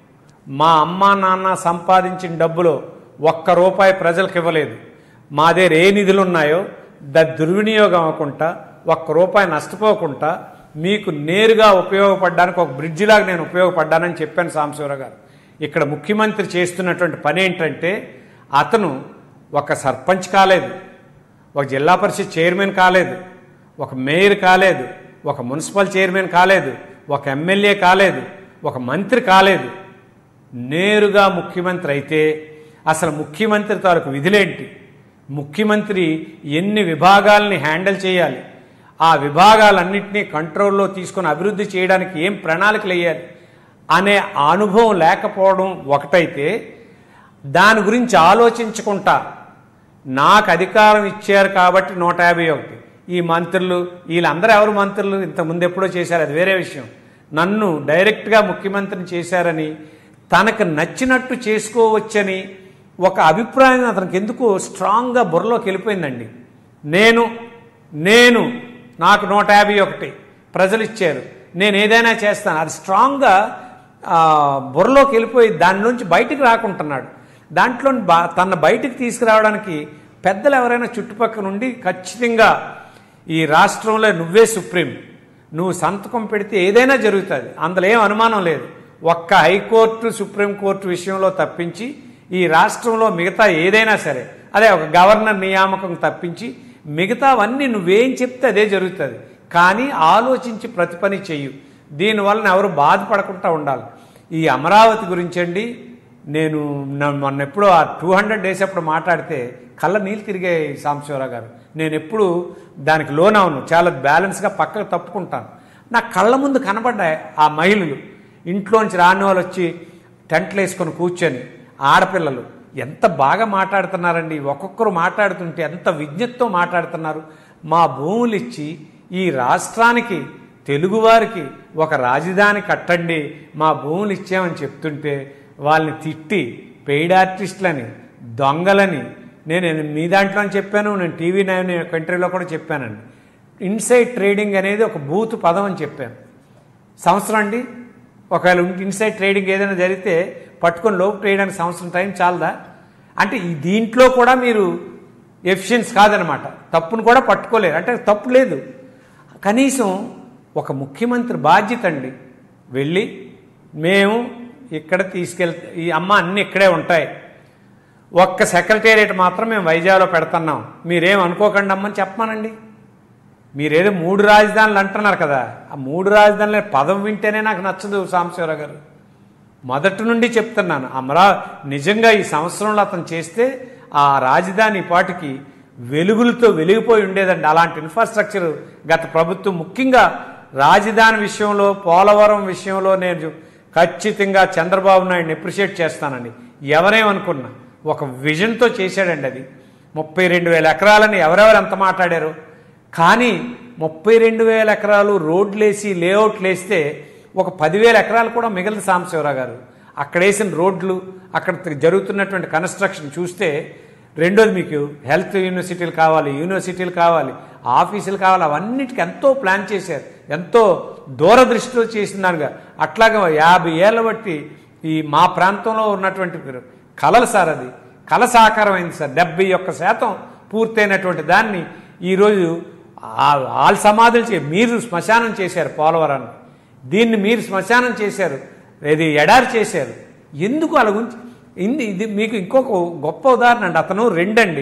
B: మా అమ్మా నాన్న సంపాదించిన డబ్బులో ఒక్క రూపాయి ప్రజలకు ఇవ్వలేదు మా దగ్గర ఏ నిధులు ఉన్నాయో దా దుర్వినియోగం అవ్వకుండా ఒక్క రూపాయి నష్టపోకుండా మీకు నేరుగా ఉపయోగపడడానికి ఒక బ్రిడ్జ్ లాగా నేను ఉపయోగపడ్డానని చెప్పాను సాంబశివరావు గారు ఇక్కడ ముఖ్యమంత్రి చేస్తున్నటువంటి పని ఏంటంటే అతను ఒక సర్పంచ్ కాలేదు ఒక జిల్లా పరిషత్ చైర్మన్ కాలేదు ఒక మేయర్ కాలేదు ఒక మున్సిపల్ చైర్మన్ కాలేదు ఒక ఎమ్మెల్యే కాలేదు ఒక మంత్రి కాలేదు నేరుగా ముఖ్యమంత్రి అయితే అసలు ముఖ్యమంత్రి తాలూకు విధులేంటి ముఖ్యమంత్రి ఎన్ని విభాగాల్ని హ్యాండిల్ చేయాలి ఆ విభాగాలన్నింటినీ కంట్రోల్లో తీసుకొని అభివృద్ధి చేయడానికి ఏం ప్రణాళికలు వేయాలి అనే అనుభవం లేకపోవడం ఒకటైతే దాని గురించి ఆలోచించకుండా నాకు అధికారం ఇచ్చారు కాబట్టి నూట యాభై ఒకటి ఈ మంత్రులు వీళ్ళందరూ ఎవరు మంత్రులు ఇంతకుముందు ఎప్పుడో చేశారు అది వేరే విషయం నన్ను డైరెక్ట్గా ముఖ్యమంత్రిని చేశారని తనకు నచ్చినట్టు చేసుకోవచ్చని ఒక అభిప్రాయం అతనికి ఎందుకు స్ట్రాంగ్గా బుర్రలోకి వెళ్ళిపోయిందండి నేను నేను నాకు నూట యాభై ఒకటి ప్రజలు ఇచ్చారు నేను ఏదైనా చేస్తాను అది స్ట్రాంగ్గా ఆ, బుర్రలోకి వెళ్ళిపోయి దాని నుంచి బయటికి రాకుంటున్నాడు దాంట్లో బా తన బయటికి తీసుకురావడానికి పెద్దలు ఎవరైనా చుట్టుపక్కల నుండి ఖచ్చితంగా ఈ రాష్ట్రంలో నువ్వే సుప్రీం నువ్వు సంతకం పెడితే ఏదైనా జరుగుతుంది అందులో ఏం అనుమానం లేదు ఒక్క హైకోర్టు సుప్రీంకోర్టు విషయంలో తప్పించి ఈ రాష్ట్రంలో మిగతా ఏదైనా సరే అదే ఒక గవర్నర్ నియామకం తప్పించి మిగతావన్నీ నువ్వేం చెప్తే అదే జరుగుతుంది కానీ ఆలోచించి ప్రతి పని చెయ్యు దీనివలన ఎవరు బాధపడకుండా ఉండాలి ఈ అమరావతి గురించండి నేను నా- మొన్న ఎప్పుడో ఆ టూ హండ్రెడ్ డేస్ అప్పుడు మాట్లాడితే కళ్ళ నీళ్ళు తిరిగాయి సాంబశివరావు గారు నేను ఎప్పుడు దానికి లోన్ అవును చాలా బ్యాలెన్స్గా పక్కకు తప్పుకుంటాను నా కళ్ళ ముందు కనబడ్డాయి ఆ మహిళలు ఇంట్లోంచి రాని వాళ్ళు వచ్చి టెంట్లు వేసుకొని కూర్చొని ఆడపిల్లలు ఎంత బాగా మాట్లాడుతున్నారండి ఒక్కొక్కరు మాట్లాడుతుంటే ఎంత విజ్ఞతతో మాట్లాడుతున్నారు మా భూములు ఇచ్చి ఈ రాష్ట్రానికి తెలుగువారికి ఒక రాజధాని కట్టండి మా భూములు ఇచ్చామని చెప్తుంటే వాళ్ళని తిట్టి పెయిడ్ ఆర్టిస్టులని దొంగలని నేను మీ దాంట్లో చెప్పాను నేను టీవీ నైన్ కంట్రీలో కూడా చెప్పానండి ఇన్సైడ్ ట్రేడింగ్ అనేది ఒక బూత్ పదం అని చెప్పాను సంవత్సరం అండి ఒకవేళ ఇన్సైడ్ ట్రేడింగ్ ఏదైనా జరిగితే పట్టుకొని లోపు ట్రేయడానికి సంవత్సరం టైం చాలదా అంటే ఈ దీంట్లో కూడా మీరు ఎఫిషియన్స్ కాదనమాట తప్పును కూడా పట్టుకోలేరు అంటే తప్పు లేదు కనీసం ఒక ముఖ్యమంత్రి బాధ్యత అండి వెళ్ళి మేము ఇక్కడ తీసుకెళ్తే ఈ అమ్మ అన్నీ ఇక్కడే ఉంటాయి ఒక్క సెక్రటేరియట్ మాత్రం మేము వైజాగ్లో పెడుతున్నాం మీరేం అనుకోకండి అమ్మని చెప్పమానండి మీరేదో మూడు రాజధానులు అంటున్నారు కదా ఆ మూడు రాజధానుల పదం వింటేనే నాకు నచ్చదు సాంబశివరావు గారు మొదటి నుండి చెప్తున్నాను అమరా నిజంగా ఈ సంవత్సరంలో అతను చేస్తే ఆ రాజధాని పాటికి వెలుగులతో వెలిగిపోయి ఉండేదండి అలాంటి ఇన్ఫ్రాస్ట్రక్చర్ గత ప్రభుత్వం ముఖ్యంగా రాజధాని విషయంలో పోలవరం విషయంలో నేను ఖచ్చితంగా చంద్రబాబు నాయుడిని అప్రిషియేట్ చేస్తానండి ఎవరేమనుకున్నా ఒక విజన్తో చేశాడండి అది ముప్పై రెండు వేల ఎకరాలని ఎవరెవరు ఎంత మాట్లాడారు కానీ ముప్పై రెండు వేల ఎకరాలు రోడ్లేసి లేఅవుట్లు వేస్తే ఒక పదివేల ఎకరాలు కూడా మిగిలిన సాంబశివరావు గారు అక్కడ వేసిన రోడ్లు అక్కడ జరుగుతున్నటువంటి కన్స్ట్రక్షన్ చూస్తే రెండోది మీకు హెల్త్ యూనివర్సిటీలు కావాలి యూనివర్సిటీలు కావాలి ఆఫీసులు కావాలి అవన్నిటికీ ఎంతో ప్లాన్ చేశారు ఎంతో దూరదృష్టిలో చేసినారుగా అట్లాగా యాభై ఏళ్ళ బట్టి ఈ మా ప్రాంతంలో ఉన్నటువంటి కళలు సార్ అది కళ సాకారమైంది సార్ డెబ్బై ఒక్క శాతం పూర్తయినటువంటి దాన్ని ఈరోజు ఆ- ఆల్ సమాధులు చే మీరు శ్మశానం చేశారు పోలవరాన్ని దీన్ని మీరు శ్మశానం చేశారు ఇది ఎడారి చేశారు ఎందుకు అలా గురించి ఇన్ని ఇది మీకు ఇంకొక గొప్ప ఉదాహరణ అండి అతను రెండండి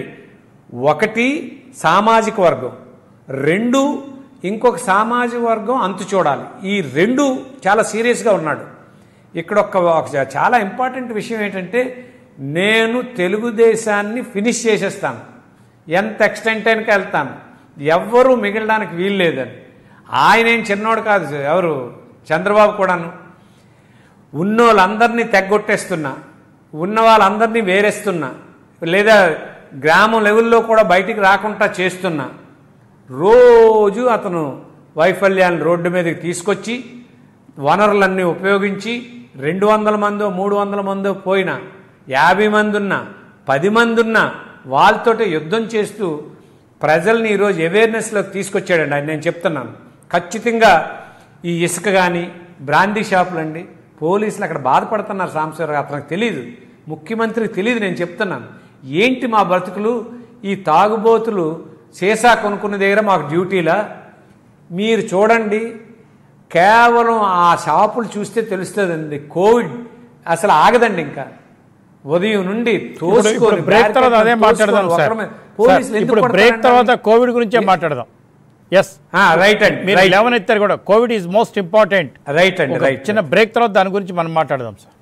B: ఒకటి సామాజిక వర్గం రెండు ఇంకొక సామాజిక వర్గం అంతు చూడాలి ఈ రెండు చాలా సీరియస్గా ఉన్నాడు ఇక్కడ ఒక ఒక చాలా ఇంపార్టెంట్ విషయం ఏంటంటే నేను తెలుగుదేశాన్ని ఫినిష్ చేసేస్తాను ఎంత ఎక్స్టెంట్ అయినకి వెళ్తాను ఎవ్వరూ మిగలడానికి వీలు లేదని ఆయన ఏం చిన్నోడు కాదు ఎవరు చంద్రబాబు కూడాను ఉన్నోళ్ళందరినీ తెగ్గొట్టేస్తున్నా ఉన్న వాళ్ళందరినీ వేరేస్తున్నా లేదా గ్రామం లెవెల్లో కూడా బయటికి రాకుండా చేస్తున్నా రోజు అతను వైఫల్యాన్ని రోడ్డు మీదకి తీసుకొచ్చి వనరులన్నీ ఉపయోగించి రెండు వందల మందో మూడు వందల మందో పోయినా యాభై మంది ఉన్నా పది మంది ఉన్నా వాళ్ళతోటి యుద్ధం చేస్తూ ప్రజల్ని ఈరోజు అవేర్నెస్లోకి తీసుకొచ్చాడండి ఆయన నేను చెప్తున్నాను ఖచ్చితంగా ఈ ఇసుక కానీ బ్రాందీ షాపులండి పోలీసులు అక్కడ బాధపడుతున్నారు సాంబశివరావు అతనికి తెలియదు ముఖ్యమంత్రికి తెలియదు నేను చెప్తున్నాను ఏంటి మా బ్రతుకులు ఈ తాగుబోతులు సీసా కొనుక్కున్న దగ్గర మాకు డ్యూటీలా మీరు చూడండి కేవలం ఆ షాపులు చూస్తే తెలుస్తుందండి కోవిడ్ అసలు ఆగదండి ఇంకా ఉదయం నుండి
A: ఇప్పుడు
B: తోసుకొని
A: ఇప్పుడు బ్రేక్ తర్వాత అదే
B: తోసుకొని
A: మాట్లాడదాం సార్
B: ఒకరి మీద- పోలీసులు
A: సార్,
B: ఎందుకు
A: ఇప్పుడు బ్రేక్
B: కొడతారండి?
A: తర్వాత కోవిడ్ గురించే మాట్లాడదాం ఎస్
B: ఆ, రైట్ అండి
A: మీరు
B: రైట్
A: లేవనెత్తారు కూడా Covid is most important
B: right అండి
A: ఒక
B: రైట్
A: చిన్న బ్రేక్ తర్వాత దాని గురించి మనం మాట్లాడదాం సార్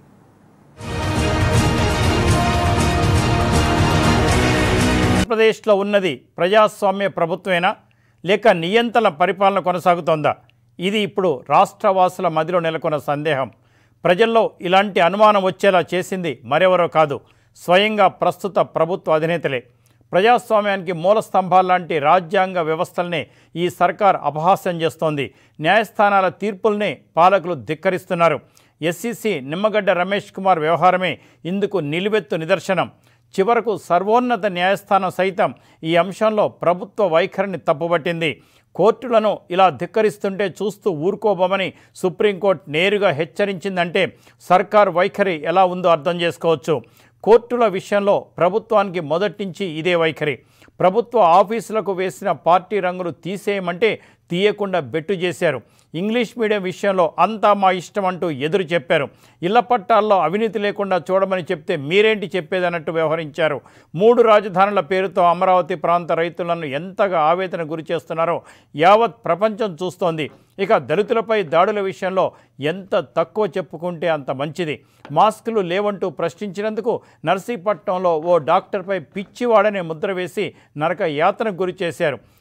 A: ఆంధ్రప్రదేశ్లో ఉన్నది ప్రజాస్వామ్య ప్రభుత్వమేనా లేక నియంత్రణ పరిపాలన కొనసాగుతోందా ఇది ఇప్పుడు రాష్ట్రవాసుల మదిలో నెలకొన్న సందేహం ప్రజల్లో ఇలాంటి అనుమానం వచ్చేలా చేసింది మరెవరో కాదు స్వయంగా ప్రస్తుత ప్రభుత్వ అధినేతలే ప్రజాస్వామ్యానికి మూల స్తంభాల్లాంటి రాజ్యాంగ వ్యవస్థల్ని ఈ సర్కార్ అపహాస్యం చేస్తోంది న్యాయస్థానాల తీర్పుల్ని పాలకులు ధిక్కరిస్తున్నారు ఎస్సీసీ నిమ్మగడ్డ రమేష్ కుమార్ వ్యవహారమే ఇందుకు నిలువెత్తు నిదర్శనం చివరకు సర్వోన్నత న్యాయస్థానం సైతం ఈ అంశంలో ప్రభుత్వ వైఖరిని తప్పుపట్టింది కోర్టులను ఇలా ధిక్కరిస్తుంటే చూస్తూ ఊరుకోబోమని సుప్రీంకోర్టు నేరుగా హెచ్చరించిందంటే సర్కార్ వైఖరి ఎలా ఉందో అర్థం చేసుకోవచ్చు కోర్టుల విషయంలో ప్రభుత్వానికి మొదటి నుంచి ఇదే వైఖరి ప్రభుత్వ ఆఫీసులకు వేసిన పార్టీ రంగులు తీసేయమంటే తీయకుండా బెట్టు చేశారు ఇంగ్లీష్ మీడియం విషయంలో అంతా మా ఇష్టం అంటూ ఎదురు చెప్పారు ఇళ్ల పట్టాల్లో అవినీతి లేకుండా చూడమని చెప్తే మీరేంటి చెప్పేదన్నట్టు వ్యవహరించారు మూడు రాజధానుల పేరుతో అమరావతి ప్రాంత రైతులను ఎంతగా ఆవేదన గురి చేస్తున్నారో యావత్ ప్రపంచం చూస్తోంది ఇక దళితులపై దాడుల విషయంలో ఎంత తక్కువ చెప్పుకుంటే అంత మంచిది మాస్కులు లేవంటూ ప్రశ్నించినందుకు నర్సీపట్నంలో ఓ డాక్టర్పై పిచ్చివాడనే ముద్ర వేసి నరక యాతనకు గురి చేశారు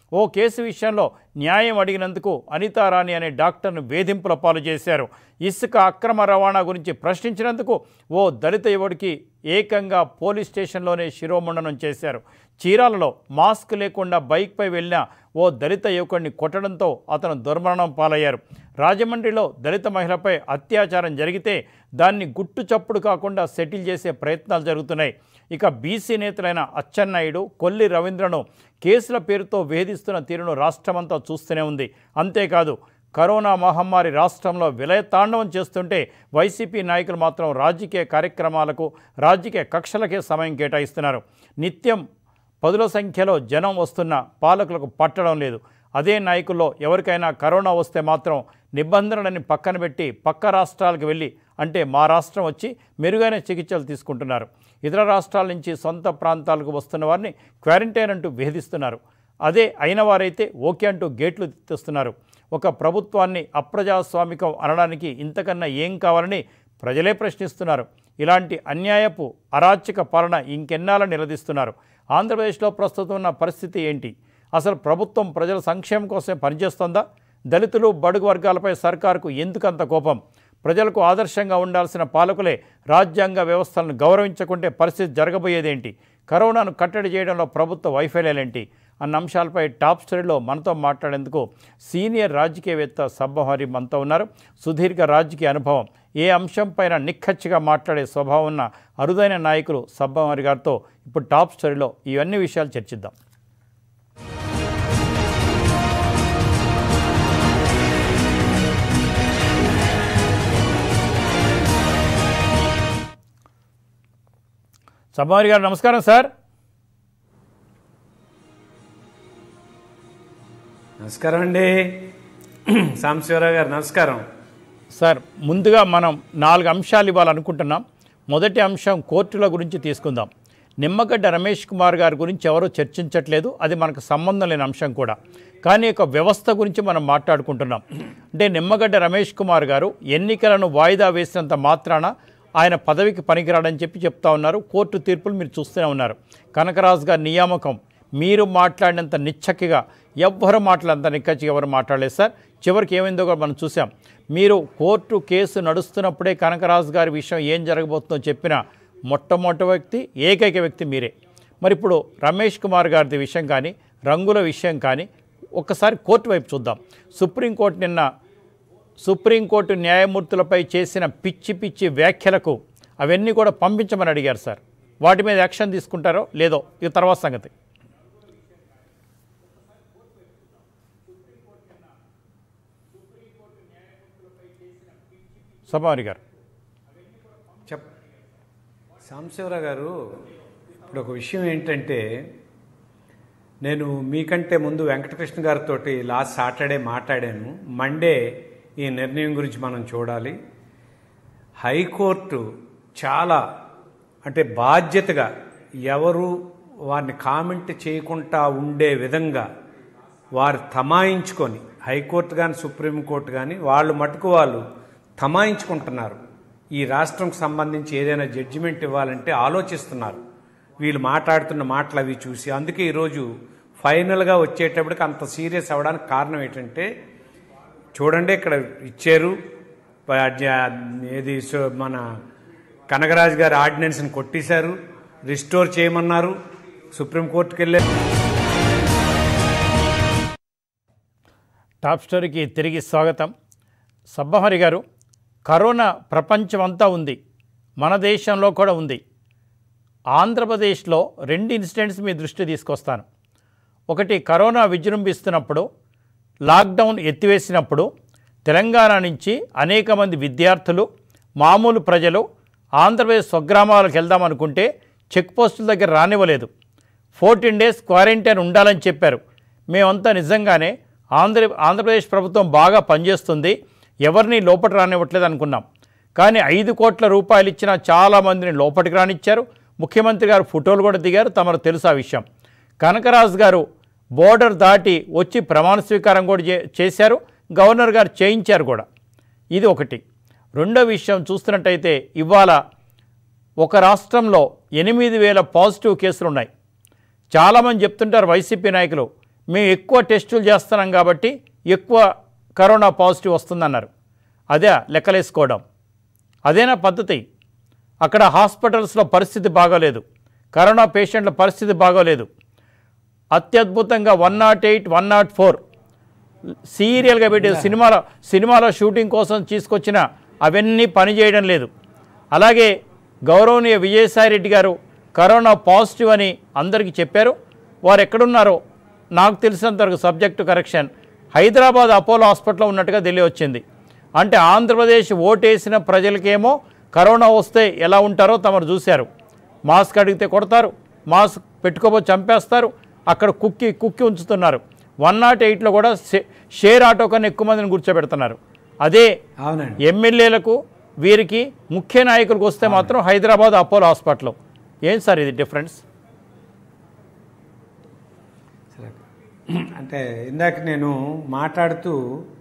A: ఓ కేసు విషయంలో న్యాయం అడిగినందుకు అనితారాణి అనే డాక్టర్ను వేధింపుల పాలు చేశారు ఇసుక అక్రమ రవాణా గురించి ప్రశ్నించినందుకు ఓ దళిత యువడికి ఏకంగా పోలీస్ స్టేషన్లోనే శిరోముండనం చేశారు చీరాలలో మాస్క్ లేకుండా బైక్పై వెళ్ళిన ఓ దళిత యువకుడిని కొట్టడంతో అతను దుర్మరణం పాలయ్యారు రాజమండ్రిలో దళిత మహిళపై అత్యాచారం జరిగితే దాన్ని గుట్టు చప్పుడు కాకుండా సెటిల్ చేసే ప్రయత్నాలు జరుగుతున్నాయి ఇక బీసీ నేతలైన అచ్చెన్నాయుడు కొల్లి రవీంద్రను కేసుల పేరుతో వేధిస్తున్న తీరును రాష్ట్రమంతా చూస్తూనే ఉంది అంతేకాదు కరోనా మహమ్మారి రాష్ట్రంలో విలయతాండవం చేస్తుంటే వైసీపీ నాయకులు మాత్రం రాజకీయ కార్యక్రమాలకు రాజకీయ కక్షలకే సమయం కేటాయిస్తున్నారు నిత్యం పదుల సంఖ్యలో జనం వస్తున్న పాలకులకు పట్టడం లేదు అదే నాయకుల్లో ఎవరికైనా కరోనా వస్తే మాత్రం నిబంధనలని పక్కన పెట్టి పక్క రాష్ట్రాలకు వెళ్ళి అంటే మా రాష్ట్రం వచ్చి మెరుగైన చికిత్సలు తీసుకుంటున్నారు ఇతర రాష్ట్రాల నుంచి సొంత ప్రాంతాలకు వస్తున్న వారిని క్వారంటైన్ అంటూ వేధిస్తున్నారు అదే అయిన వారైతే ఓకే అంటూ గేట్లు తెస్తున్నారు ఒక ప్రభుత్వాన్ని అప్రజాస్వామికం అనడానికి ఇంతకన్నా ఏం కావాలని ప్రజలే ప్రశ్నిస్తున్నారు ఇలాంటి అన్యాయపు అరాచక పాలన ఇంకెన్నాళ్ళ నిలదీస్తున్నారు ఆంధ్రప్రదేశ్లో ప్రస్తుతం ఉన్న పరిస్థితి ఏంటి అసలు ప్రభుత్వం ప్రజల సంక్షేమం కోసం పనిచేస్తోందా దళితులు బడుగు వర్గాలపై సర్కారుకు ఎందుకంత కోపం ప్రజలకు ఆదర్శంగా ఉండాల్సిన పాలకులే రాజ్యాంగ వ్యవస్థలను గౌరవించకుంటే పరిస్థితి జరగబోయేదేంటి కరోనాను కట్టడి చేయడంలో ప్రభుత్వ వైఫల్యాలేంటి అన్న అంశాలపై టాప్ స్టోరీలో మనతో మాట్లాడేందుకు సీనియర్ రాజకీయవేత్త సబ్బహరి మనతో ఉన్నారు సుదీర్ఘ రాజకీయ అనుభవం ఏ అంశంపైన నిక్కచ్చిగా మాట్లాడే స్వభావం ఉన్న అరుదైన నాయకులు సబ్బహరి గారితో ఇప్పుడు టాప్ స్టోరీలో ఇవన్నీ విషయాలు చర్చిద్దాం సబ్బహరి గారు నమస్కారం సార్
B: నమస్కారం అండి సాంబశివరావు గారు నమస్కారం
A: సార్ ముందుగా మనం నాలుగు అంశాలు ఇవ్వాలనుకుంటున్నాం మొదటి అంశం కోర్టుల గురించి తీసుకుందాం నిమ్మగడ్డ రమేష్ కుమార్ గారి గురించి ఎవరూ చర్చించట్లేదు అది మనకు సంబంధం లేని అంశం కూడా కానీ ఒక వ్యవస్థ గురించి మనం మాట్లాడుకుంటున్నాం అంటే నిమ్మగడ్డ రమేష్ కుమార్ గారు ఎన్నికలను వాయిదా వేసినంత మాత్రాన ఆయన పదవికి పనికిరాడని చెప్పి చెప్తా ఉన్నారు కోర్టు తీర్పులు మీరు చూస్తూనే ఉన్నారు కనకరాజు గారి నియామకం మీరు మాట్లాడినంత నిచ్చక్కిగా ఎవ్వరు మాట్లాడంత నిక్కచ్చిగా ఎవరు మాట్లాడలేదు సార్ చివరికి ఏమైందో కూడా మనం చూసాం మీరు కోర్టు కేసు నడుస్తున్నప్పుడే కనకరాజు గారి విషయం ఏం జరగబోతుందో చెప్పిన మొట్టమొదటి వ్యక్తి ఏకైక వ్యక్తి మీరే మరి ఇప్పుడు రమేష్ కుమార్ గారిది విషయం కానీ రంగుల విషయం కానీ ఒక్కసారి కోర్టు వైపు చూద్దాం సుప్రీంకోర్టు నిన్న సుప్రీంకోర్టు న్యాయమూర్తులపై చేసిన పిచ్చి పిచ్చి వ్యాఖ్యలకు అవన్నీ కూడా పంపించమని అడిగారు సార్ వాటి మీద యాక్షన్ తీసుకుంటారో లేదో ఇది తర్వాత సంగతి సభాని గారు
B: చెప్ సాంబశివరావు గారు ఇప్పుడు ఒక విషయం ఏంటంటే నేను మీకంటే ముందు వెంకటకృష్ణ గారితో లాస్ట్ సాటర్డే మాట్లాడాను మండే ఈ నిర్ణయం గురించి మనం చూడాలి హైకోర్టు చాలా అంటే బాధ్యతగా ఎవరు వారిని కామెంట్ చేయకుండా ఉండే విధంగా వారు తమాయించుకొని హైకోర్టు కానీ సుప్రీంకోర్టు కానీ వాళ్ళు మటుకు వాళ్ళు తమాయించుకుంటున్నారు ఈ రాష్ట్రంకి సంబంధించి ఏదైనా జడ్జిమెంట్ ఇవ్వాలంటే ఆలోచిస్తున్నారు వీళ్ళు మాట్లాడుతున్న మాటలు అవి చూసి అందుకే ఈరోజు ఫైనల్గా వచ్చేటప్పటికి అంత సీరియస్ అవ్వడానికి కారణం ఏంటంటే చూడండి ఇక్కడ ఇచ్చారు ప- జ- ఏది సో- మన కనగరాజు గారి ఆర్డినెన్స్ని కొట్టేశారు రిస్టోర్ చేయమన్నారు సుప్రీంకోర్టుకి వెళ్ళే
A: టాప్ స్టోరీకి తిరిగి స్వాగతం సబ్బహరి గారు కరోనా ప్రపంచమంతా ఉంది మన దేశంలో కూడా ఉంది ఆంధ్రప్రదేశ్లో రెండు ఇన్సిడెంట్స్ మీ దృష్టి తీసుకొస్తాను ఒకటి కరోనా విజృంభిస్తున్నప్పుడు లాక్డౌన్ ఎత్తివేసినప్పుడు తెలంగాణ నుంచి అనేక మంది విద్యార్థులు మామూలు ప్రజలు ఆంధ్రప్రదేశ్ స్వగ్రామాలకు వెళ్దామనుకుంటే చెక్ పోస్టుల దగ్గర రానివ్వలేదు ఫోర్టీన్ డేస్ క్వారంటైన్ ఉండాలని చెప్పారు మేమంతా నిజంగానే ఆంధ్ర ఆంధ్రప్రదేశ్ ప్రభుత్వం బాగా పనిచేస్తుంది ఎవరిని లోపట రానివ్వట్లేదు అనుకున్నాం కానీ ఐదు కోట్ల రూపాయలు ఇచ్చిన చాలామందిని లోపలికి రానిచ్చారు ముఖ్యమంత్రి గారు ఫోటోలు కూడా దిగారు తమరు తెలుసు ఆ విషయం కనకరాజు గారు బోర్డర్ దాటి వచ్చి ప్రమాణ స్వీకారం కూడా చే- చేశారు గవర్నర్ గారు చేయించారు కూడా ఇది ఒకటి రెండో విషయం చూస్తున్నట్టయితే ఇవాళ ఒక రాష్ట్రంలో ఎనిమిది వేల పాజిటివ్ కేసులు ఉన్నాయి చాలామంది చెప్తుంటారు వైసీపీ నాయకులు మేము ఎక్కువ టెస్టులు చేస్తున్నాం కాబట్టి ఎక్కువ కరోనా పాజిటివ్ వస్తుందన్నారు అదే లెక్కలేసుకోవడం అదేనా పద్ధతి అక్కడ హాస్పిటల్స్లో పరిస్థితి బాగోలేదు కరోనా పేషెంట్ల పరిస్థితి బాగోలేదు అత్యద్భుతంగా one nought eight one nought four సీరియల్గా పెట్టి సినిమాలో సినిమాలో షూటింగ్ కోసం తీసుకొచ్చిన అవన్నీ పనిచేయడం లేదు అలాగే గౌరవనీయ విజయసాయి రెడ్డి గారు కరోనా పాజిటివ్ అని అందరికీ చెప్పారు వారు ఎక్కడున్నారో నాకు తెలిసినంతవరకు సబ్జెక్టు కరెక్షన్ హైదరాబాద్ అపోలో హాస్పిటల్లో ఉన్నట్టుగా తెలియవచ్చింది అంటే ఆంధ్రప్రదేశ్ ఓటేసిన ప్రజలకేమో కరోనా వస్తే ఎలా ఉంటారో తమరు చూశారు మాస్క్ అడిగితే కొడతారు మాస్క్ పెట్టుకోబోతే చంపేస్తారు అక్కడ కుక్కి కుక్కి ఉంచుతున్నారు వన్ నాట్ ఎయిట్లో కూడా షే- షేర్ ఆటో కన్నా ఎక్కువ మందిని కూర్చోబెడుతున్నారు అదే
B: అవునండి
A: ఎమ్మెల్యేలకు వీరికి ముఖ్య నాయకులకు వస్తే మాత్రం హైదరాబాద్ అపోలో హాస్పిటల్ ఏం సార్ ఇది డిఫరెన్స్
B: అంటే ఇందాక నేను మాట్లాడుతూ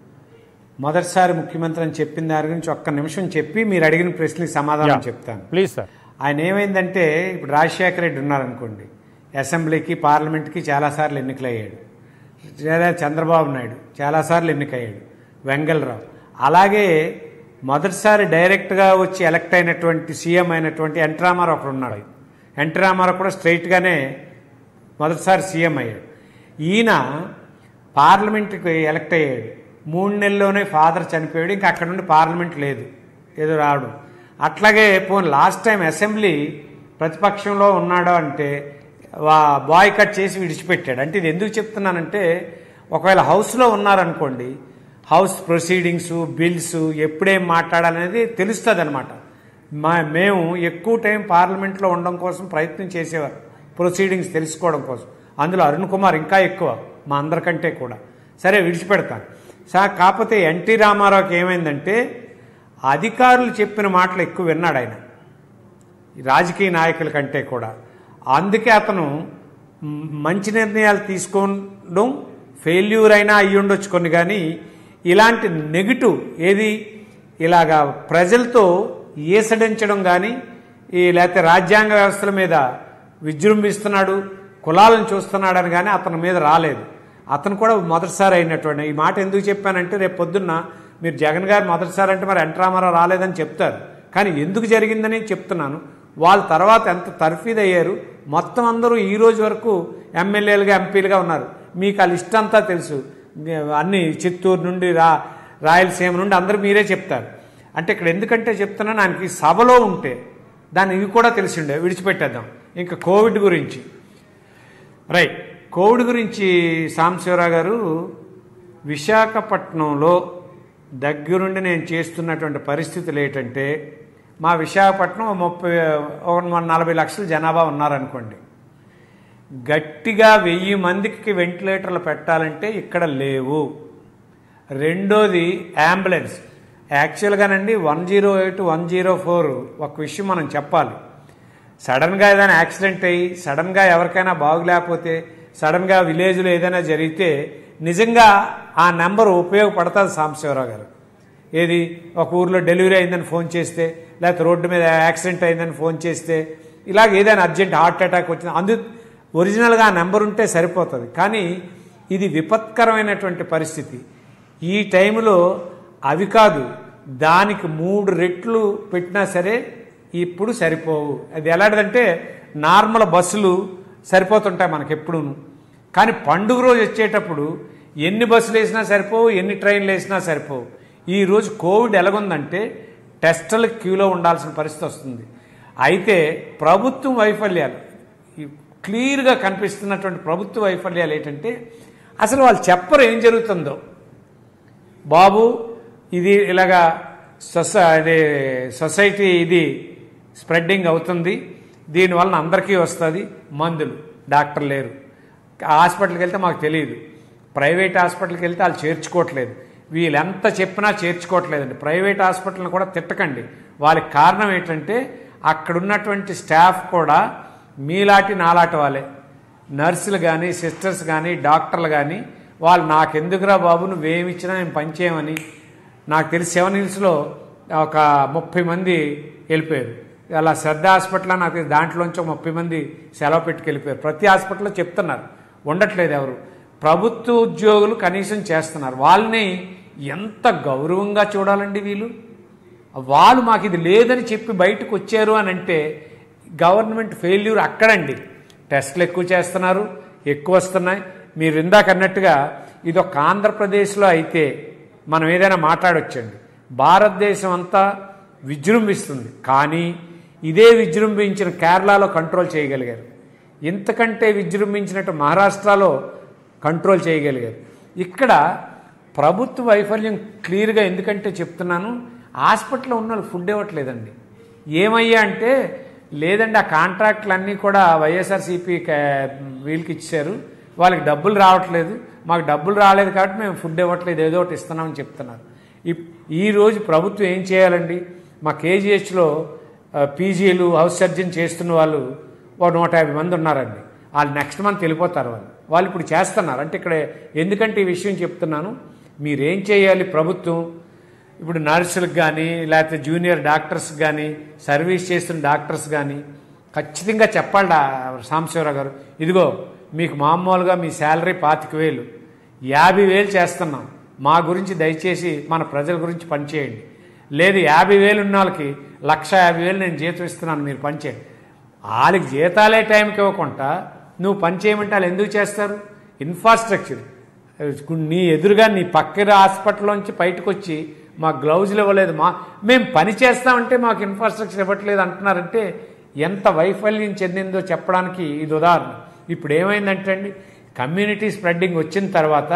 B: మొదటిసారి ముఖ్యమంత్రి అని చెప్పిన దాని గురించి ఒక్క నిమిషం చెప్పి మీరు అడిగిన ప్రశ్నకి సమాధానం చెప్తాను
A: ప్లీజ్ సార్
B: ఆయన ఏమైందంటే ఇప్పుడు రాజశేఖర రెడ్డి ఉన్నారనుకోండి అసెంబ్లీకి పార్లమెంట్కి చాలాసార్లు ఎన్నికలయ్యాడు లేదా చంద్రబాబు నాయుడు చాలాసార్లు ఎన్నికయ్యాడు వెంగళరావు అలాగే మొదటిసారి డైరెక్ట్గా వచ్చి ఎలక్ట్ అయినటువంటి సీఎం అయినటువంటి ఎన్టీ రామారావు ఒకడు ఉన్నాడు ఎన్టీ రామారావు కూడా స్ట్రైట్గానే మొదటిసారి సీఎం అయ్యాడు ఈయన పార్లమెంట్కి ఎలక్ట్ అయ్యాడు మూడు నెలల్లోనే ఫాదర్ చనిపోయాడు ఇంకా అక్కడ నుండి పార్లమెంట్ లేదు ఏదో రావడం అట్లాగే పోనీ లాస్ట్ టైం అసెంబ్లీ ప్రతిపక్షంలో ఉన్నాడు అంటే వా బాయ్ కట్ చేసి విడిచిపెట్టాడు అంటే ఇది ఎందుకు చెప్తున్నానంటే ఒకవేళ హౌస్లో ఉన్నారనుకోండి హౌస్ ప్రొసీడింగ్స్ బిల్స్ ఎప్పుడేం మాట్లాడాలనేది తెలుస్తుంది అనమాట మా మేము ఎక్కువ టైం పార్లమెంట్లో ఉండడం కోసం ప్రయత్నం చేసేవారు ప్రొసీడింగ్స్ తెలుసుకోవడం కోసం అందులో అరుణ్ కుమార్ ఇంకా ఎక్కువ మా అందరికంటే కూడా సరే విడిచిపెడతాను సా కాకపోతే ఎన్టీ రామారావుకి ఏమైందంటే అధికారులు చెప్పిన మాటలు ఎక్కువ విన్నాడు ఆయన ఈ రాజకీయ నాయకుల కంటే కూడా అందుకే అతను మ్, మంచి నిర్ణయాలు తీసుకోవడం ఫెయిల్యూర్ అయినా అయ్యి ఉండొచ్చు కొన్ని కానీ ఇలాంటి నెగిటివ్ ఏది ఇలాగా ప్రజలతో ఈసడించడం కానీ ఈ లేకపోతే రాజ్యాంగ వ్యవస్థల మీద విజృంభిస్తున్నాడు కులాలను చూస్తున్నాడని కానీ అతని మీద రాలేదు అతను కూడా మొదటిసారి అయినటువంటి ఈ మాట ఎందుకు చెప్పానంటే రేపు పొద్దున్న మీరు జగన్ గారు మొదటిసారి అంటే మరి ఎన్టీ రామారావు రాలేదని చెప్తారు కానీ ఎందుకు జరిగిందని చెప్తున్నాను వాళ్ళ తర్వాత ఎంత తర్ఫీదు అయ్యారు మొత్తం అందరూ ఈ రోజు వరకు ఎమ్మెల్యేలుగా ఎంపీలుగా ఉన్నారు మీకు ఆ లిస్ట్ అంతా తెలుసు అన్ని చిత్తూరు నుండి రా రాయలసీమ నుండి అందరూ మీరే చెప్తారు అంటే ఇక్కడ ఎందుకంటే చెప్తున్నాను ఆయనకి సభలో ఉంటే దాన్ని ఇవి కూడా తెలిసిండే విడిచిపెట్టేద్దాం ఇంకా కోవిడ్ గురించి రైట్ కోవిడ్ గురించి సాంబశివరావు గారు విశాఖపట్నంలో దగ్గరుండి నేను చేస్తున్నటువంటి పరిస్థితులు ఏంటంటే మా విశాఖపట్నం ఓ ముప్పై ఒక నలభై లక్షల జనాభా ఉన్నారనుకోండి గట్టిగా వెయ్యి మందికి వెంటిలేటర్లు పెట్టాలంటే ఇక్కడ లేవు రెండోది అంబులెన్స్ యాక్చువల్గానండి one zero eight one zero four ఒక విషయం మనం చెప్పాలి సడన్గా ఏదైనా యాక్సిడెంట్ అయ్యి సడన్గా ఎవరికైనా బాగులేకపోతే సడన్గా విలేజ్లో ఏదైనా జరిగితే నిజంగా ఆ నెంబర్ ఉపయోగపడుతుంది సాంబశివరావు గారు ఏది ఒక ఊర్లో డెలివరీ అయిందని ఫోన్ చేస్తే లేకపోతే రోడ్డు మీద యాక్సిడెంట్ అయిందని ఫోన్ చేస్తే ఇలాగ ఏదైనా అర్జెంట్ హార్ట్ అటాక్ వచ్చింది అందు ఒరిజినల్గా ఆ నెంబర్ ఉంటే సరిపోతుంది కానీ ఇది విపత్కరమైనటువంటి పరిస్థితి ఈ టైంలో అవి కాదు దానికి మూడు రెట్లు పెట్టినా సరే ఇప్పుడు సరిపోవు అది ఎలాంటిదంటే నార్మల్ బస్సులు సరిపోతుంటాయి మనకి ఎప్పుడూను కానీ పండుగ రోజు వచ్చేటప్పుడు ఎన్ని బస్సులు వేసినా సరిపోవు ఎన్ని ట్రైన్లు వేసినా సరిపోవు ఈ రోజు కోవిడ్ ఎలాగుందంటే టెస్టుల క్యూలో ఉండాల్సిన పరిస్థితి వస్తుంది అయితే ప్రభుత్వం వైఫల్యాలు ఈ క్లియర్గా కనిపిస్తున్నటువంటి ప్రభుత్వ వైఫల్యాలు ఏంటంటే అసలు వాళ్ళు చెప్పరు ఏం జరుగుతుందో బాబు ఇది ఇలాగా సొస ఇది సొసైటీ ఇది స్ప్రెడ్డింగ్ అవుతుంది దీనివలన అందరికీ వస్తుంది మందులు డాక్టర్ లేరు హాస్పిటల్కి వెళ్తే మాకు తెలియదు ప్రైవేట్ హాస్పిటల్కి వెళ్తే వాళ్ళు చేర్చుకోవట్లేదు వీళ్ళు ఎంత చెప్పినా చేర్చుకోవట్లేదండి ప్రైవేట్ హాస్పిటల్ని కూడా తిట్టకండి వాళ్ళకి కారణం ఏంటంటే అక్కడ ఉన్నటువంటి స్టాఫ్ కూడా మీలాంటి నాలాంటి వాళ్ళే నర్సులు కానీ సిస్టర్స్ కానీ డాక్టర్లు కానీ వాళ్ళు నాకెందుకురా బాబు నువ్వేమిచ్చినా నేను పనిచేయమని నాకు తెలిసి సెవెన్ హిల్స్లో ఒక ముప్పై మంది వెళ్ళిపోయారు అలా శ్రద్ధ హాస్పిటల్ నాకు తెలిసి దాంట్లోంచి ఒక ముప్పై మంది సెలవు పెట్టుకు వెళ్ళిపోయారు ప్రతి హాస్పిటల్లో చెప్తున్నారు ఉండట్లేదు ఎవరు ప్రభుత్వ ఉద్యోగులు కనీసం చేస్తున్నారు వాళ్ళని ఎంత గౌరవంగా చూడాలండి వీళ్ళు వాళ్ళు మాకు ఇది లేదని చెప్పి బయటకు వచ్చారు అని అంటే గవర్నమెంట్ ఫెయిల్యూర్ అక్కడండి టెస్టులు ఎక్కువ చేస్తున్నారు ఎక్కువ వస్తున్నాయి మీరు ఇందాక అన్నట్టుగా ఇది ఒక ఆంధ్రప్రదేశ్లో అయితే మనం ఏదైనా మాట్లాడొచ్చండి భారతదేశం అంతా విజృంభిస్తుంది కానీ ఇదే విజృంభించిన కేరళలో కంట్రోల్ చేయగలిగారు ఇంతకంటే విజృంభించినట్టు మహారాష్ట్రలో కంట్రోల్ చేయగలిగారు ఇక్కడ ప్రభుత్వ వైఫల్యం క్లియర్గా ఎందుకంటే చెప్తున్నాను హాస్పిటల్లో ఉన్న వాళ్ళు ఫుడ్ ఇవ్వట్లేదండి ఏమయ్యా అంటే లేదండి ఆ కాంట్రాక్ట్లు అన్నీ కూడా వైఎస్ఆర్సీపీ వీళ్ళకి ఇచ్చారు వాళ్ళకి డబ్బులు రావట్లేదు మాకు డబ్బులు రాలేదు కాబట్టి మేము ఫుడ్ ఇవ్వట్లేదు ఏదో ఒకటి ఇస్తున్నామని చెప్తున్నారు ఈ- ఈ రోజు ప్రభుత్వం ఏం చేయాలండి మా కేజీహెచ్లో పీజీలు హౌస్ సర్జన్ చేస్తున్న వాళ్ళు ఒక నూట యాభై మంది ఉన్నారండి వాళ్ళు నెక్స్ట్ మంత్ వెళ్ళిపోతారు వాళ్ళు వాళ్ళు ఇప్పుడు చేస్తున్నారు అంటే ఇక్కడ ఎందుకంటే ఈ విషయం చెప్తున్నాను మీరేం చేయాలి ప్రభుత్వం ఇప్పుడు నర్సులకు కానీ లేకపోతే జూనియర్ డాక్టర్స్ కానీ సర్వీస్ చేస్తున్న డాక్టర్స్ కానీ ఖచ్చితంగా చెప్పాలి డా- సాంబశివరావు గారు ఇదిగో మీకు మామూలుగా మీ శాలరీ పాతిక వేలు యాభై వేలు చేస్తున్నాం మా గురించి దయచేసి మన ప్రజల గురించి పనిచేయండి లేదు యాభై వేలు ఉన్న వాళ్ళకి లక్ష యాభై వేలు నేను జీతం ఇస్తున్నాను మీరు పనిచేయండి వాళ్ళకి జీతాలే టైంకి ఇవ్వకుండా నువ్వు పని చేయమంటే వాళ్ళు ఎందుకు చేస్తారు ఇన్ఫ్రాస్ట్రక్చర్ నీ ఎదురుగా నీ పక్కన హాస్పిటల్లోంచి బయటకు వచ్చి మా గ్లౌజులు ఇవ్వలేదు మా మేము పని చేస్తామంటే మాకు ఇన్ఫ్రాస్ట్రక్చర్ ఇవ్వట్లేదు అంటున్నారంటే ఎంత వైఫల్యం చెందిందో చెప్పడానికి ఇది ఉదాహరణ ఇప్పుడు ఏమైందంటే అండి కమ్యూనిటీ స్ప్రెడ్డింగ్ వచ్చిన తర్వాత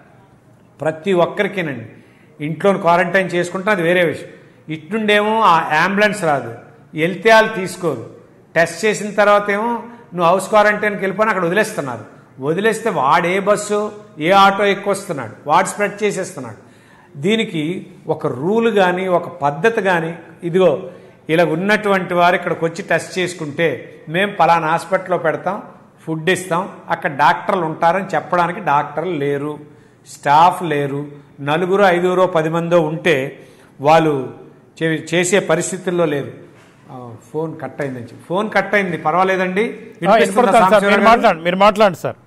B: ప్రతి ఒక్కరికేనండి ఇంట్లో క్వారంటైన్ చేసుకుంటే అది వేరే విషయం ఇట్నుండేమో ఆ అంబులెన్స్ రాదు వెళ్తే వాళ్ళు తీసుకోరు టెస్ట్ చేసిన తర్వాత ఏమో నువ్వు హౌస్ క్వారంటైన్కి వెళ్ళిపోయి అక్కడ వదిలేస్తున్నారు వదిలేస్తే వాడు ఏ బస్సు ఏ ఆటో ఎక్కువ వస్తున్నాడు వాడు స్ప్రెడ్ చేసేస్తున్నాడు దీనికి ఒక రూల్ కానీ ఒక పద్ధతి కానీ ఇదిగో ఇలా ఉన్నటువంటి వారు ఇక్కడికి వచ్చి టెస్ట్ చేసుకుంటే మేము పలానా హాస్పిటల్లో పెడతాం ఫుడ్ ఇస్తాం అక్కడ డాక్టర్లు ఉంటారని చెప్పడానికి డాక్టర్లు లేరు స్టాఫ్ లేరు నలుగురు ఐదుగురో పది మందో ఉంటే వాళ్ళు చే- చేసే పరిస్థితుల్లో లేరు ఆ, ఫోన్ కట్ అయిందని చెప్పి ఫోన్ కట్ అయింది పర్వాలేదండి
A: ఆ,
B: వినిపిస్తుందా
A: వినపడుతోంది సార్
B: సాంబశివరావు
A: మీరు
B: గారు?
A: మాట్లాడండి మీరు మాట్లాడండి సార్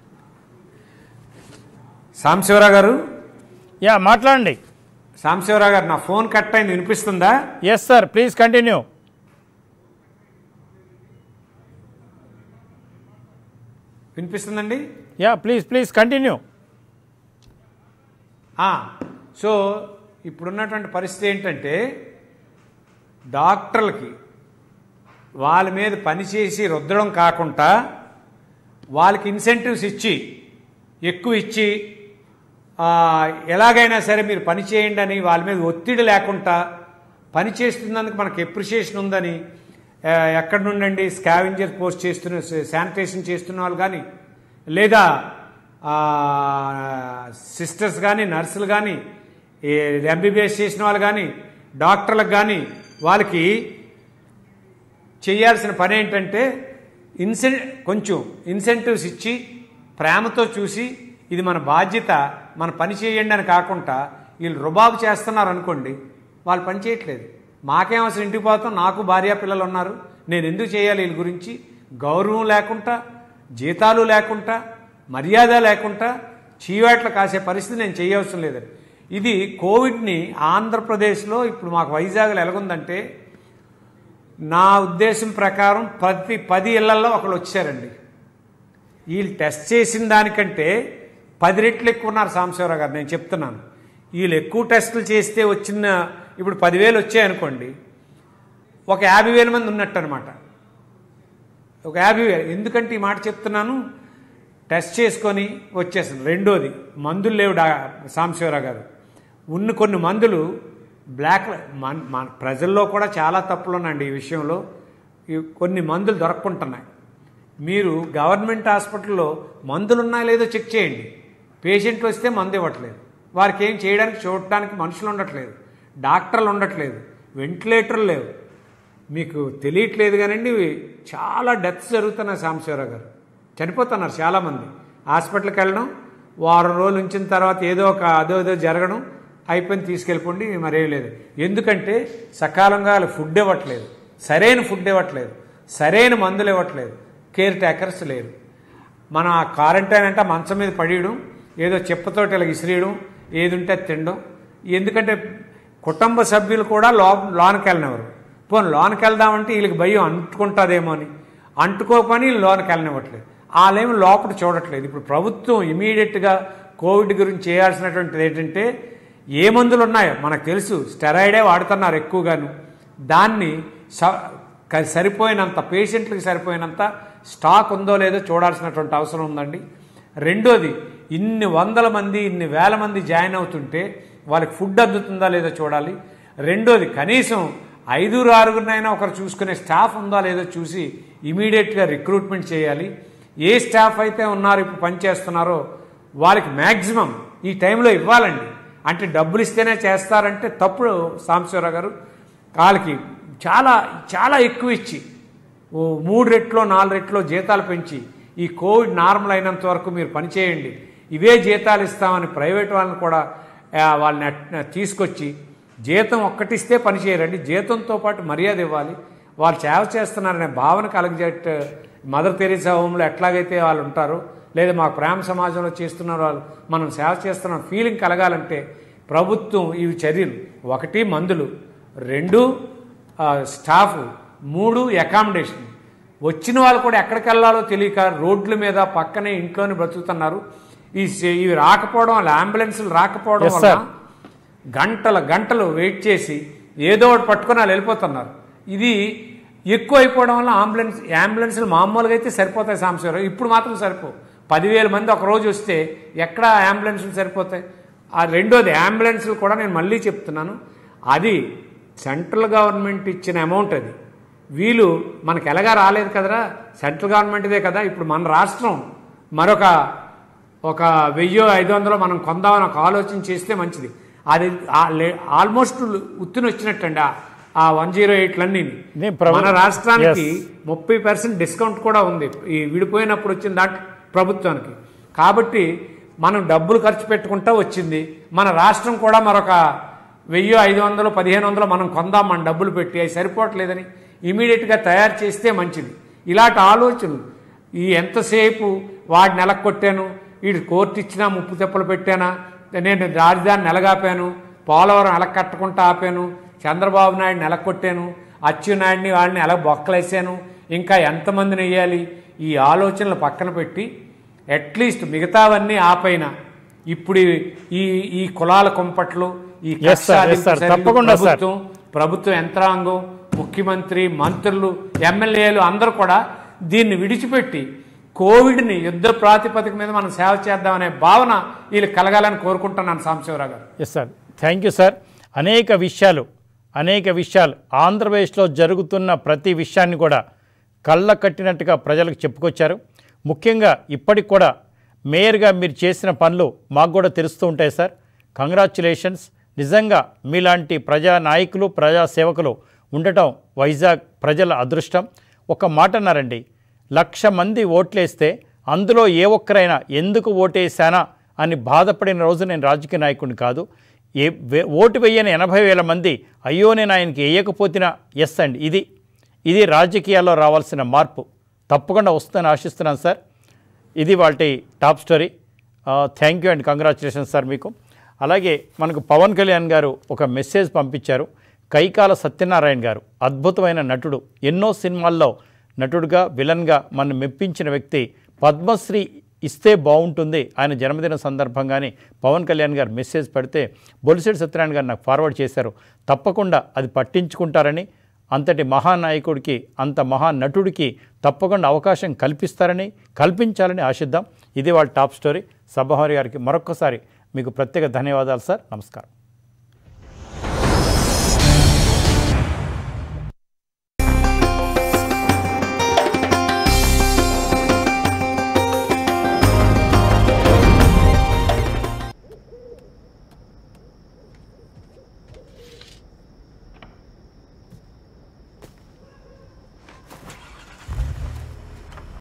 B: సాంబశివరావు గారు
A: యా మాట్లాడండి
B: సాంబశివరావు గారు నా ఫోన్ కట్ అయింది వినిపిస్తుందా
A: ఎస్ సార్ ప్లీజ్ కంటిన్యూ
B: వినిపిస్తుందండి
A: యా ప్లీజ్ ప్లీజ్ కంటిన్యూ
B: ఆ, సో ఇప్పుడున్నటువంటి పరిస్థితి ఏంటంటే డాక్టర్లకి వాళ్ళ మీద పనిచేసి రుద్దడం కాకుండా వాళ్ళకి ఇన్సెంటివ్స్ ఇచ్చి ఎక్కువ ఇచ్చి ఆ, ఎలాగైనా సరే మీరు పని చేయండి అని వాళ్ళ మీద ఒత్తిడి లేకుండా పని చేస్తున్నందుకు మనకు ఎప్రిషియేషన్ ఉందని ఆ, ఎక్కడి నుండండి స్కావెంజర్ పోస్ట్ చేస్తున్న శానిటేషన్ చేస్తున్న వాళ్ళు కానీ లేదా సిస్టర్స్ కానీ నర్సులు కానీ ఎంబీబీఎస్ చేసిన వాళ్ళు కానీ డాక్టర్లకు కానీ వాళ్ళకి చేయాల్సిన పని ఏంటంటే ఇన్సెన్ కొంచెం ఇన్సెంటివ్స్ ఇచ్చి ప్రేమతో చూసి ఇది మన బాధ్యత మన పని చేయండి అని కాకుండా వీళ్ళు రుబాబు చేస్తున్నారు అనుకోండి వాళ్ళు పని చేయట్లేదు మాకేం అవసరం ఇంటికి పోతాం నాకు భార్య పిల్లలు ఉన్నారు నేను ఎందుకు చేయాలి వీళ్ళ గురించి గౌరవం లేకుండా జీతాలు లేకుండా మర్యాద లేకుండా చీవాట్లు కాసే పరిస్థితి నేను చేయవసరం లేదండి ఇది కోవిడ్ని ఆంధ్రప్రదేశ్లో ఇప్పుడు మాకు వైజాగ్లో ఎలాగుందంటే నా ఉద్దేశం ప్రకారం ప్రతి పది ఇళ్లలో ఒకళ్ళు వచ్చారండి వీళ్ళు టెస్ట్ చేసిన దానికంటే పది రెట్లు ఎక్కువ ఉన్నారు సాంబశివరావు గారు నేను చెప్తున్నాను వీళ్ళు ఎక్కువ టెస్టులు చేస్తే వచ్చిన ఇప్పుడు పదివేలు వచ్చాయనుకోండి ఒక యాభై వేల మంది ఉన్నట్టు అనమాట ఒక యాభై వేలు ఎందుకంటే ఈ మాట చెప్తున్నాను టెస్ట్ చేసుకొని వచ్చేసింది రెండోది మందులు లేవు డా సాంబశివరావు గారు ఉన్న కొన్ని మందులు బ్లాక్ మన మన ప్రజల్లో కూడా చాలా తప్పులు ఉన్నాయండి ఈ విషయంలో ఈ కొన్ని మందులు దొరక్కుంటున్నాయి మీరు గవర్నమెంట్ హాస్పిటల్లో మందులు ఉన్నాయో లేదో చెక్ చేయండి పేషెంట్ వస్తే మందు ఇవ్వట్లేదు వారికి ఏం చేయడానికి చూడటానికి మనుషులు ఉండట్లేదు డాక్టర్లు ఉండట్లేదు వెంటిలేటర్లు లేవు మీకు తెలియట్లేదు కానండి చాలా డెత్స్ జరుగుతున్నాయి సాంబశివరావు గారు చనిపోతున్నారు చాలామంది హాస్పిటల్కి వెళ్ళడం వారం రోజులు ఉంచిన తర్వాత ఏదో ఒక అదో ఏదో జరగడం అయిపోయింది తీసుకెళ్ళిపోండి మరేం లేదు ఎందుకంటే సకాలంగా వాళ్ళు ఫుడ్ ఇవ్వట్లేదు సరైన ఫుడ్ ఇవ్వట్లేదు సరైన మందులు ఇవ్వట్లేదు కేర్ టేకర్స్ లేరు మన క్వారంటైన్ అంటే మంచం మీద పడేయడం ఏదో చెప్పతోటి ఇలా ఇసిరేయడం ఏది ఉంటే అది తినడం ఎందుకంటే కుటుంబ సభ్యులు కూడా లో లోనికి వెళ్ళనివ్వరు పోనీ లోనికి వెళ్దామంటే వీళ్ళకి భయం అంటుకుంటుందేమో అని అంటుకోపని వీళ్ళు లోనికి వెళ్ళనివ్వట్లేదు వాళ్ళేమి లోపల చూడట్లేదు ఇప్పుడు ప్రభుత్వం ఇమీడియట్గా కోవిడ్ గురించి చేయాల్సినటువంటిది ఏంటంటే ఏ మందులు ఉన్నాయో మనకు తెలుసు స్టెరాయిడే వాడుతున్నారు ఎక్కువగాను దాన్ని స క- సరిపోయినంత పేషెంట్లకు సరిపోయినంత స్టాక్ ఉందో లేదో చూడాల్సినటువంటి అవసరం ఉందండి రెండోది ఇన్ని వందల మంది ఇన్ని వేల మంది జాయిన్ అవుతుంటే వాళ్ళకి ఫుడ్ అందుతుందా లేదో చూడాలి రెండోది కనీసం ఐదుగురు ఆరుగురినైనా ఒకరు చూసుకునే స్టాఫ్ ఉందా లేదో చూసి ఇమీడియట్గా రిక్రూట్మెంట్ చేయాలి ఏ స్టాఫ్ అయితే ఉన్నారు ఇప్పుడు పనిచేస్తున్నారో వాళ్ళకి మ్యాక్సిమం ఈ టైంలో ఇవ్వాలండి అంటే డబ్బులు ఇస్తేనే చేస్తారంటే తప్పుడు సాంబశివరావు గారు వాళ్ళకి చాలా చాలా ఎక్కువ ఇచ్చి ఓ మూడు రెట్లో నాలుగు రెట్లో జీతాలు పెంచి ఈ కోవిడ్ నార్మల్ అయినంత వరకు మీరు పనిచేయండి ఇవే జీతాలు ఇస్తామని ప్రైవేట్ వాళ్ళని కూడా ఆ, వాళ్ళని అట్- తీసుకొచ్చి జీతం ఒక్కటిస్తే పని చేయరండి జీతంతో పాటు మర్యాద ఇవ్వాలి వాళ్ళు సేవ చేస్తున్నారనే భావన కలగజేట్ మదర్ తెరీసా హోమ్లో ఎట్లాగైతే వాళ్ళు ఉంటారో లేదా మా ప్రేమ సమాజంలో చేస్తున్నారు వాళ్ళు మనం సేవ చేస్తున్న ఫీలింగ్ కలగాలంటే ప్రభుత్వం ఇవి చర్యలు ఒకటి మందులు రెండు ఆ, స్టాఫ్ మూడు అకామిడేషన్ వచ్చిన వాళ్ళు కూడా ఎక్కడికి వెళ్ళాలో తెలియక రోడ్ల మీద పక్కనే ఇంట్లోనే బ్రతుకుతున్నారు ఈ సే- ఇవి రాకపోవడం వల్ల అంబులెన్సులు రాకపోవడం
A: Yes,
B: వల్ల
A: sir.
B: గంటల గంటలు వెయిట్ చేసి ఏదో ఒకటి పట్టుకొని వాళ్ళు వెళ్ళిపోతున్నారు ఇది ఎక్కువ అయిపోవడం వల్ల అంబులెన్స్ అంబులెన్సులు మామూలుగా అయితే సరిపోతాయి సాంబశివరావు ఇప్పుడు మాత్రం సరిపో పదివేల మంది ఒక రోజు వస్తే ఎక్కడ అంబులెన్సులు సరిపోతాయి ఆ రెండోది అంబులెన్సులు కూడా నేను మళ్ళీ చెప్తున్నాను అది సెంట్రల్ గవర్నమెంట్ ఇచ్చిన అమౌంట్ అది వీళ్ళు మనకు ఎలాగా రాలేదు కదరా సెంట్రల్ గవర్నమెంట్దే కదా ఇప్పుడు మన రాష్ట్రం మరొక ఒక వెయ్యో ఐదు వందలో మనం కొందామని ఒక ఆలోచన చేస్తే మంచిది అది ఆ- లే- ఆల్మోస్ట్ ఉత్తుని వచ్చినట్టండి ఆ- ఆ వన్ జీరో ఎయిట్లన్నీ
A: నేను ప్రభు-
B: మన రాష్ట్రానికి
A: Yes.
B: ముప్పై పర్సెంట్ డిస్కౌంట్ కూడా ఉంది ఈ విడిపోయినప్పుడు వచ్చిన దాంట్లో ప్రభుత్వానికి కాబట్టి మనం డబ్బులు ఖర్చు పెట్టుకుంటా వచ్చింది మన రాష్ట్రం కూడా మరొక వెయ్యి ఐదు వందలు పదిహేను వందలు మనం కొందాం మన డబ్బులు పెట్టి అవి సరిపోవట్లేదని ఇమీడియట్గా తయారు చేస్తే మంచిది ఇలాంటి ఆలోచనలు ఈ ఎంతసేపు వాడిని నెలకు కొట్టాను వీడు కోర్టు ఇచ్చినా ముప్పు తెప్పలు పెట్టానా నేను రాజధాని నెలగాపాను పోలవరం ఎలా కట్టకుండా ఆపాను చంద్రబాబు నాయుడు నెలకొట్టాను అచ్చెన్నాయుడిని వాళ్ళని ఎలా బొక్కలేసాను ఇంకా ఎంతమందిని వేయాలి ఈ ఆలోచనలు పక్కన పెట్టి అట్లీస్ట్ మిగతావన్నీ ఆపైన ఇప్పుడు ఈ ఈ కులాల కుంపట్లు ఈ
A: Yes, sir.
B: కక్ష
A: Yes, sir.
B: సాధింపు
A: తప్పకుండా, sir.
B: ప్రభుత్వం ప్రభుత్వ యంత్రాంగం ముఖ్యమంత్రి మంత్రులు ఎమ్మెల్యేలు అందరూ కూడా దీన్ని విడిచిపెట్టి కోవిడ్ని యుద్ధ ప్రాతిపదిక మీద మనం సేవ చేద్దామనే భావన వీళ్ళు కలగాలని కోరుకుంటున్నాను సాంబశివరావు గారు
A: yes sir thank you sir అనేక విషయాలు అనేక విషయాలు ఆంధ్రప్రదేశ్లో జరుగుతున్న ప్రతి విషయాన్ని కూడా కళ్ళ కట్టినట్టుగా ప్రజలకు చెప్పుకొచ్చారు ముఖ్యంగా ఇప్పటికి కూడా మేయర్గా మీరు చేసిన పనులు మాకు కూడా తెలుస్తూ ఉంటాయి సార్ కంగ్రాచులేషన్స్ నిజంగా మీలాంటి ప్రజా నాయకులు ప్రజా సేవకులు ఉండటం వైజాగ్ ప్రజల అదృష్టం ఒక మాట అన్నారండి లక్ష మంది ఓట్లేస్తే అందులో ఏ ఒక్కరైనా ఎందుకు ఓటేశానా అని బాధపడిన రోజు నేను రాజకీయ నాయకుడిని కాదు ఏ వే- ఓటు వేయని ఎనభై వేల మంది అయ్యో నేను ఆయనకి వేయకపోతినా ఎస్ అండి ఇది ఇది రాజకీయాల్లో రావాల్సిన మార్పు తప్పకుండా వస్తుందని ఆశిస్తున్నాను సార్ ఇది వాటి top story thank you and congratulations sir మీకు అలాగే మనకు పవన్ కళ్యాణ్ గారు ఒక మెసేజ్ పంపించారు కైకాల సత్యనారాయణ గారు అద్భుతమైన నటుడు ఎన్నో సినిమాల్లో నటుడుగా విలన్గా మన మెప్పించిన వ్యక్తి పద్మశ్రీ ఇస్తే బాగుంటుంది ఆయన జన్మదిన సందర్భంగానే పవన్ కళ్యాణ్ గారు మెసేజ్ పెడితే బొలిశెట్టి సత్యనారాయణ గారు నాకు ఫార్వర్డ్ చేశారు తప్పకుండా అది పట్టించుకుంటారని అంతటి మహానాయకుడికి అంత మహానటుడికి తప్పకుండా అవకాశం కల్పిస్తారని కల్పించాలని ఆశిద్దాం ఇది వాళ్ళ టాప్ స్టోరీ సబ్బహరి గారికి మరొక్కసారి మీకు ప్రత్యేక ధన్యవాదాలు సార్ నమస్కారం